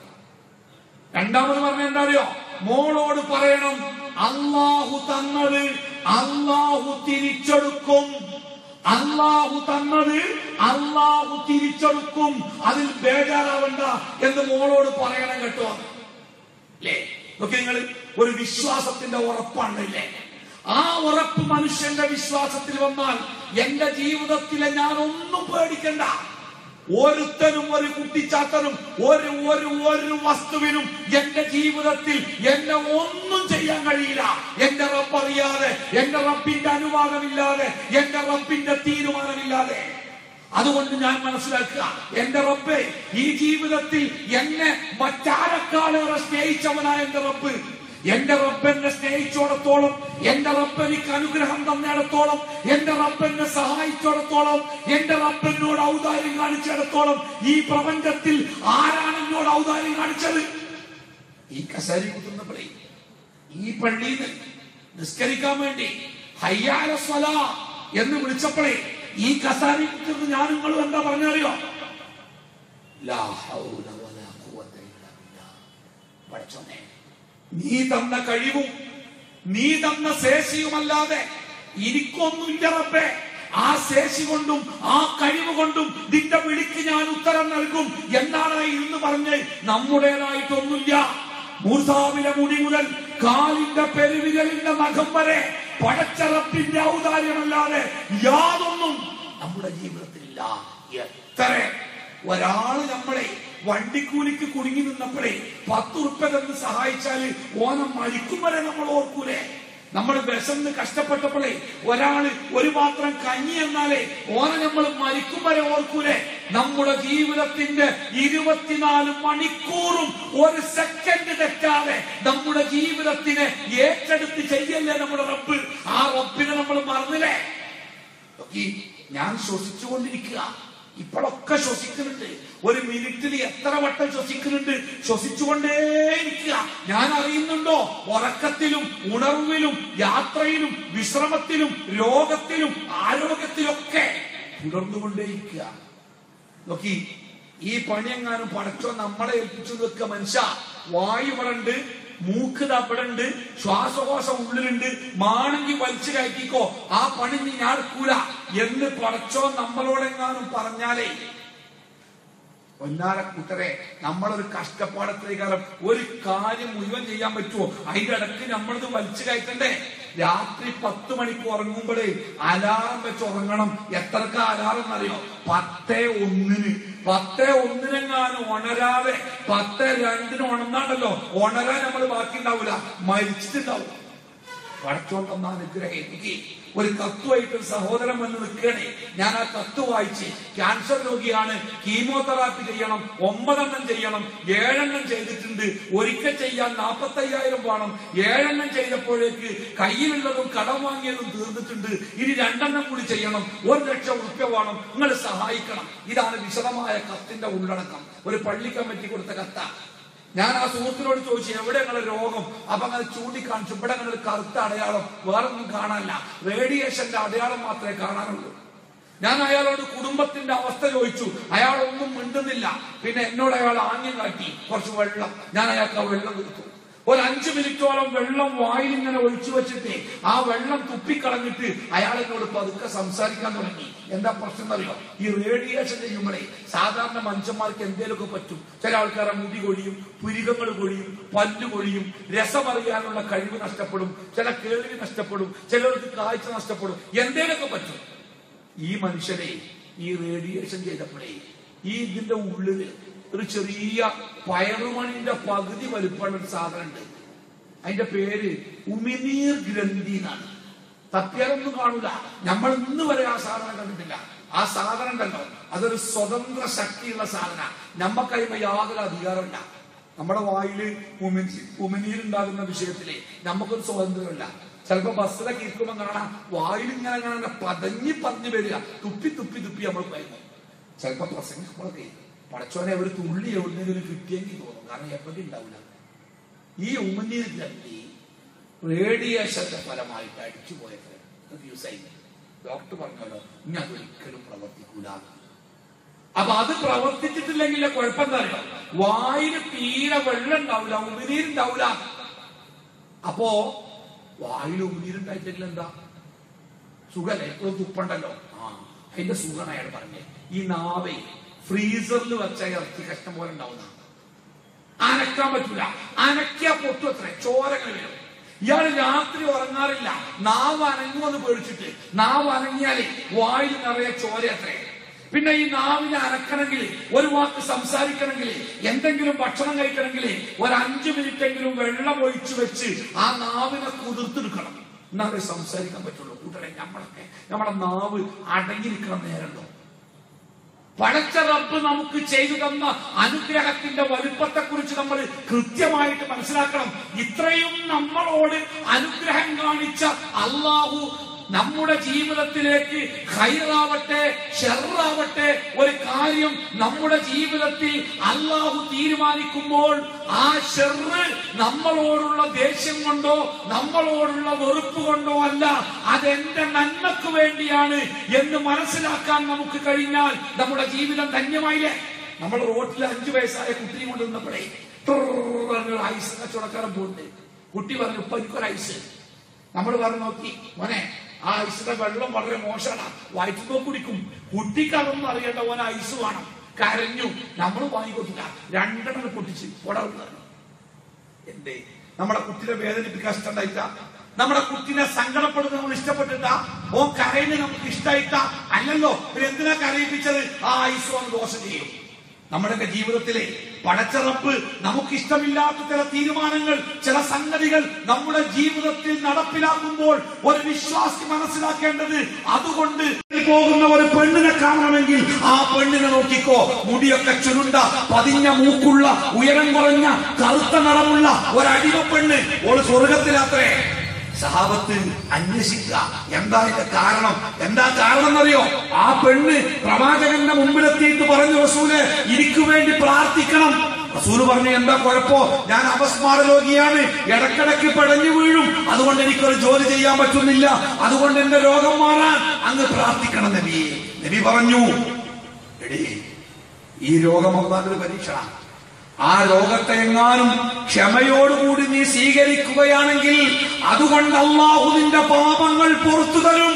രണ്ടാമത് പറഞ്ഞ എന്താ അറിയോ മോളോട് പറയണം അള്ളാഹു തന്നത് അള്ളാഹു തിരിച്ചെടുക്കും അള്ളാഹു തന്നത് അള്ളാഹു തിരിച്ചെടുക്കും അതിൽ ബേജാറാവണ്ട എന്ന് മോളോട് പറയണം കേട്ടോ അല്ലേ നോക്കി നിങ്ങൾ ഒരു വിശ്വാസത്തിന്റെ ഉറപ്പാണല്ലേ ആ ഉറപ്പ് മനുഷ്യന്റെ വിശ്വാസത്തിൽ വന്നാൽ എന്റെ ജീവിതത്തിലെ ഞാൻ ഒന്നും പേടിക്കണ്ട ഒരുത്തനും ഒരു കുട്ടിച്ചാത്തനും ഒരു ഒരു ഒരു വസ്തുവിനും എന്റെ ജീവിതത്തിൽ എന്നെ ഒന്നും ചെയ്യാൻ കഴിയില്ല എന്റെ റബ്ബ് അറിയാതെ എന്റെ റബ്ബിന്റെ അനുവാദമില്ലാതെ എന്റെ റബ്ബിന്റെ തീരുമാനമില്ലാതെ അതുകൊണ്ട് ഞാൻ മനസ്സിലാക്കുക എന്റെ റബ്ബെ ഈ ജീവിതത്തിൽ എന്നെ മറ്റാരെക്കാളേറെ സ്നേഹിച്ചവനായ എന്റെ റബ്ബ് എന്റെ റബ്ബെന്നെ സ്നേഹിച്ചോടത്തോളം എന്റെ റബ്ബ് എനിക്ക് അനുഗ്രഹം തന്നിടത്തോളം എന്റെ റബ്ബെന്നെ സഹായിച്ചിടത്തോളം എന്റെ റബ്ബെന്നോട് ഔദാര്യം കാണിച്ചിടത്തോളം ഈ പ്രപഞ്ചത്തിൽ ആരാണ് എന്നോട് ഔദാര്യം കാണിച്ചത് ഈ കസാരി കുത്തുന്നപ്പോഴേ ഈ പള്ളിയിൽ നിസ്കരിക്കാൻ വേണ്ടി ഹയ്യാല സ്വലാ എന്ന് വിളിച്ചപ്പോഴേ ഈ കസാരി കുത്തുന്നത് ഞാൻ നിങ്ങളും എന്താ പറഞ്ഞറിയോ ലാ ഹൗല വലാ ഖുവത ഇല്ലാ ബില്ലാഹ്. പടച്ചോനെ നീ തന്ന കഴിവും നീ തന്ന ശേഷിയുമല്ലാതെ എനിക്കൊന്നുമില്ല റബ്ബേ ആ ശേഷി കൊണ്ടും ആ കഴിവ് കൊണ്ടും നിന്റെ വിളിക്ക് ഞാൻ ഉത്തരം നൽകും എന്നാണ് ഇന്ന് പറഞ്ഞ് നമ്മുടേതായിട്ടൊന്നുമില്ല മൂർസാവിലെ മുടി മുതൽ കാലിന്റെ പെരുവിരലിന്റെ നഖം വരെ പടച്ചറപ്പിന്റെ ഔദാര്യമല്ലാതെ യാതൊന്നും നമ്മുടെ ജീവിതത്തിലില്ല എത്ര ഒരാള് നമ്മളെ വണ്ടിക്കൂലിക്ക് കുടുങ്ങി നിന്നപ്പോഴേ പത്ത് ഉറുപ്പ തന്ന് സഹായിച്ചാല് ഓനം മരിക്കും വരെ നമ്മൾ ഓർക്കൂലേ നമ്മൾ വിശന്ന് കഷ്ടപ്പെട്ടപ്പോഴേ ഒരാള് ഒരു പാത്രം കഞ്ഞി എന്നാലേ ഓനെ നമ്മൾ മരിക്കും വരെ ഓർക്കൂലേ നമ്മുടെ ജീവിതത്തിന്റെ ഇരുപത്തിനാല് മണിക്കൂറും ഒരു സെക്കൻഡ് തെറ്റാതെ നമ്മുടെ ജീവിതത്തിനെ ഏറ്റെടുത്ത് ചെയ്യല്ലേ നമ്മുടെ റബ്ബ് ആ റബ്ബിനെ നമ്മൾ മറന്നില്ലേ നോക്കി ഞാൻ ശ്വസിച്ചുകൊണ്ടിരിക്കുക ഇപ്പോഴൊക്കെ ശ്വസിക്കുന്നുണ്ട് ഒരു മിനിറ്റിൽ എത്ര വട്ടം ശ്വസിക്കുന്നുണ്ട് ശ്വസിച്ചുകൊണ്ടേയിരിക്കുക ഞാൻ അറിയുന്നുണ്ടോ ഉറക്കത്തിലും ഉണർവിലും യാത്രയിലും വിശ്രമത്തിലും രോഗത്തിലും ആരോഗ്യത്തിലൊക്കെ തുടർന്നുകൊണ്ടേയിരിക്കുക നോക്കി ഈ പണിയെങ്ങാനും പടച്ചോ നമ്മളെ ഏൽപ്പിച്ചു നിൽക്കുക മനുഷ്യ വായു ഇവിടെ ഉണ്ട് മൂക്ക് തപ്പടുണ്ട് ശ്വാസകോശം ഉള്ളിലുണ്ട് മാണെങ്കിൽ വലിച്ചു കയറ്റിക്കോ ആ പണി നീ ഞാൻ എടുക്കൂല എന്ന് പടച്ചോ നമ്മളോടെങ്ങാനും പറഞ്ഞാലേ ഒന്നാര കൂട്ടരെ നമ്മളൊരു കഷ്ടപ്പാടത്തേക്കാളും ഒരു കാര്യം മുഴുവൻ ചെയ്യാൻ പറ്റുമോ അതിന്റെ ഇടയ്ക്ക് നമ്മളത് വലിച്ചു കയറ്റണ്ടേ രാത്രി പത്ത് മണിക്ക് ഉറങ്ങുമ്പോഴേ അലാറം വെച്ച് ഉറങ്ങണം എത്രക്ക അലാറം എന്നറിയോ പത്തേ ഒന്നിന് പത്തേ ഒന്നിനെങ്ങാനും ഉണരാതെ പത്തേ രണ്ടിന് ഉണർന്നാണല്ലോ ഉണരാൻ നമ്മൾ ബാക്കി ഉണ്ടാവൂല മരിച്ചിട്ടുണ്ടാവും പടച്ചോൻ തന്ന അനുഗ്രഹം എനിക്ക് ഒരു കത്തുമായിട്ട് ഒരു സഹോദരൻ വന്ന് നിൽക്കണേ ഞാൻ ആ കത്ത് വായിച്ച് ക്യാൻസർ രോഗിയാണ് കീമോതെറാപ്പി ചെയ്യണം ഒമ്പതെണ്ണം ചെയ്യണം ഏഴെണ്ണം ചെയ്തിട്ടുണ്ട് ഒരിക്കൽ ചെയ്യാൻ നാൽപ്പത്തയ്യായിരം വേണം ഏഴെണ്ണം ചെയ്തപ്പോഴേക്ക് കയ്യിലുള്ളതും കടം വാങ്ങിയതും തീർന്നിട്ടുണ്ട് ഇനി രണ്ടെണ്ണം കൂടി ചെയ്യണം ഒരു ലക്ഷം ഉറുപ്യ വേണം നിങ്ങൾ സഹായിക്കണം ഇതാണ് വിശദമായ കത്തിന്റെ ഉള്ളടക്കം ഒരു പള്ളി കമ്മിറ്റി കൊടുത്ത കത്ത ഞാൻ ആ സുഹൃത്തിനോട് ചോദിച്ചു എവിടെ നിങ്ങളെ രോഗം അപ്പൊ അങ്ങനെ ചൂണ്ടിക്കാണിച്ചു ഇവിടെ അങ്ങനെ ഒരു കറുത്ത അടയാളം വേറൊന്നും കാണാനില്ല റേഡിയേഷന്റെ അടയാളം മാത്രമേ കാണാനുള്ളൂ ഞാൻ അയാളോട് കുടുംബത്തിന്റെ അവസ്ഥ ചോദിച്ചു അയാൾ ഒന്നും മിണ്ടുന്നില്ല പിന്നെ എന്നോട് അയാൾ ആംഗ്യം കാട്ടി കുറച്ച് വെള്ളം ഞാൻ അയാൾക്ക് ആ വെള്ളം കൊടുത്തു ഒരു അഞ്ചു മിനിറ്റോളം വെള്ളം വായിൽ ഇങ്ങനെ ഒഴിച്ചു വെച്ചിട്ട് ആ വെള്ളം തുപ്പിക്കളഞ്ഞിട്ട് അയാൾ എന്നോട് പതുക്കെ സംസാരിക്കാൻ തുടങ്ങി എന്താ പ്രശ്നം എന്നറിയോ ഈ റേഡിയേഷൻ ചെയ്യുമ്പോഴേ സാധാരണ മനുഷ്യന്മാർക്ക് എന്തേലൊക്കെ പറ്റും ചില ആൾക്കാരെ മുടി കൊഴിയും പുരികങ്ങൾ കൊഴിയും പല്ല് കൊഴിയും രസമറിയാനുള്ള കഴിവ് നഷ്ടപ്പെടും ചില കേൾവി നഷ്ടപ്പെടും ചിലർക്ക് കാഴ്ച നഷ്ടപ്പെടും എന്തേലൊക്കെ പറ്റും ഈ മനുഷ്യനെ ഈ റേഡിയേഷൻ ചെയ്തപ്പോഴേ ഈ ഇതിന്റെ ഉള്ളില് ഒരു ചെറിയ പയറുമണിന്റെ പകുതി വലുപ്പമുള്ള ഒരു സാധനം ഉണ്ട് അതിന്റെ പേര് ഉമിനീർ ഗ്രന്ഥി എന്നാണ് തപ്പിയാലൊന്നും കാണൂല നമ്മൾ ഇന്ന് വരെ ആ സാധനം കണ്ടിട്ടില്ല ആ സാധനം ഉണ്ടല്ലോ അതൊരു സ്വതന്ത്ര ശക്തിയുള്ള സാധന നമ്മക്കതിമ യാതൊരു അധികാരമില്ല നമ്മുടെ വായില് ഉമിനി ഉമിനീരുണ്ടാകുന്ന വിഷയത്തില് നമുക്കൊരു സ്വാതന്ത്ര്യമില്ല ചിലപ്പോ ബസ്സിലൊക്കെ ഇരിക്കുമ്പോ കാണാം വായിൽ ഇങ്ങനെ കാണാൻ പതഞ്ഞി പതഞ്ഞു വരിക തുപ്പി തുപ്പി തുപ്പി നമ്മൾ പോയിരുന്നു ചിലപ്പോ പ്രസംഗങ്ങളൊക്കെ പടച്ചോനെ ഒരു തുള്ളി എവിടുന്നെങ്കിലും കിട്ടിയെങ്കിൽ തോന്നും കാരണം എവിടെ ഉണ്ടാവില്ല ഈ ഉമിനീർ ഗ്രന്ഥി റേഡിയേഷന്റെ ഫലമായിട്ട് അടിച്ചു പോയത് റിഫ്യൂസ് ആയി ഡോക്ടർ പറഞ്ഞല്ലോ ഇനി അതൊരിക്കലും പ്രവർത്തിക്കൂല അപ്പൊ അത് പ്രവർത്തിച്ചിട്ടില്ലെങ്കിൽ കുഴപ്പം എന്താ അറിയോ വായിന് തീരെ വെള്ളം ഉണ്ടാവില്ല ഉമിനീരുണ്ടാവില്ല അപ്പോ വായിൽ ഉമിനീരുണ്ടായിട്ടെങ്കിൽ എന്താ സുഖല്ലേ എപ്പോഴും തുപ്പണ്ടല്ലോ ആ അതിന്റെ സുഖമാണ് അയാൾ പറഞ്ഞേ ഈ നാവേ ഫ്രീസറിൽ വെച്ച ഇറച്ചി കഷ്ടം പോലെ ഉണ്ടാവുന്ന അനക്കാൻ പറ്റൂല അനക്കിയാ പൊട്ടു അത്ര ചോരകൾ വരും ഇയാൾ രാത്രി ഉറങ്ങാറില്ല നാവ് അനങ്ങുമെന്ന് പേടിച്ചിട്ട് നാവ് അനങ്ങിയാലേ വായിൽ നിറയെ ചോര അത്രേ പിന്നെ ഈ നാവിനെ അനക്കണമെങ്കിൽ ഒരു വാക്ക് സംസാരിക്കണമെങ്കിൽ എന്തെങ്കിലും ഭക്ഷണം കഴിക്കണമെങ്കിൽ ഒരു അഞ്ചു മിനിറ്റ് എങ്കിലും വെള്ളം ഒഴിച്ചു വെച്ച് ആ നാവിനെ കുതിർത്തെടുക്കണം എന്നാലേ സംസാരിക്കാൻ പറ്റുള്ളൂ കൂട്ടരെ നമ്മളൊക്കെ നമ്മുടെ നാവ് അടങ്ങിയിരിക്കണം നേരമുണ്ടോ പടച്ച റബ്ബ് നമുക്ക് ചെയ്തു തന്ന അനുഗ്രഹത്തിന്റെ വലുപ്പത്തെ കുറിച്ച് നമ്മൾ കൃത്യമായിട്ട് മനസ്സിലാക്കണം ഇത്രയും നമ്മളോട് അനുഗ്രഹം കാണിച്ച അള്ളാഹു നമ്മുടെ ജീവിതത്തിലേക്ക് ഹൈറാവട്ടെ ഷെറാവട്ടെ ഒരു കാര്യം നമ്മുടെ ജീവിതത്തിൽ അള്ളാഹു തീരുമാനിക്കുമ്പോൾ ആ ഷെറ് നമ്മളോടുള്ള ദേഷ്യം കൊണ്ടോ നമ്മളോടുള്ള വെറുപ്പ് കൊണ്ടോ അല്ല അതെന്റെ നന്മക്ക് വേണ്ടിയാണ് എന്ന് മനസ്സിലാക്കാൻ നമുക്ക് കഴിഞ്ഞാൽ നമ്മുടെ ജീവിതം ധന്യമായില്ലേ നമ്മൾ റോട്ടിൽ അഞ്ചു വയസ്സായ കുട്ടിയെ കൊണ്ട് നിന്നപ്പോഴേ ഒരു ഐസ് കച്ചവടക്കാരൻ പോകുന്നുണ്ട് കുട്ടി പറഞ്ഞു ഇപ്പൊ എനിക്കൊരു ഐസ് നമ്മൾ പറഞ്ഞു നോക്കി മോനെ ആ ഐസിന്റെ വെള്ളം വളരെ മോശമാണ് വയറ്റുമ്പോ കുടിക്കും കുട്ടിക്ക് അതൊന്നും അറിയേണ്ട ഓൻ ഐസ് വേണം കരഞ്ഞു നമ്മൾ വാങ്ങിക്കൊടുത്തില്ല രണ്ടെണ്ണം പൊട്ടിച്ച് പോടാവുന്ന എന്തേ നമ്മുടെ കുട്ടിനെ വേദനിപ്പിക്കാൻ ഇഷ്ടണ്ടായിട്ട നമ്മുടെ കുട്ടിനെ സങ്കടപ്പെടുന്നത് നമ്മൾ ഇഷ്ടപ്പെട്ടിട്ട ഓ കരയിന് നമുക്ക് ഇഷ്ടമായിട്ട അല്ലല്ലോ പിന്നെ എന്തിനാ കരയിപ്പിച്ചത് ആ ഐസ് വന്ന് ദോഷം ചെയ്യും നമ്മുടെയൊക്കെ ജീവിതത്തിലെ പടച്ചറപ്പ് നമുക്ക് ഇഷ്ടമില്ലാത്ത ചില തീരുമാനങ്ങൾ ചില സംഗതികൾ നമ്മുടെ ജീവിതത്തിൽ നടപ്പിലാക്കുമ്പോൾ ഒരു വിശ്വാസി മനസ്സിലാക്കേണ്ടത് അതുകൊണ്ട് പോകുന്ന ഒരു പെണ്ണിനെ കാണണമെങ്കിൽ ആ പെണ്ണിനെ നോക്കിക്കോ മുടിയൊക്കെ ചുരുണ്ട പതിഞ്ഞ മൂക്കുള്ള ഉയരം കുറഞ്ഞ കറുത്ത നിറമുള്ള ഒരു അടിമ പെണ്ണ് ഒരു സ്വർഗത്തിലാത്രേ സഹാബത്ത് അന്വേഷിക്കുക എന്താ ഇതിന്റെ കാരണം എന്താ കാരണം എന്നറിയോ ആ പെണ്ണ് പ്രവാചകന്റെ മുമ്പിലെത്തിയിട്ട് പറഞ്ഞു റസൂല് എനിക്ക് വേണ്ടി പ്രാർത്ഥിക്കണം റസൂല് പറഞ്ഞു എന്താ കുഴപ്പോ ഞാൻ അപസ്മാര രോഗിയാണ് ഇടക്കിടക്ക് പടഞ്ഞു വീഴും അതുകൊണ്ട് എനിക്കൊരു ജോലി ചെയ്യാൻ പറ്റുന്നില്ല അതുകൊണ്ട് എന്റെ രോഗം മാറാൻ അങ്ങ് പ്രാർത്ഥിക്കണം നബി നബി പറഞ്ഞു എടീ ഈ രോഗം അള്ളാന്റെ ഒരു പരീക്ഷണ ആ രോഗത്തെ എങ്ങാനും ക്ഷമയോടുകൂടി നീ സ്വീകരിക്കുകയാണെങ്കിൽ അതുകൊണ്ട് അള്ളാഹു നിന്റെ പാപങ്ങൾ പുറത്തു തരും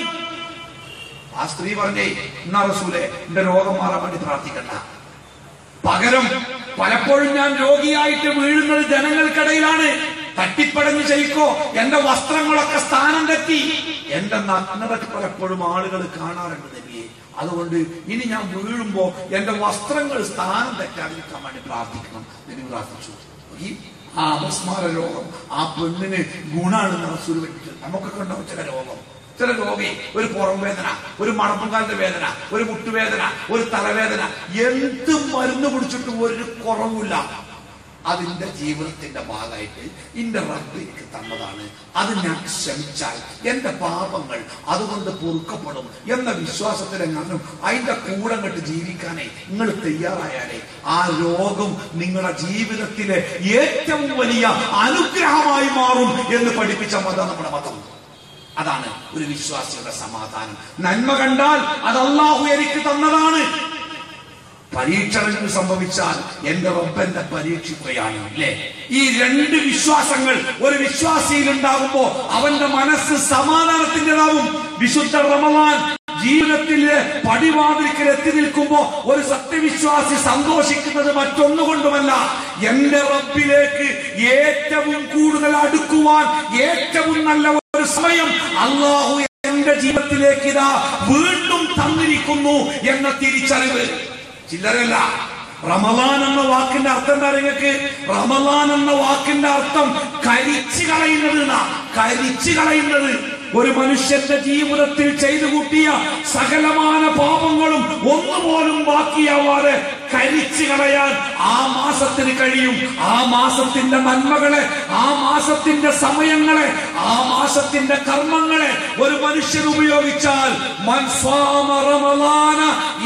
ആ സ്ത്രീ പറഞ്ഞേ എന്നാ റസൂലെ എന്റെ രോഗം മാറാൻ വേണ്ടി പ്രാർത്ഥിക്കണ്ട പകരം പലപ്പോഴും ഞാൻ രോഗിയായിട്ട് വീഴുന്നത് ജനങ്ങൾക്കിടയിലാണ് തട്ടിപ്പടഞ്ഞ് ചെയ്ക്കോ എന്റെ വസ്ത്രങ്ങളൊക്കെ സ്ഥാനം തെറ്റി എന്റെ നഗ്നത പലപ്പോഴും ആളുകൾ കാണാറുണ്ട് നബിയെ അതുകൊണ്ട് ഇനി ഞാൻ വീഴുമ്പോ എന്റെ വസ്ത്രങ്ങൾ സ്ഥാനം തെറ്റാതിരിക്കാൻ വേണ്ടി പ്രാർത്ഥിക്കണം നബി പ്രാർത്ഥിച്ചു ഈ ആ അപസ്മാര രോഗം ആ പെണ്ണിന് ഗുണാണെന്ന് റസൂൽ പറ്റിയത് നമുക്കൊക്കെ ഉണ്ടാവും ചില രോഗം ചില രോഗി ഒരു പുറം വേദന ഒരു മണപ്പുംകാലിന്റെ വേദന ഒരു മുട്ടുവേദന ഒരു തലവേദന എന്ത് മരുന്ന് പിടിച്ചിട്ടും ഒരു കുറവില്ല അതിന്റെ ജീവിതത്തിന്റെ ഭാഗമായിട്ട് എന്റെ റബ്ബ് എനിക്ക് തന്നതാണ് അത് ഞാൻ ശ്രമിച്ചാൽ എന്റെ പാപങ്ങൾ അതുകൊണ്ട് പൊറുക്കപ്പെടും എന്ന വിശ്വാസത്തിലെങ്ങാനും അതിന്റെ കൂടെ കണ്ട് ജീവിക്കാനേ നിങ്ങൾ തയ്യാറായാലേ ആ രോഗം നിങ്ങളുടെ ജീവിതത്തിലെ ഏറ്റവും വലിയ അനുഗ്രഹമായി മാറും എന്ന് പഠിപ്പിച്ച മതം നമ്മുടെ മതം അതാണ് ഒരു വിശ്വാസിയുടെ സമാധാനം നന്മ കണ്ടാൽ അത് അള്ളാഹു എനിക്ക് തന്നതാണ് പരീക്ഷണങ്ങൾ സംഭവിച്ചാൽ എന്റെ റബ്ബന്റെ പരീക്ഷിക്കുകയാണ് അല്ലേ ഈ രണ്ട് വിശ്വാസങ്ങൾ ഒരു വിശ്വാസിയിൽ ഉണ്ടാകുമ്പോ അവന്റെ മനസ്സ് സമാധാനത്തിൻ്റെതാവും വിശുദ്ധ റമദാൻ ജീവിതത്തിലെ പടിവാതിൽക്കൽ എത്തി നിൽക്കുമ്പോ ഒരു സത്യവിശ്വാസി സന്തോഷിക്കുന്നത് മറ്റൊന്നുകൊണ്ടുമല്ല എന്റെ റബ്ബിലേക്ക് ഏറ്റവും കൂടുതൽ അടുക്കുവാൻ ഏറ്റവും നല്ല ഒരു സമയം അള്ളാഹു എന്റെ ജീവിതത്തിലേക്ക് ഇതാ വീണ്ടും തന്നിരിക്കുന്നു എന്ന തിരിച്ചറിവ് ചില്ലറല്ല റമലാൻ എന്ന വാക്കിന്റെ അർത്ഥം എന്താ നിങ്ങൾക്ക് റമലാൻ എന്ന വാക്കിന്റെ അർത്ഥം കരിച്ചു കളയുന്നത് എന്നാ കരിച്ചു കളയുന്നത് ഒരു മനുഷ്യന്റെ ജീവിതത്തിൽ ചെയ്തു കൂട്ടിയ സകലമാന പാപങ്ങളും ഒന്നുപോലും ബാക്കിയാവാതെ കരിച്ചു കളയാൻ ആ മാസത്തിന് കഴിയും ആ മാസത്തിന്റെ നന്മകളെ ആ മാസത്തിന്റെ സമയങ്ങളെ ആ മാസത്തിന്റെ കർമ്മങ്ങളെ ഒരു മനുഷ്യൻ ഉപയോഗിച്ചാൽ മൻ സ്വാമ റമളാന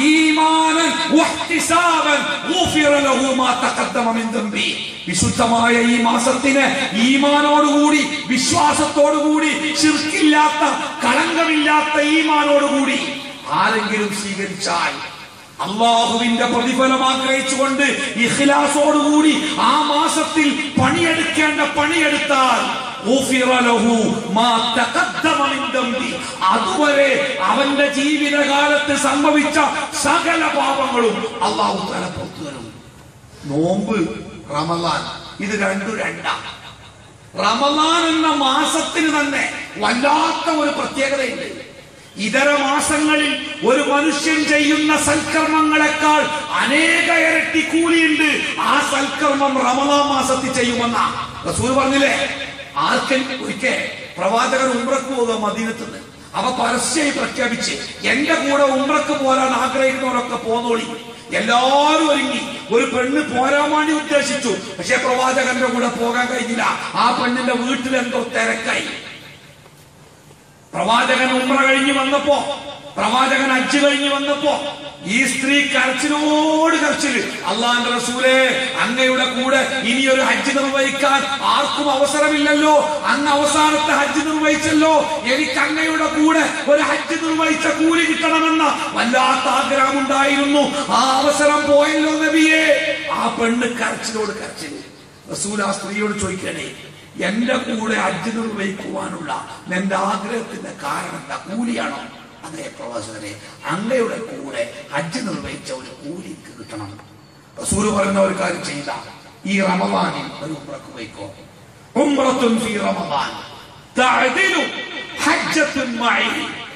ഈമാനൻ വഹ്തിസാബൻ ഗുഫിറ ലഹു മാ തഖദ്ദമ മിൻ ദംബി വിശുദ്ധമായ ഈ മാസത്തിന് ഈമാനോടുകൂടി വിശ്വാസത്തോടുകൂടി ശിർക്കില്ലാത്ത കളങ്കമില്ലാത്ത ഈമാനോടുകൂടി ആരെങ്കിലും സ്വീകരിച്ചാൽ അള്ളാഹുവിന്റെ പ്രതിഫലം ആഗ്രഹിച്ചുകൊണ്ട് ഇഖ്ലാസോടുകൂടി ആ മാസത്തിൽ പണിയെടുക്കേണ്ട പണിയെടുത്താൽ ഗുഫിറ ലഹു മാ തഖദ്ദമ മിൻ ദംബി. അതുവരെ അവന്റെ ജീവിതകാലത്ത് സംഭവിച്ച സകല പാപങ്ങളും അള്ളാഹു തല പുറത്തു തരും നോമ്പ് റമലാൻ ഇത് രണ്ടു രണ്ടാം റമലാൻ എന്ന മാസത്തിന് തന്നെ വല്ലാത്ത ഒരു പ്രത്യേകതയുണ്ട് ഇതര മാസങ്ങളിൽ ഒരു മനുഷ്യൻ ചെയ്യുന്ന സൽക്കർമ്മങ്ങളെക്കാൾ അനേക ഇരട്ടി കൂലിയുണ്ട് ആ സൽക്കർമ്മം റമലാൻ മാസത്തിൽ ചെയ്യുമെന്ന റസൂൽ പറഞ്ഞില്ലേ ആർക്കും ഒരിക്കൽ പ്രവാചകർ ഉംറക്ക് പോകുക മദീനത്തുനിന്ന് അവ പരസ്യമായി പ്രഖ്യാപിച്ച് എന്റെ കൂടെ ഉംറക്ക് പോരാൻ ആഗ്രഹിക്കുന്നവരൊക്കെ പോന്നോളി എല്ലാവരും ഒരുങ്ങി ഒരു പെണ്ണ് പോരാൻ വേണ്ടി ഉദ്ദേശിച്ചു പക്ഷെ പ്രവാചകന്റെ കൂടെ പോകാൻ കഴിഞ്ഞില്ല ആ പെണ്ണിന്റെ വീട്ടിൽ എന്തോ തിരക്കായി പ്രവാചകൻ ഉമ്ര കഴിഞ്ഞ് വന്നപ്പോ പ്രവാചകൻ അജ്ജ് കഴിഞ്ഞ് വന്നപ്പോ ഈ സ്ത്രീ കരച്ചിലോട് കരച്ചില് അള്ളാന്റെ റസൂലെ അങ്ങയുടെ കൂടെ ഇനി ഒരു ഹജ്ജ് നിർവഹിക്കാൻ ആർക്കും അവസരമില്ലല്ലോ അങ്ങ് അവസാനത്തെ ഹജ്ജ് നിർവഹിച്ചല്ലോ എനിക്ക് അങ്ങയുടെ കൂടെ ഒരു ഹജ്ജ് നിർവഹിച്ച കൂലി കിട്ടണമെന്ന വല്ലാത്ത ആഗ്രഹമുണ്ടായിരുന്നു ആ അവസരം പോയല്ലോ നബിയെ ആ പെണ്ണ് കരച്ചിലോട് കരച്ചില് റസൂൽ ആ സ്ത്രീയോട് ചോദിക്കണേ എന്റെ കൂടെ ഹജ്ജ് നിർവഹിക്കുവാനുള്ള എന്റെ ആഗ്രഹത്തിന്റെ കാരണം എന്താ കൂലിയാണോ അതേ പ്രവാസകരെ അങ്ങയുടെ കൂടെ ഹജ്ജ് നിർവഹിച്ച ഒരു കൂലി എനിക്ക് കിട്ടണം റസൂല് പറയുന്ന ഒരു കാര്യം ചെയ്ത ഈ റമദാനിൽ ഒരു ഉംറക്ക് പോയിക്കോ ഉംറത്തുൻ ഫീ റമദാൻ തഅദിലു ഹജ്ജത്തുൻ മഈ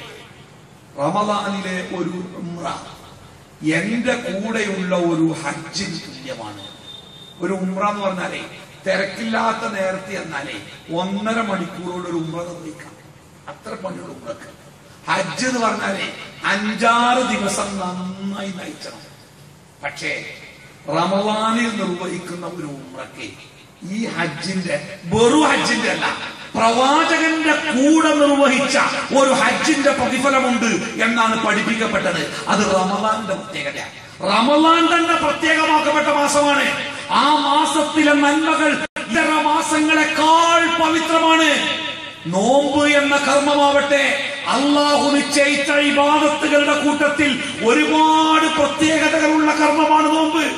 റമദാനിലെ ഒരു ഉംറ എന്റെ കൂടെയുള്ള ഒരു ഹജ്ജിന് തുല്യമാണ് ഒരു ഉംറ എന്ന് പറഞ്ഞാലേ തിരക്കില്ലാത്ത നേരത്തെ എന്നാലേ ഒന്നര മണിക്കൂറോട് ഒരു ഉംറ നിർവഹിക്കാം അത്ര പണിയുള്ള ഉംറക്ക് ഹജ്ജ് എന്ന് പറഞ്ഞാലേ അഞ്ചാറ് ദിവസം നന്നായി നയിക്കണം പക്ഷേ റമദാനിൽ നിർവഹിക്കുന്ന ഒരു ഉംറക്ക് ഈ ഹജ്ജിന്റെ വെറു ഹജ്ജിന്റെ അല്ല പ്രവാചകന്റെ കൂടെ നിർവഹിച്ച ഒരു ഹജ്ജിന്റെ പ്രതിഫലമുണ്ട് എന്നാണ് പഠിപ്പിക്കപ്പെട്ടത് അത് റമദാന്റെ പ്രത്യേകത റമദാൻ തന്നെ പ്രത്യേകമാക്കപ്പെട്ട മാസമാണ് ആ മാസത്തിലെ നന്മകൾ ഇതര മാസങ്ങളെക്കാൾ പവിത്രമാണ് നോമ്പ് എന്ന കർമ്മമാവട്ടെ അള്ളാഹു നിശ്ചയിച്ച ഇബാദത്തുകളുടെ കൂട്ടത്തിൽ ഒരുപാട് പ്രത്യേകതകളുള്ള കർമ്മമാണ് നോമ്പ്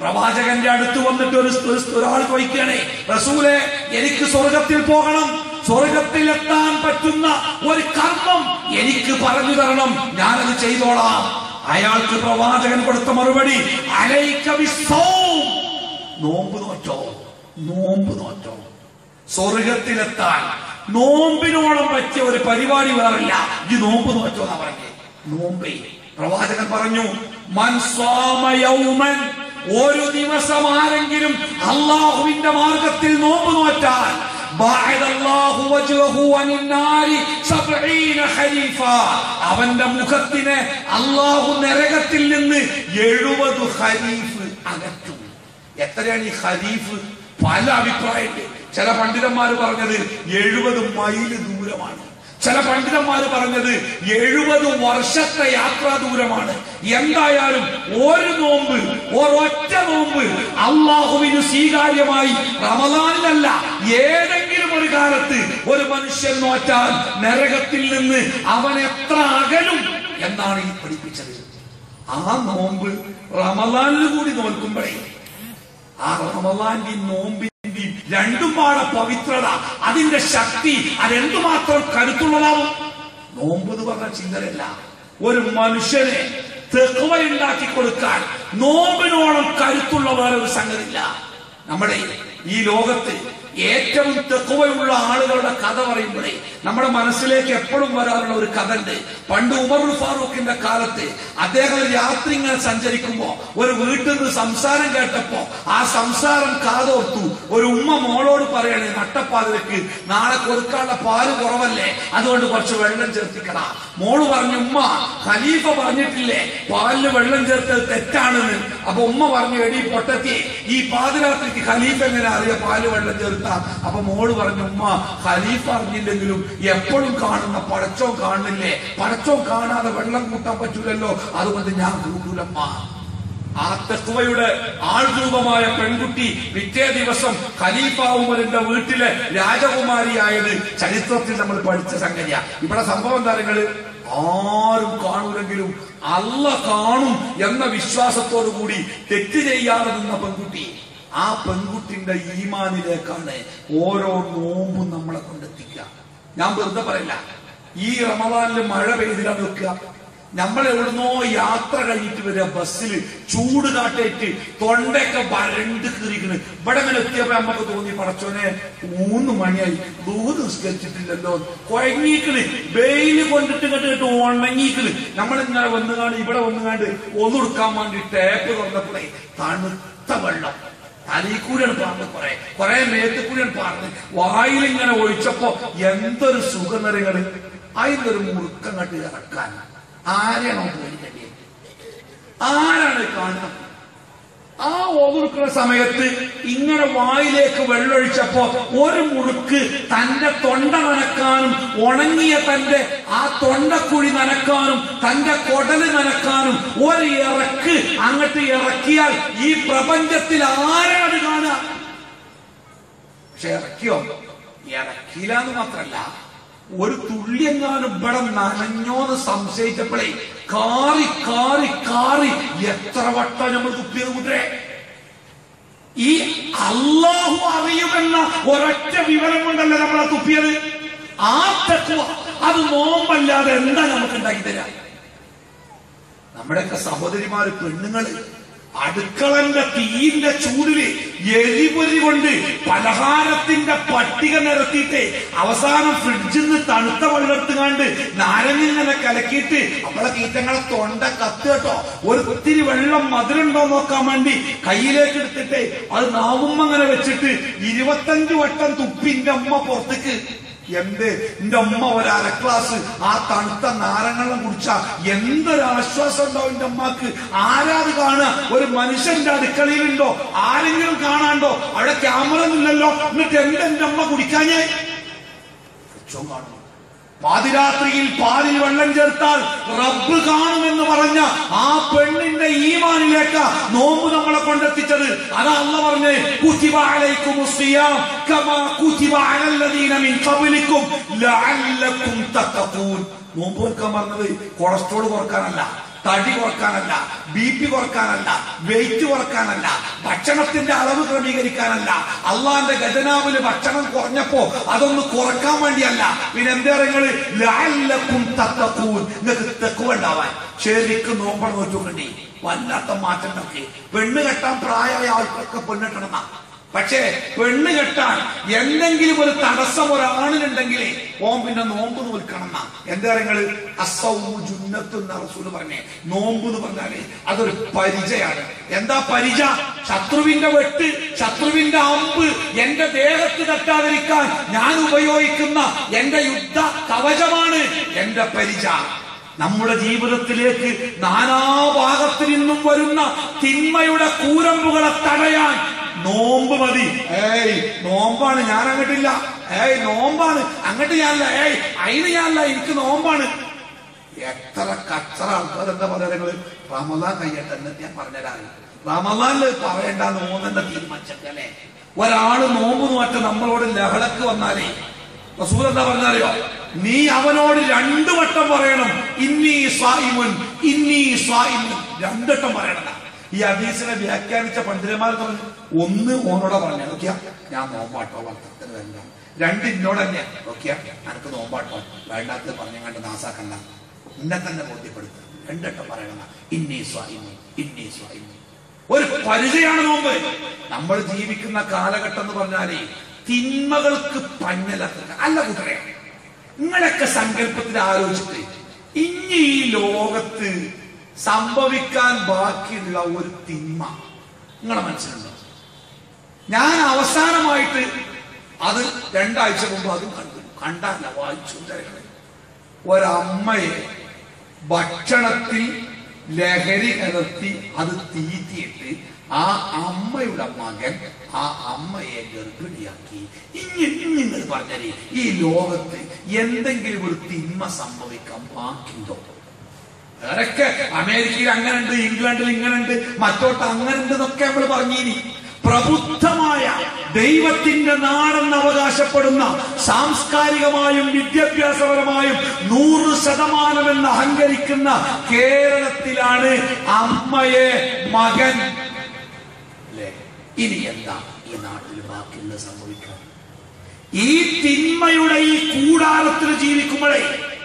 പ്രവാചകന്റെ അടുത്ത് വന്നിട്ട് ഒരു ഒരു- ഒരാൾ ചോദിക്കണേ റസൂലെ എനിക്ക് സ്വർഗത്തിൽ പോകണം സ്വർഗത്തിലെത്താൻ പറ്റുന്ന ഒരു കർമ്മം എനിക്ക് പറഞ്ഞു തരണം ഞാനത് ചെയ്തോളാം അയാൾക്ക് പ്രവാചകൻ കൊടുത്ത മറുപടി അലൈക ബിസ്സൗം. നോമ്പ് നോറ്റോ നോമ്പ് നോറ്റോ സ്വർഗത്തിലെത്താൻ നോമ്പിനോളം പറ്റിയ ഒരു പരിപാടി വേറില്ല ഈ നോമ്പ് നോറ്റോ എന്നാ പറഞ്ഞേ നോമ്പേ പ്രവാചകൻ പറഞ്ഞു മൻ സ്വാമ യൗമൻ ഒരു ദിവസം ആരെങ്കിലും അള്ളാഹുവിന്റെ മാർഗത്തിൽ നോമ്പ് നോറ്റാൽ ബാഅദ അല്ലാഹു വജ്ഹഹു അനിൻ നാരി സബ്ഈന ഖലീഫ അവന്റെ മുഖത്തിനെ അള്ളാഹു നരകത്തിൽ നിന്ന് എഴുപത് ഖലീഫ് അകറ്റും എത്രയാണ് ഈ ഖലീഫ് പല അഭിപ്രായമുണ്ട് ചില പണ്ഡിതന്മാർ പറഞ്ഞത് എഴുപത് മൈൽ ദൂരമാണ് ചില പണ്ഡിതന്മാർ പറഞ്ഞത് എഴുപത് വർഷത്തെ യാത്രാ ദൂരമാണ് എന്തായാലും ഒരു നോമ്പ് ഒരൊറ്റ നോമ്പ് അള്ളാഹുവിന് സ്വീകാര്യമായി റമദാനിലല്ല ഏതെങ്കിലും ഒരു കാലത്ത് ഒരു മനുഷ്യൻ നോറ്റാൽ നരകത്തിൽ നിന്ന് അവൻ എത്ര അകലും എന്നാണ് ഈ പഠിപ്പിച്ചത് ആ നോമ്പ് റമദാനിൽ കൂടി നോൽക്കുമ്പോഴേ ആ റമദാന്റെ നോമ്പിന്റെ രണ്ടും പാടെ പവിത്രത അതിന്റെ ശക്തി അതെന്തുമാത്രം കരുത്തുള്ളതാവും നോമ്പ് എന്ന് പറഞ്ഞ ചിന്തരല്ല ഒരു മനുഷ്യനെ തെക്കുവയുണ്ടാക്കി കൊടുക്കാൻ നോമ്പിനോളം കരുത്തുള്ള വേറെ ഒരു സംഗതിയില്ല നമ്മുടെ ഈ ലോകത്ത് ഏറ്റവും തെക്കുവയുള്ള ആളുകളുടെ കഥ പറയുമ്പോഴേ നമ്മുടെ മനസ്സിലേക്ക് എപ്പോഴും വരാറുള്ള ഒരു കഥ ഉണ്ട് പണ്ട് ഉമർ ഫാറൂഖിന്റെ കാലത്ത് അദ്ദേഹം ഒരു രാത്രി ഇങ്ങനെ സഞ്ചരിക്കുമ്പോ ഒരു വീട്ടിൽ നിന്ന് സംസാരം കേട്ടപ്പോ ആ സംസാരം കാതോർത്തു ഒരു ഉമ്മ മോളോട് പറയണേ നട്ടപ്പാതിരക്ക് നാളെ കൊടുക്കാനുള്ള പാല് കുറവല്ലേ അതുകൊണ്ട് കുറച്ച് വെള്ളം ചേർത്തിക്കണ മോള് പറഞ്ഞു ഉമ്മ ഖലീഫ പറഞ്ഞിട്ടില്ലേ പാലില് വെള്ളം ചേർത്തത് തെറ്റാണെന്ന് അപ്പൊ ഉമ്മ പറഞ്ഞു എടി പൊട്ടത്തി ഈ പാതിരാത്രിക്ക് ഖലീഫ എങ്ങനെ അറിയാം പാല് വെള്ളം ചേർത്ത അപ്പൊ മോള് പറഞ്ഞു ഉമ്മ ഖലീഫ അറിഞ്ഞില്ലെങ്കിലും എപ്പോഴും കാണുന്ന പടച്ചോ കാണുന്നില്ലേ പടച്ചോ കാണാതെ വെള്ളം കൂട്ടാൻ പറ്റൂലല്ലോ അതുകൊണ്ട് ഞാൻ കൂട്ടൂലമ്മ ആ തെക്കുവയുടെ ആൾരൂപമായ പെൺകുട്ടി പിറ്റേ ദിവസം ഖലീഫ ഉമറിന്റെ വീട്ടിലെ രാജകുമാരിയായത് ചരിത്രത്തിൽ നമ്മൾ പഠിച്ച സംഗതിയാ ഇവിടെ സംഭവം എന്താ നിങ്ങള് ആരും കാണൂലെങ്കിലും അല്ല കാണും എന്ന വിശ്വാസത്തോടു കൂടി തെറ്റ് ചെയ്യാതെ നിന്ന പെൺകുട്ടി ആ പെൺകുട്ടിന്റെ ഈമാനിലേക്കാണ് ഓരോ നോമ്പും നമ്മളെ കൊണ്ടെത്തിക്കുക ഞാൻ വെറുതെ പറയില്ല ഈ റമദാനിൽ മഴ പെയ്തില്ല നിൽക്കുക നമ്മൾ എവിടുന്നോ യാത്ര കഴിഞ്ഞിട്ട് വരിക ബസ്സിൽ ചൂട് കാട്ടേറ്റ് തൊണ്ടയൊക്കെ വരണ്ട് കീറിക്കണ് ഇവിടെ ഇങ്ങനെ എത്തിയപ്പോ നമുക്ക് തോന്നി പടച്ചോനെ മൂന്ന് മണിയായി ദൂത് നിസ്കരിച്ചിട്ടില്ലല്ലോ കുഴങ്ങിക്കണ് വെയില് കൊണ്ടിട്ട് കണ്ടിട്ട് ഉണങ്ങിക്കണ് നമ്മൾ ഇങ്ങനെ വന്നുകാണ്ട് ഇവിടെ വന്നുകാണ്ട് ഒന്നുടുക്കാൻ വേണ്ടി ടേപ്പ് തുറന്നപ്പോഴേ തണുത്ത വെള്ളം തലയിൽ കൂടിയാണ് പാർന്ന് കുറെ കുറെ മേത്ത് കൂടിയാണ് പാർന്ന് വായിലിങ്ങനെ ഒഴിച്ചപ്പോ എന്തൊരു സുഖനിറങ്ങള് അതിനൊരു മുറുക്കം കണ്ട് ഇറക്കാൻ ആരെയാണോ പേടിക്കേണ്ടത് ആരാണ് കാണുന്നത് ആ ഒതുക്കുന്ന സമയത്ത് ഇങ്ങനെ വായിലേക്ക് വെള്ളമൊഴിച്ചപ്പോ ഒരു മുറുക്ക് തന്റെ തൊണ്ട നനക്കാനും ഉണങ്ങിയ തന്റെ ആ തൊണ്ടക്കുഴി നനക്കാനും തന്റെ കൊടല് നനക്കാനും ഒരു ഇറക്ക് അങ്ങോട്ട് ഇറക്കിയാൽ ഈ പ്രപഞ്ചത്തിൽ ആരാണ് കാണുക പക്ഷെ ഇറക്കിയോ ഇറക്കിയില്ല എന്ന് മാത്രല്ല ഒരു തുള്ളിയെങ്ങാനും ഇവിടെ നനഞ്ഞോന്ന് സംശയിച്ചപ്പോഴേ കാറി കാറി കാറി എത്ര വട്ടം നമ്മൾ തുപ്പിയത് കൂട്ടേ ഈ അള്ളാഹു അറിയുമെന്ന ഒരൊറ്റ വിവരം കൊണ്ടല്ല നമ്മളെ തുപ്പിയത് ആ തത്വ അത് നോമ്പല്ലാതെ എന്താ നമുക്ക് ഉണ്ടാക്കി തരാം നമ്മുടെയൊക്കെ സഹോദരിമാര് പെണ്ണുങ്ങള് അടുക്കളന്റെ തീന്റെ ചൂടില് എരിപൊരി കൊണ്ട് പലഹാരത്തിന്റെ പട്ടിക നിരത്തിയിട്ട് അവസാനം ഫ്രിഡ്ജിൽ നിന്ന് തണുത്ത വെള്ളെടുത്തുകാണ്ട് നാരങ്ങിങ്ങനെ കലക്കിയിട്ട് നമ്മളെ കീറ്റങ്ങളെ തൊണ്ട കത്ത് കേട്ടോ ഒരു ഒത്തിരി വെള്ളം മധുരണ്ടോ നോക്കാൻ വേണ്ടി കയ്യിലേക്ക് എടുത്തിട്ട് അത് നാവുമ്മ അങ്ങനെ വെച്ചിട്ട് ഇരുപത്തഞ്ച് വട്ടം തുപ്പിന്റെ അമ്മ പുറത്തേക്ക് എന്ത് എന്റെ അമ്മ ഒരു അര ഗ്ലാസ് ആ തണുത്ത നാരങ്ങളും കുടിച്ച എന്തൊരു ആശ്വാസം ഉണ്ടാവും എന്റെ അമ്മക്ക് ആരാത് കാണുക ഒരു മനുഷ്യന്റെ അടുക്കളയിലുണ്ടോ ആരെങ്കിലും കാണാണ്ടോ അവിടെ ക്യാമറ ഒന്നുമില്ലല്ലോ എന്നിട്ട് എന്താ എന്റെ അമ്മ കുടിക്കാഞ്ഞേ ഉച്ചവും കാണുന്നു പാതിരാത്രിയിൽ പാലിൽ വെള്ളം ചേർത്താൽ റബ്ബ് കാണുമെന്ന് പറഞ്ഞ ആ പെണ്ണിന്റെ ഈമാനിലേക്ക് നോമ്പ് നമ്മളെ കൊണ്ടെത്തിച്ചത് അതാ അല്ല പറഞ്ഞ് കുതിബ അലൈക്കുമുസ് സിയാം കമാ കുതിബ അലല്ലദീന മിൻ ഖബ്ലിക്കും ലഅല്ലക്കും തത്തഖൂൻ നോമ്പ് വെക്കാൻ പറഞ്ഞത് കൊളസ്ട്രോൾ കുറക്കാനല്ല തടി കുറക്കാനല്ല ബി പി കുറക്കാനല്ല വെയിറ്റ് കുറക്കാനല്ല ഭക്ഷണത്തിന്റെ അളവ് ക്രമീകരിക്കാനല്ല അള്ളാന്റെ ഖജനാവില് ഭക്ഷണം കുറഞ്ഞപ്പോ അതൊന്ന് കുറക്കാൻ വേണ്ടിയല്ല പിന്നെ എന്താ നിങ്ങള് ലാലക്കും തത്തക്കൂൻ നിങ്ങൾക്ക് തെക്കുവ ഉണ്ടാവാൻ ശരിക്കും നോമ്പണം നോറ്റുകൊണ്ടേ വല്ലാത്ത മാറ്റം നോക്കി പെണ്ണ് കെട്ടാൻ പ്രായമായ ആൾക്കൊക്കെ പെണ്ണിട്ടണം പക്ഷേ പെണ്ണ് കെട്ടാൻ എന്തെങ്കിലും ഒരു തടസ്സം ഒരാണിനുണ്ടെങ്കിൽ ഓൻ പിന്നെ നോമ്പ് നോൽക്കണം എന്നാ എന്താ നിങ്ങള് അസൗമു ജുന്നത്ത് എന്ന റസൂല് പറഞ്ഞേ നോമ്പ് എന്ന് പറഞ്ഞാല് അതൊരു പരിചയാണ് എന്താ പരിച ശത്രുവിന്റെ വെട്ട് ശത്രുവിന്റെ അമ്പ് എന്റെ ദേഹത്ത് തട്ടാതിരിക്കാൻ ഞാൻ ഉപയോഗിക്കുന്ന എന്റെ യുദ്ധ കവചമാണ് എന്റെ പരിച നമ്മുടെ ജീവിതത്തിലേക്ക് നാനാഭാഗത്തു നിന്നും വരുന്ന തിന്മയുടെ കൂരമ്പുകളെ തടയാൻ നോമ്പ് മതി ഏയ് നോമ്പാണ് ഞാൻ അങ്ങട്ടില്ല ഏയ് നോമ്പാണ് അങ്ങട്ട് ഞാനല്ല ഏയ് അതിന് ഞാനല്ല എനിക്ക് നോമ്പാണ് എത്ര കച്ചറ ആൾക്കാർ എന്താ പറയുന്നത് റമദാൻ കഴിയട്ടെ എന്ന് ഞാൻ പറഞ്ഞുതരാറ് റമദാനിൽ പറയണ്ട നോന്നെന്നെ തീരുമാനിച്ചല്ലേ ഒരാള് നോമ്പ് നോറ്റ നമ്മളോട് ലഹളക്ക് വന്നാലേ റസൂൽ എന്താ പറഞ്ഞറിയോ നീ അവനോട് രണ്ടു വട്ടം പറയണം ഇന്നീ സ്വായിമുൻ ഇന്നീ സ്വായിമുൻ രണ്ടട്ടം പറയണം ഈ ഹദീസിനെ വ്യാഖ്യാനിച്ച പണ്ഡിതന്മാർ പറഞ്ഞു ഒന്ന് ഓനോടെ പറഞ്ഞു നോക്കിയാ ഞാൻ നോമ്പാട്ടോ ഭക്തത്തിന് വേണ്ട രണ്ട് ഇന്നോട് തന്നെ നോക്കിയാ എനിക്ക് നോമ്പാട്ടോ വേണ്ടാത്തത് പറഞ്ഞങ്ങാണ്ട് നാസാക്കണ്ട എന്നെ തന്നെ ബോധ്യപ്പെടുത്തുക രണ്ടട്ടം പറയണം ഇന്നീ സ്വായിമുൻ ഇന്നീ സ്വായിമുൻ ഒരു പരിചയമാണ് നോമ്പ് നമ്മൾ ജീവിക്കുന്ന കാലഘട്ടം എന്ന് പറഞ്ഞാലേ തിന്മകൾക്ക് പഞ്ഞലക്കുക അല്ല കൂട്ടരെ നിങ്ങളൊക്കെ സങ്കല്പത്തിൽ ആലോചിച്ചിട്ട് ഇനി ഈ ലോകത്ത് സംഭവിക്കാൻ ബാക്കിയുള്ള ഒരു തിന്മ നിങ്ങളെ മനസ്സിലുണ്ടോ ഞാൻ അവസാനമായിട്ട് അത് രണ്ടാഴ്ച മുമ്പ് അതും കണ്ടു കണ്ടല്ല വായിച്ചു തരങ്ങളെ ഒരമ്മയെ ഭക്ഷണത്തിൽ ലഹരി കലർത്തി അത് തീറ്റിയിട്ട് ആ അമ്മയുടെ മകൻ ആ അമ്മയെ ഗർഭിണിയാക്കി ഇങ്ങനെ പറഞ്ഞാല് ഈ ലോകത്ത് എന്തെങ്കിലും ഒരു തിന്മ സംഭവിക്കാൻ ബാക്കിയുണ്ടോ വേറൊക്കെ അമേരിക്കയിൽ അങ്ങനെ ഉണ്ട് ഇംഗ്ലണ്ടിൽ ഇങ്ങനെ ഉണ്ട് മറ്റോട്ട് അങ്ങനെ ഉണ്ട് എന്നൊക്കെ നമ്മൾ പറഞ്ഞിനി പ്രബുദ്ധമായ ദൈവത്തിന്റെ നാടെന്ന് അവകാശപ്പെടുന്ന സാംസ്കാരികമായും വിദ്യാഭ്യാസപരമായും നൂറ് ശതമാനം എന്ന് അഹങ്കരിക്കുന്ന കേരളത്തിലാണ് അമ്മയെ മകൻ അല്ലേ ഇനി എന്താ ഈ നാട്ടിൽ ബാക്കിയുള്ള സംഭവിക്കാൻ ഈ തിന്മയുടെ ഈ കൂടാരത്തിൽ ജീവിക്കുമ്പോഴേ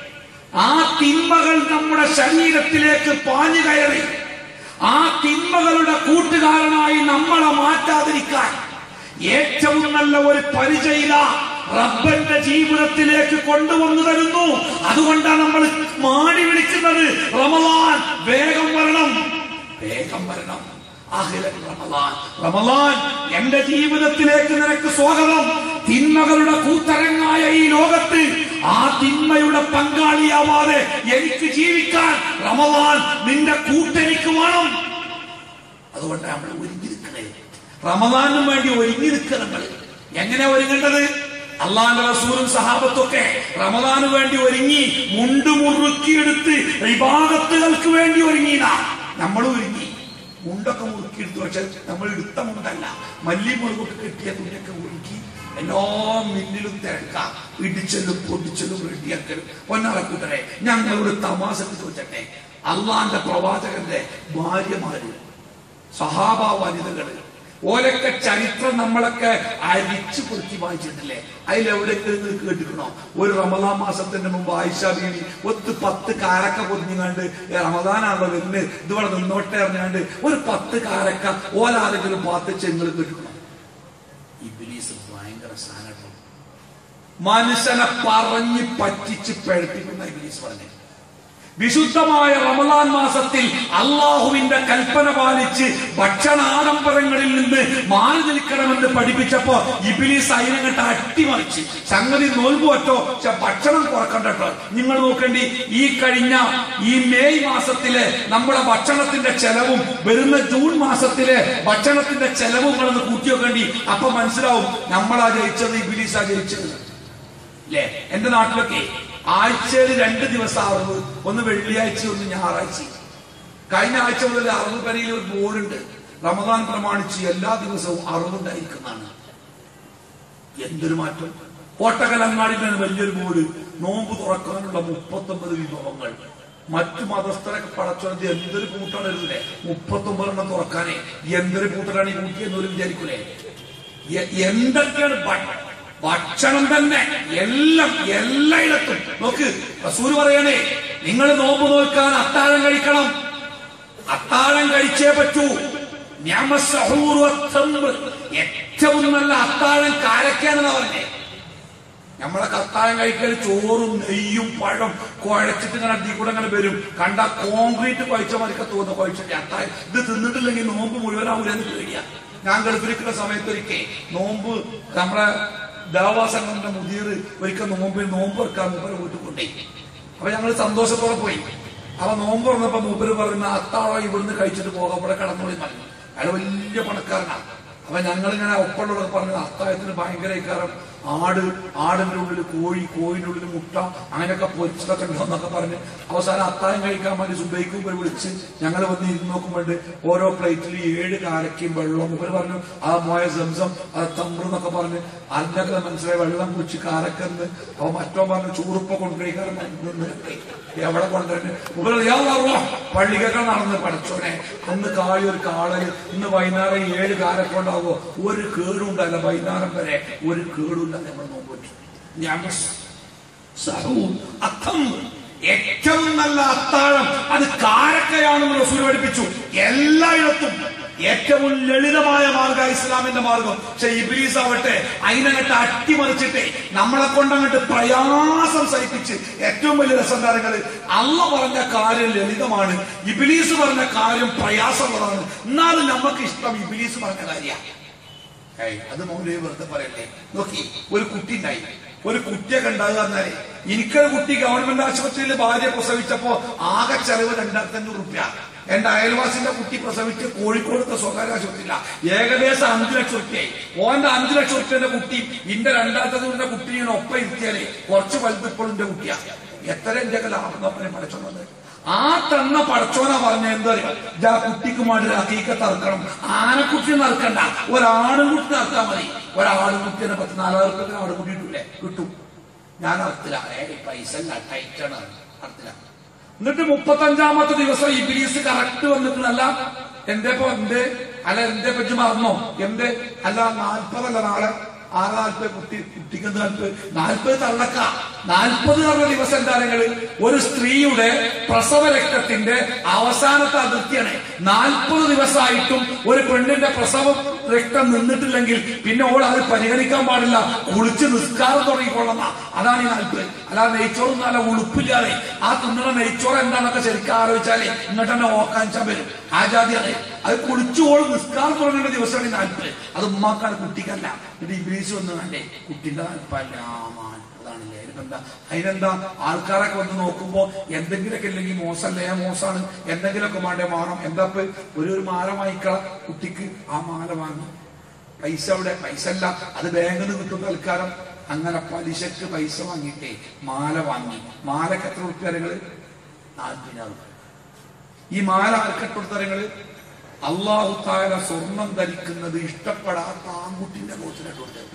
ആ തിന്മകൾ നമ്മുടെ ശരീരത്തിലേക്ക് പാഞ്ഞു കയറി ആ തിന്മകളുടെ കൂട്ടുകാരനായി നമ്മളെ മാറ്റാതിരിക്കാൻ ഏറ്റവും നല്ല ഒരു പരിചയില റബ്ബന്റെ ജീവിതത്തിലേക്ക് കൊണ്ടുവന്നു തരുന്നു അതുകൊണ്ടാണ് നമ്മൾ മാടി വിളിക്കുന്നത് റമലാൻ വേഗം വരണം വേഗം വരണം അഖിലൻ റമലാൻ റമലാൻ എന്റെ ജീവിതത്തിലേക്ക് നിനക്ക് സ്വാഗതം തിന്മകളുടെ കൂത്തരങ്ങായ ഈ ലോകത്ത് ആ തിന്മയുടെ പങ്കാളിയാവാതെ എനിക്ക് ജീവിക്കാൻ റമലാൻ നിന്റെ കൂട്ടെനിക്ക് വേണം അതുകൊണ്ട് നമ്മൾ ഒരുങ്ങി നിൽക്കണേ റമദാനും വേണ്ടി ഒരുങ്ങി നിൽക്കുക നമ്മൾ എങ്ങനെ ഒരുങ്ങേണ്ടത് അള്ളാന്റെ റസൂലും സഹാബത്തൊക്കെ റമദാന് വേണ്ടി ഒരുങ്ങി മുണ്ട് മുറുക്കിയെടുത്ത് വിഭാഗത്തുകൾക്ക് വേണ്ടി ഒരുങ്ങിയതാ നമ്മൾ ഒരുങ്ങി മുണ്ടൊക്കെ മുറുക്കിയെടുത്തു പക്ഷെ നമ്മൾ എടുത്ത മുണ്ടല്ല മല്ലി മുളകൊക്കെ കെട്ടിയ തുണിയൊക്കെ മുറുക്കി എല്ലാ മിന്നിലും തിരക്കാം ഇടിച്ചലും പൊടിച്ചലും റെഡിയാക്കലും പൊന്നാറക്കൂട്ടരെ ഞങ്ങളുടെ തമാശക്ക് ചോദിച്ചട്ടെ അള്ളാന്റെ പ്രവാചകന്റെ ഭാര്യമാര് സഹാബ വനിതകള് ഓരൊക്കെ ചരിത്രം നമ്മളൊക്കെ അരിച്ചു പൊറുക്കി വായിച്ചിട്ടില്ലേ അതിലെവിടെയെങ്കിലും നിങ്ങൾ കേട്ടിക്കണോ ഒരു റമദാൻ മാസത്തിന്റെ മുമ്പ് ആയിഷ ബീവി ഒത്ത് പത്ത് കാരക്ക പൊതിഞ്ഞുകൊണ്ട് റമദാനാണല്ലോ വരുന്നത് ഇതുവിടെ നിന്നോട്ടെ അറിഞ്ഞാണ്ട് ഒരു പത്ത് കാരക്ക ഓലാരെങ്കിലും പാത്തിച്ച് നിങ്ങൾ കേട്ടിക്കണോ ഇബിലീസ് ഭയങ്കര സാധനം മനുഷ്യനെ പറഞ്ഞ് പറ്റിച്ച് പഴുപ്പിക്കുന്ന ഇബിലീസ് പറഞ്ഞു വിശുദ്ധമായ റമദാൻ മാസത്തിൽ അള്ളാഹുവിന്റെ കൽപ്പന പാലിച്ച് ഭക്ഷണാഡംബരങ്ങളിൽ നിന്ന് മാറി നിൽക്കണമെന്ന് പഠിപ്പിച്ചപ്പോ ഇബിലീസ് അതിനങ്ങട്ട് അട്ടിമറിച്ച് സംഗതി നോൽബു പറ്റോ പക്ഷെ ഭക്ഷണം കുറക്കണ്ട കേട്ടോ നിങ്ങൾ നോക്കേണ്ടി ഈ കഴിഞ്ഞ ഈ മെയ് മാസത്തിലെ നമ്മുടെ ഭക്ഷണത്തിന്റെ ചെലവും വരുന്ന ജൂൺ മാസത്തിലെ ഭക്ഷണത്തിന്റെ ചെലവും നിങ്ങളൊന്ന് കൂട്ടി വെക്കേണ്ടി അപ്പൊ മനസ്സിലാവും നമ്മളാ ജയിച്ചത് ഇബിലീസാ ജയിച്ചത് അല്ലേ എന്റെ നാട്ടിലൊക്കെ ആഴ്ചയിൽ രണ്ട് ദിവസം അറുപത് ഒന്ന് വെള്ളിയാഴ്ച ഒന്ന് ഞായറാഴ്ച കഴിഞ്ഞ ആഴ്ച മുതൽ അറുപത് പെരയിൽ ഒരു ബോർഡുണ്ട് റമദാൻ പ്രമാണിച്ച് എല്ലാ ദിവസവും അറുപതുണ്ടായിരിക്കുന്നതാണ് എന്തൊരു മാറ്റം കോട്ടക്കലങ്ങാടിയിലാണ് വലിയൊരു ബോർഡ് നോമ്പ് തുറക്കാനുള്ള മുപ്പത്തൊമ്പത് വിഭവങ്ങൾ മറ്റു മതസ്ഥരൊക്കെ പടച്ചോണ്ട് എന്തൊരു കൂട്ടാണ് എഴുതില്ലേ മുപ്പത്തൊമ്പതെണ്ണം തുറക്കാനേ എന്തൊരു കൂട്ടരാണ് ഈ കൂട്ടിയെന്ന് ഒരു വിചാരിക്കൂലേ എ- എന്തൊക്കെയാണ് ഭ- ഭക്ഷണം തന്നെ എല്ലാം എല്ലായിടത്തും നോക്ക് റസൂല് പറയണേ നിങ്ങൾ നോമ്പ് നോക്കാൻ അത്താഴം കഴിക്കണം അത്താഴം കഴിച്ചേ പറ്റൂ ഞാമസഹൂർ വത്തംറ്. ഏറ്റവും നല്ല അത്താഴം കാരക്കാണെന്നാ പറഞ്ഞേ നമ്മളെ കത്താഴം കഴിക്കൽ ചോറും നെയ്യും പഴം കുഴച്ചിട്ട് ഇങ്ങനെ അടി കൂടെ അങ്ങനെ വരും കണ്ട കോൺക്രീറ്റ് കുഴച്ച മരിക്ക തോന്നുന്ന കുഴച്ചിട്ട് അത്താഴം ഇത് തിന്നിട്ടില്ലെങ്കിൽ നോമ്പ് മുഴുവനാവൂലെന്ന് പേടിയാ ഞാൻ ഗൾഫിലിരിക്കുന്ന സമയത്ത് ഒരിക്കൽ നോമ്പ് നമ്മുടെ ദേവാസംഘത്തിന്റെ മുതിർ ഒരിക്കൽ നോമ്പിൽ നോമ്പ് വെക്കാൻ മൂപ്പര് വീട്ടിൽ കൊണ്ടേ അപ്പൊ ഞങ്ങൾ സന്തോഷത്തോടെ പോയി അപ്പൊ നോമ്പ് തുറന്നപ്പോ മൂപ്പര് പറയുന്ന അത്താഴം ഇവിടുന്ന് കഴിച്ചിട്ട് പോകാം ഇവിടെ കടന്നോളി പറഞ്ഞു അയാൾ വലിയ പണക്കാരനാണ് അപ്പൊ ഞങ്ങളിങ്ങനെ ഒപ്പമുള്ളവർക്ക് പറഞ്ഞു അത്താഴത്തിന് ഭയങ്കര ഇക്കാരം ആട് ആടിന്റെ ഉള്ളിൽ കോഴി കോഴിന്റെ ഉള്ളിൽ മുട്ട അങ്ങനെയൊക്കെ പൊരിച്ചതൊക്കെ ഉണ്ടോന്നൊക്കെ പറഞ്ഞ് അവസാനം അത്താഴം കഴിക്കാൻ വേണ്ടി സുബൈക്കും ഇവർ വിളിച്ച് ഞങ്ങൾ വന്ന് ഇരുന്ന് നോക്കുമ്പോണ്ട് ഓരോ പ്ലേറ്റിൽ ഏഴ് കാരക്കയും വെള്ളവും ഇവർ പറഞ്ഞു ആ മോയ സംസം അത് തമ്പ്രു എന്നൊക്കെ പറഞ്ഞ് അതിനൊക്കെ മനസ്സിലായി വെള്ളം കുടിച്ച് കാരക്കെന്ന് അപ്പൊ മറ്റോ പറഞ്ഞു ചൂറുപ്പ കൊണ്ടുപോയിക്കാരൻ എവിടെ കൊണ്ടുവരുന്നു ഇവർ പള്ളിക്കൊക്കെ നടന്ന് പഠിച്ചോനെ അന്ന് കാളി ഒരു കാളല് ഇന്ന് വൈകുന്നേരം ഏഴ് കാരക്കൊണ്ടാവോ ഒരു കേടുണ്ടല്ല വൈകുന്നേരം വരെ ഒരു കേടുമില്ല നമ്മൾ നോമ്പ് വെച്ചു. ഞാൻ സഹൂർ അത്തം ഏറ്റവും നല്ല അത്താഴം അത് കാരക്കയാണെന്ന് റസൂൽ പഠിപ്പിച്ചു എല്ലായിടത്തും ഏറ്റവും ലളിതമായ മാർഗ ഇസ്ലാമിന്റെ മാർഗം പക്ഷെ ഇബ്ലീസ് ആവട്ടെ അതിനങ്ങട്ട് അട്ടിമറിച്ചിട്ട് നമ്മളെ കൊണ്ടങ്ങട്ട് പ്രയാസം സഹിപ്പിച്ച് ഏറ്റവും വലിയ രസകാരങ്ങള് അള്ള പറഞ്ഞ കാര്യം ലളിതമാണ് ഇബിലീസ് പറഞ്ഞ കാര്യം പ്രയാസമുള്ളതാണ് എന്നാലും നമുക്ക് ഇഷ്ടം ഇബിലീസ് പറഞ്ഞ കാര്യമാണ് ഏയ് അത് മൗലവി വെറുതെ പറയല്ലേ നോക്കി ഒരു കുട്ടി ഉണ്ടായി ഒരു കുട്ടിയൊക്കെ ഉണ്ടാകുക എന്നാലേ എനിക്കൊരു കുട്ടി ഗവൺമെന്റ് ആശുപത്രിയിൽ ഭാര്യ പ്രസവിച്ചപ്പോ ആകെ ചെലവ് രണ്ടായിരത്തി അഞ്ഞൂറ് റുപ്യ എന്റെ അയൽവാസിന്റെ കുട്ടി പ്രസവിച്ച് കോഴിക്കോടത്തെ സ്വകാര്യ ആശുപത്രിയില്ല ഏകദേശം അഞ്ചു ലക്ഷം റുപ്യായി ഓന്റെ അഞ്ചു ലക്ഷം റുപ്യന്റെ കുട്ടി ഇന്റെ രണ്ടാമത്തെ ദൂരിന്റെ കുട്ടി ഇങ്ങനെ ഒപ്പം ഇരുത്തിയാലേ കുറച്ച് വലുത് ഇപ്പോഴും എന്റെ കുട്ടിയാ എത്ര എന്റെ ഒക്കെ ലാഭം നോക്കാൻ പഠിച്ചോ വന്നത് ആ തന്ന പടച്ചോന പറഞ്ഞ എന്താ പറയാ ഇതാ കുട്ടിക്ക് വേണ്ടി അക്കീക്ക തറക്കണം ആനക്കുട്ടി നടക്കണ്ട ഒരാടും കുട്ടി നടത്താൻ മതി ഒരാടും കുട്ടിനെ പത്ത് നാലായിരം റുപ്യ ആട് കുട്ടി കിട്ടൂലേ കിട്ടും ഞാൻ അർത്ഥില്ല ഏ പൈസ അല്ല ടൈറ്റാണ് അർത്ഥില്ല എന്നിട്ട് മുപ്പത്തഞ്ചാമത്തെ ദിവസം ഇബിലീസ് കറക്റ്റ് വന്നിട്ടുണ്ടല്ല എന്റെ ഇപ്പൊ എന്റെ അല്ല എന്റെ പറ്റി മറന്നോ എന്റെ അല്ല നാൽപ്പതല്ല നാളെ ആറ് നാൽപ്പത് കുട്ടി കുട്ടിക്ക് എന്ത് നാൽപ്പത് നാൽപ്പത് തള്ളക്ക നാൽപ്പത് പറഞ്ഞ ദിവസം എന്താ നിങ്ങള് ഒരു സ്ത്രീയുടെ പ്രസവ രക്തത്തിന്റെ അവസാനത്തെ അതിർത്തിയാണ് നാൽപ്പത് ദിവസമായിട്ടും ഒരു പെണ്ണിന്റെ പ്രസവ രക്തം നിന്നിട്ടില്ലെങ്കിൽ പിന്നെ ഓൾ അത് പരിഗണിക്കാൻ പാടില്ല കുളിച്ച് നിസ്കാരം തുടങ്ങിക്കൊള്ളുന്ന അതാണ് ഈ നാൽപ്പത് അല്ലാതെ നെയ്ച്ചോറ് നല്ല ഉളുപ്പില്ലാതെ ആ തിന്നുന്ന നെയ്ച്ചോറ് എന്താണെന്നൊക്കെ ശരിക്കും ആലോചിച്ചാലേ ഇങ്ങോട്ട് തന്നെ ഓക്കാൻച്ചാൻ വരും ആ ജാതിയാണ് അത് കുളിച്ചോൾ നിസ്കാരം തുടങ്ങേണ്ട ദിവസമാണ് ഈ നാൽപ്പത് അത് ഉമ്മാക്കാണ് കുട്ടിക്കല്ല ഇത് ഇബ്ലീസ് വന്ന് കണ്ടേ കുട്ടിന്റെ നാൽപ്പല്ല അതാണല്ലേ അതിനെന്താ അതിനെന്താ ആൾക്കാരൊക്കെ വന്ന് നോക്കുമ്പോ എന്തെങ്കിലുമൊക്കെ ഇല്ലെങ്കിൽ മോശമല്ലേ മോശമാണ് എന്തെങ്കിലുമൊക്കെ വേണ്ടേ മാറണം എന്താ ഇപ്പൊ ഒരു ഒരു മാല വാങ്ങിക്കള കുട്ടിക്ക് ആ മാല വാങ്ങി പൈസ അവിടെ പൈസ അല്ല അത് ബാങ്കിൽ നിന്ന് കിട്ടും തൽക്കാലം അങ്ങനെ പലിശക്ക് പൈസ വാങ്ങിയിട്ടേ മാല വാങ്ങി മാലക്ക് എത്ര റുപ്യ നിങ്ങള് നാൽപ്പതിനായിരം റുപ്യ ഈ മാല ആർക്കെട്ടുത്തരങ്ങള് അള്ളാഹു താര സ്വർണം ധരിക്കുന്നത് ഇഷ്ടപ്പെടാത്ത ആൺകുട്ടിന്റെ കോച്ചിലിട്ട് കൊടുത്തത്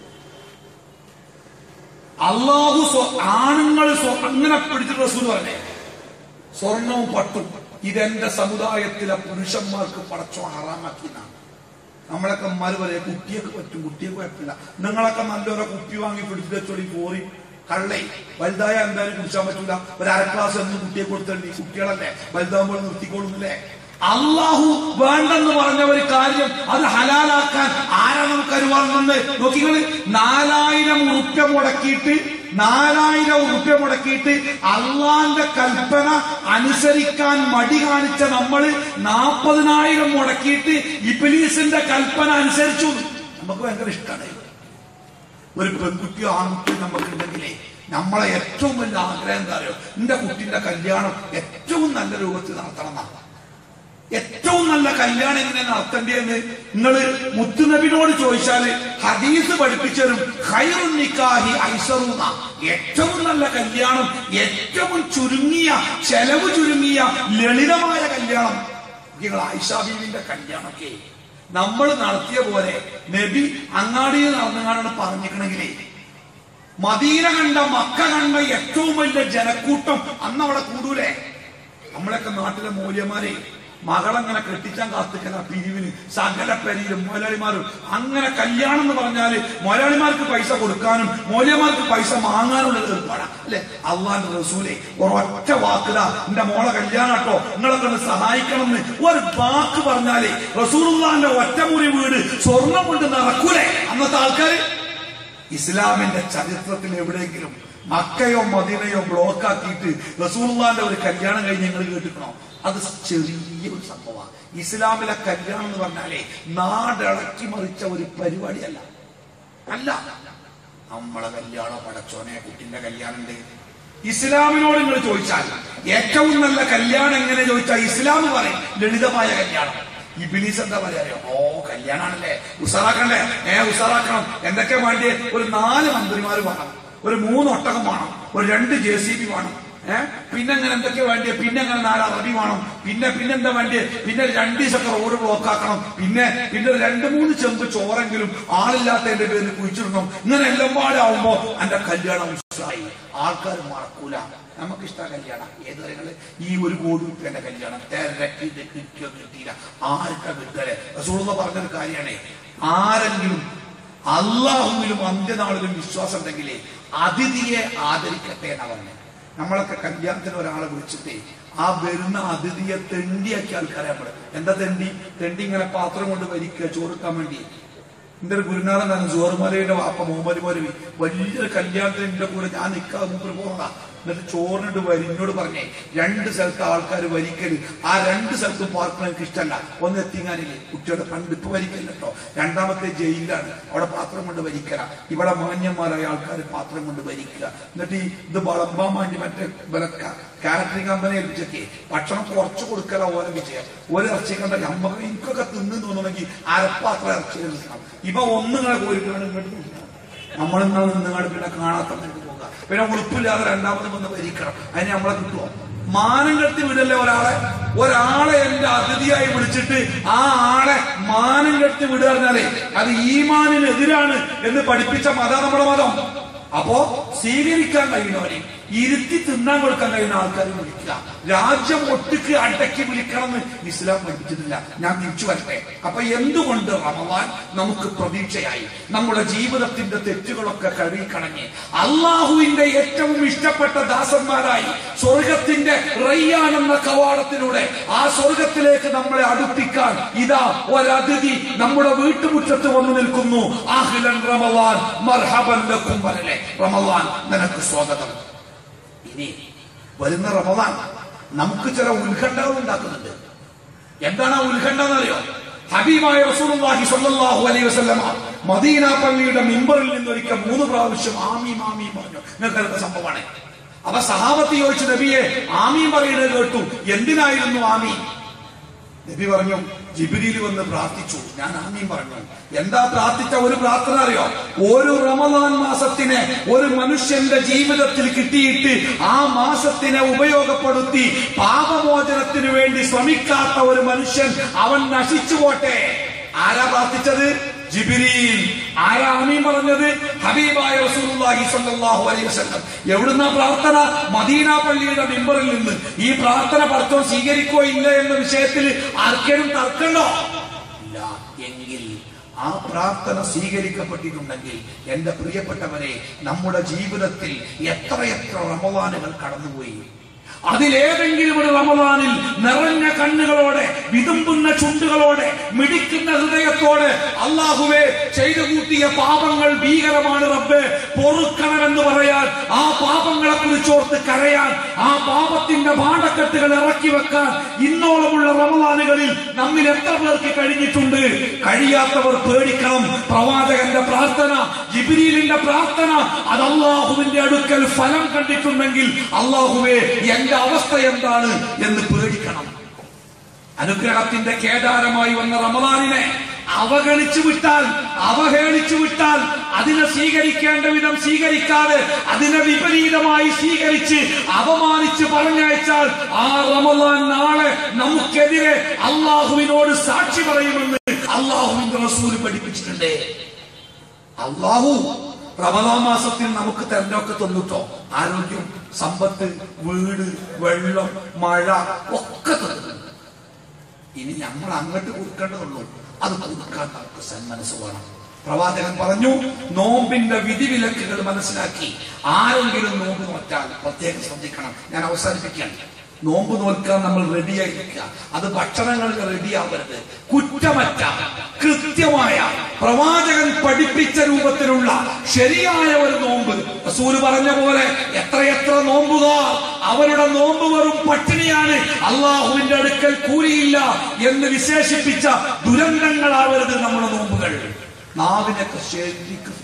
അള്ളാഹു സ്വ- ആണുങ്ങൾ സ്വ- അങ്ങനെ പിടിച്ചിട്ട് റസൂൽ പറഞ്ഞേ സ്വർണവും പട്ടും ഇതെന്റെ സമുദായത്തിലെ പുരുഷന്മാർക്ക് പടച്ചോ ഹറാമാക്കിയതാണ് നമ്മളൊക്കെ അമ്മമാര് പറയാ കുട്ടിയൊക്കെ പറ്റും കുട്ടിയൊക്കെ പറ്റില്ല നിങ്ങളൊക്കെ നല്ലൊരു കുപ്പി വാങ്ങി പിടിച്ചു വെച്ചോളി കോറി കള്ളേ വലുതായ എന്തായാലും കുടിച്ചാൻ പറ്റൂല ഒരു അര ക്ലാസ് എന്ന് കുട്ടിയെ കൊടുത്തണ്ടി കുട്ടികളല്ലേ വലുതാകുമ്പോൾ നിർത്തിക്കൊള്ളുന്നില്ലേ അള്ളാഹു വേണ്ടെന്ന് പറഞ്ഞ ഒരു കാര്യം അത് ഹലാലാക്കാൻ ആരാ നമുക്ക് അനുവാദമെന്ന് നോക്കിക്കള് നാലായിരം ഉറുപ്യ മുടക്കിയിട്ട് നാലായിരം ഉറുപ്യ മുടക്കിയിട്ട് അള്ളാന്റെ കൽപ്പന അനുസരിക്കാൻ മടി കാണിച്ച നമ്മള് നാൽപ്പതിനായിരം മുടക്കിയിട്ട് ഇബിലീസിന്റെ കൽപ്പന അനുസരിച്ചു നമുക്ക് ഭയങ്കര ഇഷ്ടമാണ് ഒരു പെൺകുട്ടിയോ ആൺകുട്ടിയോ നമുക്കുണ്ടെങ്കിലേ നമ്മളെ ഏറ്റവും വലിയ ആഗ്രഹം എന്താ അറിയോ എന്റെ കുട്ടിന്റെ കല്യാണം ഏറ്റവും നല്ല രൂപത്തിൽ നടത്തണം എന്നാണ് ഏറ്റവും നല്ല കല്യാണം എങ്ങനെ നടത്തേണ്ടതെന്ന് നിങ്ങൾ മുത്തുനബിനോട് ചോദിച്ചാല് ഹദീസ് പഠിപ്പിച്ചതും ഖൈറുൻ നിക്കാഹി ഐസറൂന്ന ഏറ്റവും നല്ല കല്യാണം ഏറ്റവും ചുരുങ്ങിയ ചെലവ് ചുരുങ്ങിയ ലളിതമായ കല്യാണം നിങ്ങൾ ആയിഷാബീവിന്റെ കല്യാണമൊക്കെ നമ്മൾ നടത്തിയ പോലെ നബി അങ്ങാടിയിൽ നടന്നുകൊണ്ടാണ് പറഞ്ഞിരിക്കണെങ്കിലേ മദീന കണ്ട മക്ക കണ്ട ഏറ്റവും വലിയ ജനക്കൂട്ടം അന്ന് അവിടെ കൂടൂലേ നമ്മളൊക്കെ നാട്ടിലെ മൂല്യമാരെ മകളങ്ങനെ കെട്ടിച്ചാൻ കാത്തിക്കല പിരിവിന് സകല പെരിയിലും മുതലാളിമാരും അങ്ങനെ കല്യാണം എന്ന് പറഞ്ഞാല് മുതലാളിമാർക്ക് പൈസ കൊടുക്കാനും മൂല്യമാർക്ക് പൈസ വാങ്ങാനുള്ള ഏർപ്പാടാണ് അല്ലെ അള്ളാന്റെ റസൂലെ ഒരൊറ്റ വാക്കില എന്റെ മോളെ കല്യാണാട്ടോ നിങ്ങളെ കൊണ്ട് സഹായിക്കണം എന്ന് ഒരു വാക്ക് പറഞ്ഞാലേ റസൂലുള്ളാന്റെ ഒറ്റമുറി വീട് സ്വർണം കൊണ്ട് നടക്കൂലേ അന്നത്തെ ആൾക്കാര് ഇസ്ലാമിന്റെ ചരിത്രത്തിൽ എവിടെയെങ്കിലും മക്കയോ മദീനയോ ബ്ലോക്ക് ആക്കിയിട്ട് റസൂലുള്ളാന്റെ ഒരു കല്യാണം കഴിഞ്ഞ് നിങ്ങൾ കേട്ടിക്കണോ അത് ചെറിയ ഒരു സംഭവമാണ് ഇസ്ലാമിലെ കല്യാണം എന്ന് പറഞ്ഞാലേ നാടിളക്കി മറിച്ച ഒരു പരിപാടിയല്ല അല്ല നമ്മളെ കല്യാണം പടച്ചോനെ കുട്ടിന്റെ കല്യാണം ഉണ്ട് ഇസ്ലാമിനോട് നിങ്ങൾ ചോദിച്ചാൽ ഏറ്റവും നല്ല കല്യാണം എങ്ങനെ ചോദിച്ചാൽ ഇസ്ലാം പറയും ലളിതമായ കല്യാണം ഈ ബിലീസ് എന്താ പറയാ ഓ കല്യാണാണല്ലേ ഉസാറാക്കണ്ടേ ഏ ഉസാറാക്കണം എന്തൊക്കെ വേണ്ടി ഒരു നാല് മന്ത്രിമാര് വേണം ഒരു മൂന്ന് ഒട്ടകം വേണം ഒരു രണ്ട് ജെ സി ബി വേണം ഏഹ് പിന്നെ അങ്ങനെ എന്തൊക്കെ വേണ്ടിയ പിന്നെ അങ്ങനെ നാല് അറബി വേണം പിന്നെ പിന്നെന്താ വേണ്ടിയ പിന്നെ രണ്ട് ദിവസമൊക്കെ റോഡ് ബ്ലോക്ക് ആക്കണം പിന്നെ പിന്നെ ഒരു രണ്ട് മൂന്ന് ചെമ്പ് ചോറെങ്കിലും ആളില്ലാത്തതിന്റെ പേരിൽ കുഴിച്ചിടണം ഇങ്ങനെ എല്ലാം പാടാവുമ്പോ എന്റെ കല്യാണം ഉത്സാഹി ആൾക്കാർ മറക്കൂല നമുക്കിഷ്ട കല്യാണം ഏതുവരെകള് ഈ ഒരു കോടി റുപ്യന്റെ കല്യാണം തിരക്കിട്ട് കിട്ടിയോ കിട്ടിയില്ല ആർക്കാ കിട്ടല് റസൂള പറഞ്ഞൊരു കാര്യമാണേ ആരെങ്കിലും അള്ളാഹുവിലും അന്ത്യനാളിലും വിശ്വാസം ഉണ്ടെങ്കിലേ അതിഥിയെ ആദരിക്കട്ടെ എന്നാ പറഞ്ഞത് നമ്മളൊക്കെ കല്യാണത്തിന് ഒരാളെ വിളിച്ചിട്ടേ ആ വരുന്ന അതിഥിയെ തെണ്ടിയാക്കിയ ആൾക്കാരെ നമ്മള് എന്താ തെണ്ടി തെണ്ടി ഇങ്ങനെ പാത്രം കൊണ്ട് വരിക്കുക ചോറുക്കാൻ വേണ്ടി എന്റെ ഒരു ഗുരുനാഥനാണ് ജോർമലയുടെ വാപ്പ മുഹമ്മദ് മൗലവി വലിയൊരു കല്യാണത്തിന് എന്റെ കൂടെ ഞാൻ നിൽക്കാതെ മൂപ്പര് പോന്നതാ എന്നിട്ട് ചോറിനിട്ട് വരി എന്നോട് പറഞ്ഞേ രണ്ട് സ്ഥലത്ത് ആൾക്കാർ വരിക്കല് ആ രണ്ട് സ്ഥലത്തും പാർക്കണം എനിക്ക് ഇഷ്ടമല്ല ഒന്ന് എത്തിങ്ങാനില്ലേ കുട്ടിയുടെ പണ്ട് ഇപ്പൊ വരിക്കല്ല കേട്ടോ രണ്ടാമത്തെ ജയിലിലാണ് അവിടെ പാത്രം കൊണ്ട് വരിക്കല ഇവിടെ മാന്യന്മാരായ ആൾക്കാർ പാത്രം കൊണ്ട് വരിക്കുക എന്നിട്ട് ഈ ഇത് വളമ്പാൻ വേണ്ടി മറ്റേ വിലക്ക കാറ്ററിംഗ് കമ്പനി ഏൽപ്പിച്ചൊക്കെ ഭക്ഷണം കുറച്ച് കൊടുക്കല ഓരോ വിജയം ഒരു ഇറച്ചി കണ്ട നമുക്ക് എനിക്കൊക്കെ തിന്നു തോന്നണമെങ്കിൽ അരപ്പാത്ര ഇറച്ചി എടുക്കണം ഇവ ഒന്നുങ്ങളെ കോരിക്കണം ഇങ്ങോട്ട് തിന്നണം. നമ്മളിങ്ങനെ നിന്നുകൊണ്ട് പിന്നെ കാണാത്ത നിലയ്ക്ക് പോകുക പിന്നെ ഉളുപ്പില്ലാതെ രണ്ടാമത് വന്ന് ഭരിക്കണം അതിന് നമ്മളെ കിട്ടുമോ മാനം കെട്ടി വിടല്ലേ ഒരാളെ ഒരാളെ എന്റെ അതിഥിയായി വിളിച്ചിട്ട് ആ ആളെ മാനം കെട്ടി വിടുക പറഞ്ഞാലേ അത് ഈമാനിനെതിരാണ് എന്ന് പഠിപ്പിച്ച മത നമ്മുടെ മതം അപ്പോ സ്വീകരിക്കാൻ കഴിയുന്നവരെ ഇരുത്തി തിന്നാൻ കൊടുക്കാൻ കഴിയുന്ന ആൾക്കാരെ വിളിക്കുക രാജ്യം ഒട്ടുക്ക് അടക്കി വിളിക്കണം എന്ന് ഇസ്ലാം പഠിപ്പിച്ചിട്ടില്ല ഞാൻ തിരിച്ചു വരട്ടെ അപ്പൊ എന്തുകൊണ്ട് റമവാൻ നമുക്ക് പ്രതീക്ഷയായി നമ്മുടെ ജീവിതത്തിന്റെ തെറ്റുകളൊക്കെ കഴുകിക്കണഞ്ഞ് അള്ളാഹുവിന്റെ ഏറ്റവും ഇഷ്ടപ്പെട്ട ദാസന്മാരായി സ്വർഗത്തിന്റെ റയ്യാൻ എന്ന കവാടത്തിലൂടെ ആ സ്വർഗത്തിലേക്ക് നമ്മളെ അടുപ്പിക്കാൻ ഇതാ ഒരതിഥി നമ്മുടെ വീട്ടുമുറ്റത്ത് വന്നു നിൽക്കുന്നു ആഹിലൻ റമവാൻ മർഹബൻ ലക്കും വരലെ റമവാൻ നിനക്ക് സ്വാഗതം ഇനി വരുന്ന റമവാൻ നമുക്ക് ചില ഉത്കണ്ഠകൾ ഉണ്ടാക്കുന്നുണ്ട് എന്താണ് ആ ഉത്കണ്ഠ എന്നറിയോ ഹബീബായ റസൂലുള്ളാഹി സ്വല്ലല്ലാഹു അലൈഹി വസല്ലമ മദീന പള്ളിയുടെ മിമ്പറിൽ നിന്ന് ഒരിക്കൽ മൂന്ന് പ്രാവശ്യം ആമീം ആമീം പറഞ്ഞു നിങ്ങൾക്ക് സംഭവമാണ് അപ്പൊ സഹാബത്ത് ചോദിച്ചു നബിയെ ആമീം പറയുന്നത് കേട്ടു എന്തിനായിരുന്നു ആമീൻ നബി പറഞ്ഞു ജിബിരിയിൽ വന്ന് പ്രാർത്ഥിച്ചു ഞാൻ ആമീൻ പറഞ്ഞു എന്താ പ്രാർത്ഥിച്ച ഒരു പ്രാർത്ഥന അറിയോ ഒരു റമദാൻ മാസത്തിനെ ഒരു മനുഷ്യന്റെ ജീവിതത്തിൽ കിട്ടിയിട്ട് ആ മാസത്തിനെ ഉപയോഗപ്പെടുത്തി പാപമോചനത്തിന് വേണ്ടി ശ്രമിക്കാത്ത ഒരു മനുഷ്യൻ അവൻ നശിച്ചു പോട്ടെ ആരാ പ്രാർത്ഥിച്ചത് ജിബിരിയിൽ ആരാ ആമീൻ പറഞ്ഞത് ഹബീബായ റസൂലുള്ളാഹി സ്വല്ലല്ലാഹു അലൈഹി വസല്ലം എവിടുന്ന പ്രാർത്ഥന മദീന പള്ളിയുടെ മിമ്പറിൽ നിന്ന് ഈ പ്രാർത്ഥന പടച്ചോൻ സ്വീകരിക്കോ ഇല്ല എന്ന വിഷയത്തിൽ ആർക്കേലും തർക്കണ്ടോ ഇല്ല എങ്കിൽ ആ പ്രാർത്ഥന സ്വീകരിക്കപ്പെട്ടിട്ടുണ്ടെങ്കിൽ എന്റെ പ്രിയപ്പെട്ടവരെ നമ്മുടെ ജീവിതത്തിൽ എത്രയെത്ര റമവാനുകൾ കടന്നുപോയി അതിലേതെങ്കിലും ഒരു റമദാനിൽ നിറഞ്ഞ കണ്ണുകളോടെ വിതുമ്പുന്ന ചുണ്ടുകളോടെ മിടിക്കുന്ന ഹൃദയത്തോടെ അള്ളാഹുവെ ചെയ്തു കൂട്ടിയ പാപങ്ങൾ ഭീകരമാണ് റബ്ബ് പൊറുക്കണമെന്ന് പറയാൻ ആ പാപങ്ങളെ കുറിച്ചോർത്ത് കരയാൻ ആ പാപത്തിന്റെ ഭാണ്ഡക്കെട്ടുകൾ ഇറക്കി വെക്കാൻ ഇന്നോളമുള്ള റമദാനുകളിൽ നമ്മിൽ എത്ര പേർക്ക് കഴിഞ്ഞിട്ടുണ്ട് കഴിയാത്തവർ പേടിക്കണം പ്രവാചകന്റെ പ്രാർത്ഥന ജിബിരിലിന്റെ പ്രാർത്ഥന അത് അള്ളാഹുവിന്റെ അടുക്കൽ ഫലം കണ്ടിട്ടുണ്ടെങ്കിൽ അള്ളാഹുവെ എന്റെ അവസ്ഥ എന്താണ് എന്ന് പേടിക്കണം അനുഗ്രഹത്തിന്റെ കേദാരമായി വന്ന റമദാനിനെ അവഗണിച്ചു വിട്ടാൽ അവഹേളിച്ചു വിട്ടാൽ അതിനെ സ്വീകരിക്കേണ്ട വിധം സ്വീകരിക്കാതെ അതിനെ വിപരീതമായി സ്വീകരിച്ച് അപമാനിച്ച് പറഞ്ഞയച്ചാൽ ആ റമദാൻ നാളെ നമുക്കെതിരെ അള്ളാഹുവിനോട് സാക്ഷി പറയുമെന്ന് അള്ളാഹുവിന്റെ റസൂല് പഠിപ്പിച്ചിട്ടുണ്ട് അള്ളാഹു റമദാൻ മാസത്തിൽ നമുക്ക് തെരഞ്ഞൊക്കെ തന്നിട്ടോ ആരോഗ്യം സമ്പത്ത് വീട് വെള്ളം മഴ ഒക്കെ തന്നു ഇനി നമ്മൾ അങ്ങോട്ട് കൊടുക്കേണ്ടതുള്ളൂ അത് കൊടുക്കാൻ നമുക്ക് സന്മനസ് വേണം പ്രവാചകൻ പറഞ്ഞു നോമ്പിന്റെ വിധിവിലക്കുകൾ മനസ്സിലാക്കി ആരെങ്കിലും നോമ്പ് നോറ്റാൽ പ്രത്യേകം ശ്രദ്ധിക്കണം ഞാൻ അവസാനിപ്പിക്കുകയാണ് നോമ്പ് നോൽക്കാൻ നമ്മൾ റെഡിയായിരിക്കുക അത് ഭക്ഷണങ്ങളിൽ റെഡിയാവരുത് കുറ്റമറ്റ കൃത്യമായ പ്രവാചകൻ പഠിപ്പിച്ച രൂപത്തിലുള്ള ശരിയായ ഒരു നോമ്പ് റസൂല് പറഞ്ഞ പോലെ എത്രയെത്ര നോമ്പുകാർ അവരുടെ നോമ്പ് വെറും പട്ടിണിയാണ് അള്ളാഹുവിന്റെ അടുക്കൽ കൂലിയില്ല എന്ന് വിശേഷിപ്പിച്ച ദുരന്തങ്ങളാവരുത് നമ്മുടെ നോമ്പുകൾ നാവിനൊക്കെ ശരിക്കും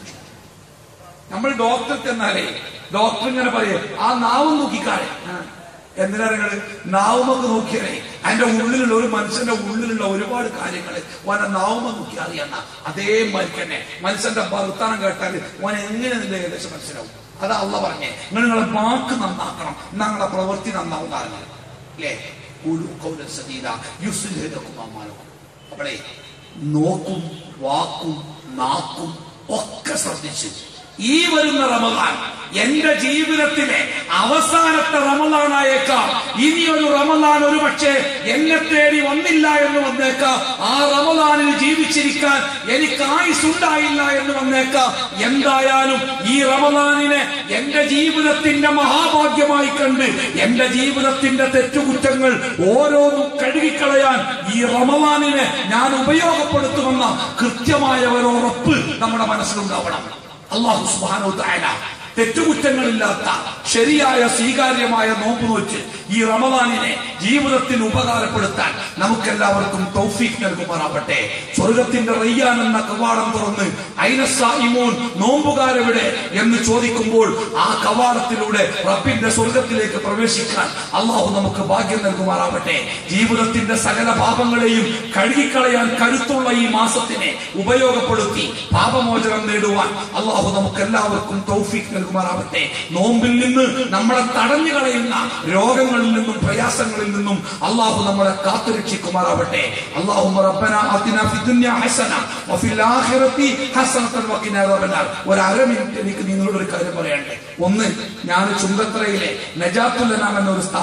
നമ്മൾ ഡോക്ടർ ചെന്നാലേ ഡോക്ടർ ഇങ്ങനെ പറയും ആ നാവും നോക്കിക്കാളെ എന്തിനാ നിങ്ങള് നാവുമൊക്കെ നോക്കിയാലേ അതിന്റെ ഉള്ളിലുള്ള ഒരു മനുഷ്യന്റെ ഉള്ളിലുള്ള ഒരുപാട് കാര്യങ്ങൾ ഓനെ നാവുമ നോക്കി അറിയണ അതേമാതിരി തന്നെ മനുഷ്യന്റെ ഭർത്താനം കേട്ടാൽ ഓൻ എങ്ങനെ നിന്റെ ഏകദേശം മനസ്സിലാവും അതാ അള്ള പറഞ്ഞേ നിങ്ങൾ നിങ്ങളെ വാക്ക് നന്നാക്കണം എന്നാ നിങ്ങളെ പ്രവൃത്തി നന്നാവും അറിഞ്ഞത് അല്ലേ ഒരു കൗല സദീല യുസ്ലിഹുമാമാനവും അവിടെ നോക്കും വാക്കും നാക്കും ഒക്കെ ശ്രദ്ധിച്ചു ഈ വരുന്ന റമദാൻ എന്റെ ജീവിതത്തിലെ അവസാനത്തെ റമദാനായേക്കാം ഇനിയൊരു റമദാൻ ഒരു പക്ഷേ എന്നെ തേടി വന്നില്ല എന്ന് വന്നേക്കാം ആ റമദാനിൽ ജീവിച്ചിരിക്കാൻ എനിക്ക് ആയുസുണ്ടായില്ല എന്ന് വന്നേക്കാം എന്തായാലും ഈ റമദാനിനെ എന്റെ ജീവിതത്തിന്റെ മഹാഭാഗ്യമായി കണ്ട് എന്റെ ജീവിതത്തിന്റെ തെറ്റുകുറ്റങ്ങൾ ഓരോന്നും കഴുകിക്കളയാൻ ഈ റമദാനിനെ ഞാൻ ഉപയോഗപ്പെടുത്തുമെന്ന കൃത്യമായ ഒരു ഉറപ്പ് നമ്മുടെ മനസ്സിലുണ്ടാവണം അള്ളാഹു സുബ്ഹാനഹു തആല തെറ്റുകുറ്റങ്ങളില്ലാത്ത ശരിയായ സ്വീകാര്യമായ നോമ്പ് നോറ്റ് ഈ റമദാനിനെ ജീവിതത്തിൽ ഉപകാരപ്പെടുത്താൻ നമുക്കെല്ലാവർക്കും തൗഫീഖ് നൽകുമാറാവട്ടെ സ്വർഗത്തിന്റെ റയ്യാൻ എന്ന കവാടം തുറന്ന് ഐനസായിമോൻ നോമ്പുകാരെവിടെ എന്ന് ചോദിക്കുമ്പോൾ ആ കവാടത്തിലൂടെ റബ്ബിന്റെ സ്വർഗത്തിലേക്ക് പ്രവേശിക്കാൻ അള്ളാഹു നമുക്ക് ഭാഗ്യം നൽകുമാറാവട്ടെ ജീവിതത്തിന്റെ സകല പാപങ്ങളെയും കഴുകിക്കളയാൻ കരുത്തുള്ള ഈ മാസത്തിനെ ഉപയോഗപ്പെടുത്തി പാപമോചനം നേടുവാൻ അള്ളാഹു നമുക്ക് എല്ലാവർക്കും തൗഫീഖ് നൽകുമാറാവട്ടെ നോമ്പിൽ നിന്ന് നമ്മളെ തടഞ്ഞു കളയുന്ന രോഗങ്ങളിൽ നിന്നും പ്രയാസങ്ങളിൽ നിന്നും അള്ളാഹു നമ്മളെ കാത്തുരക്ഷിക്കുമാറാവട്ടെ അള്ളാഹു റബ്ബന ആതിന ഫി ദുനിയ ഹസന വഫിൽ ആഖിറതി ഹസനതൻ വഖിന അദാബന്നാർ ഒരു അര മിനിറ്റ് എനിക്ക് നിങ്ങളോട് ഒരു കാര്യം പറയണ്ടേ ഒന്ന് ഞാൻ ചുങ്കത്രയിലെ നജാത്തുൽ അനാം എന്നൊരു സ്ഥാപനം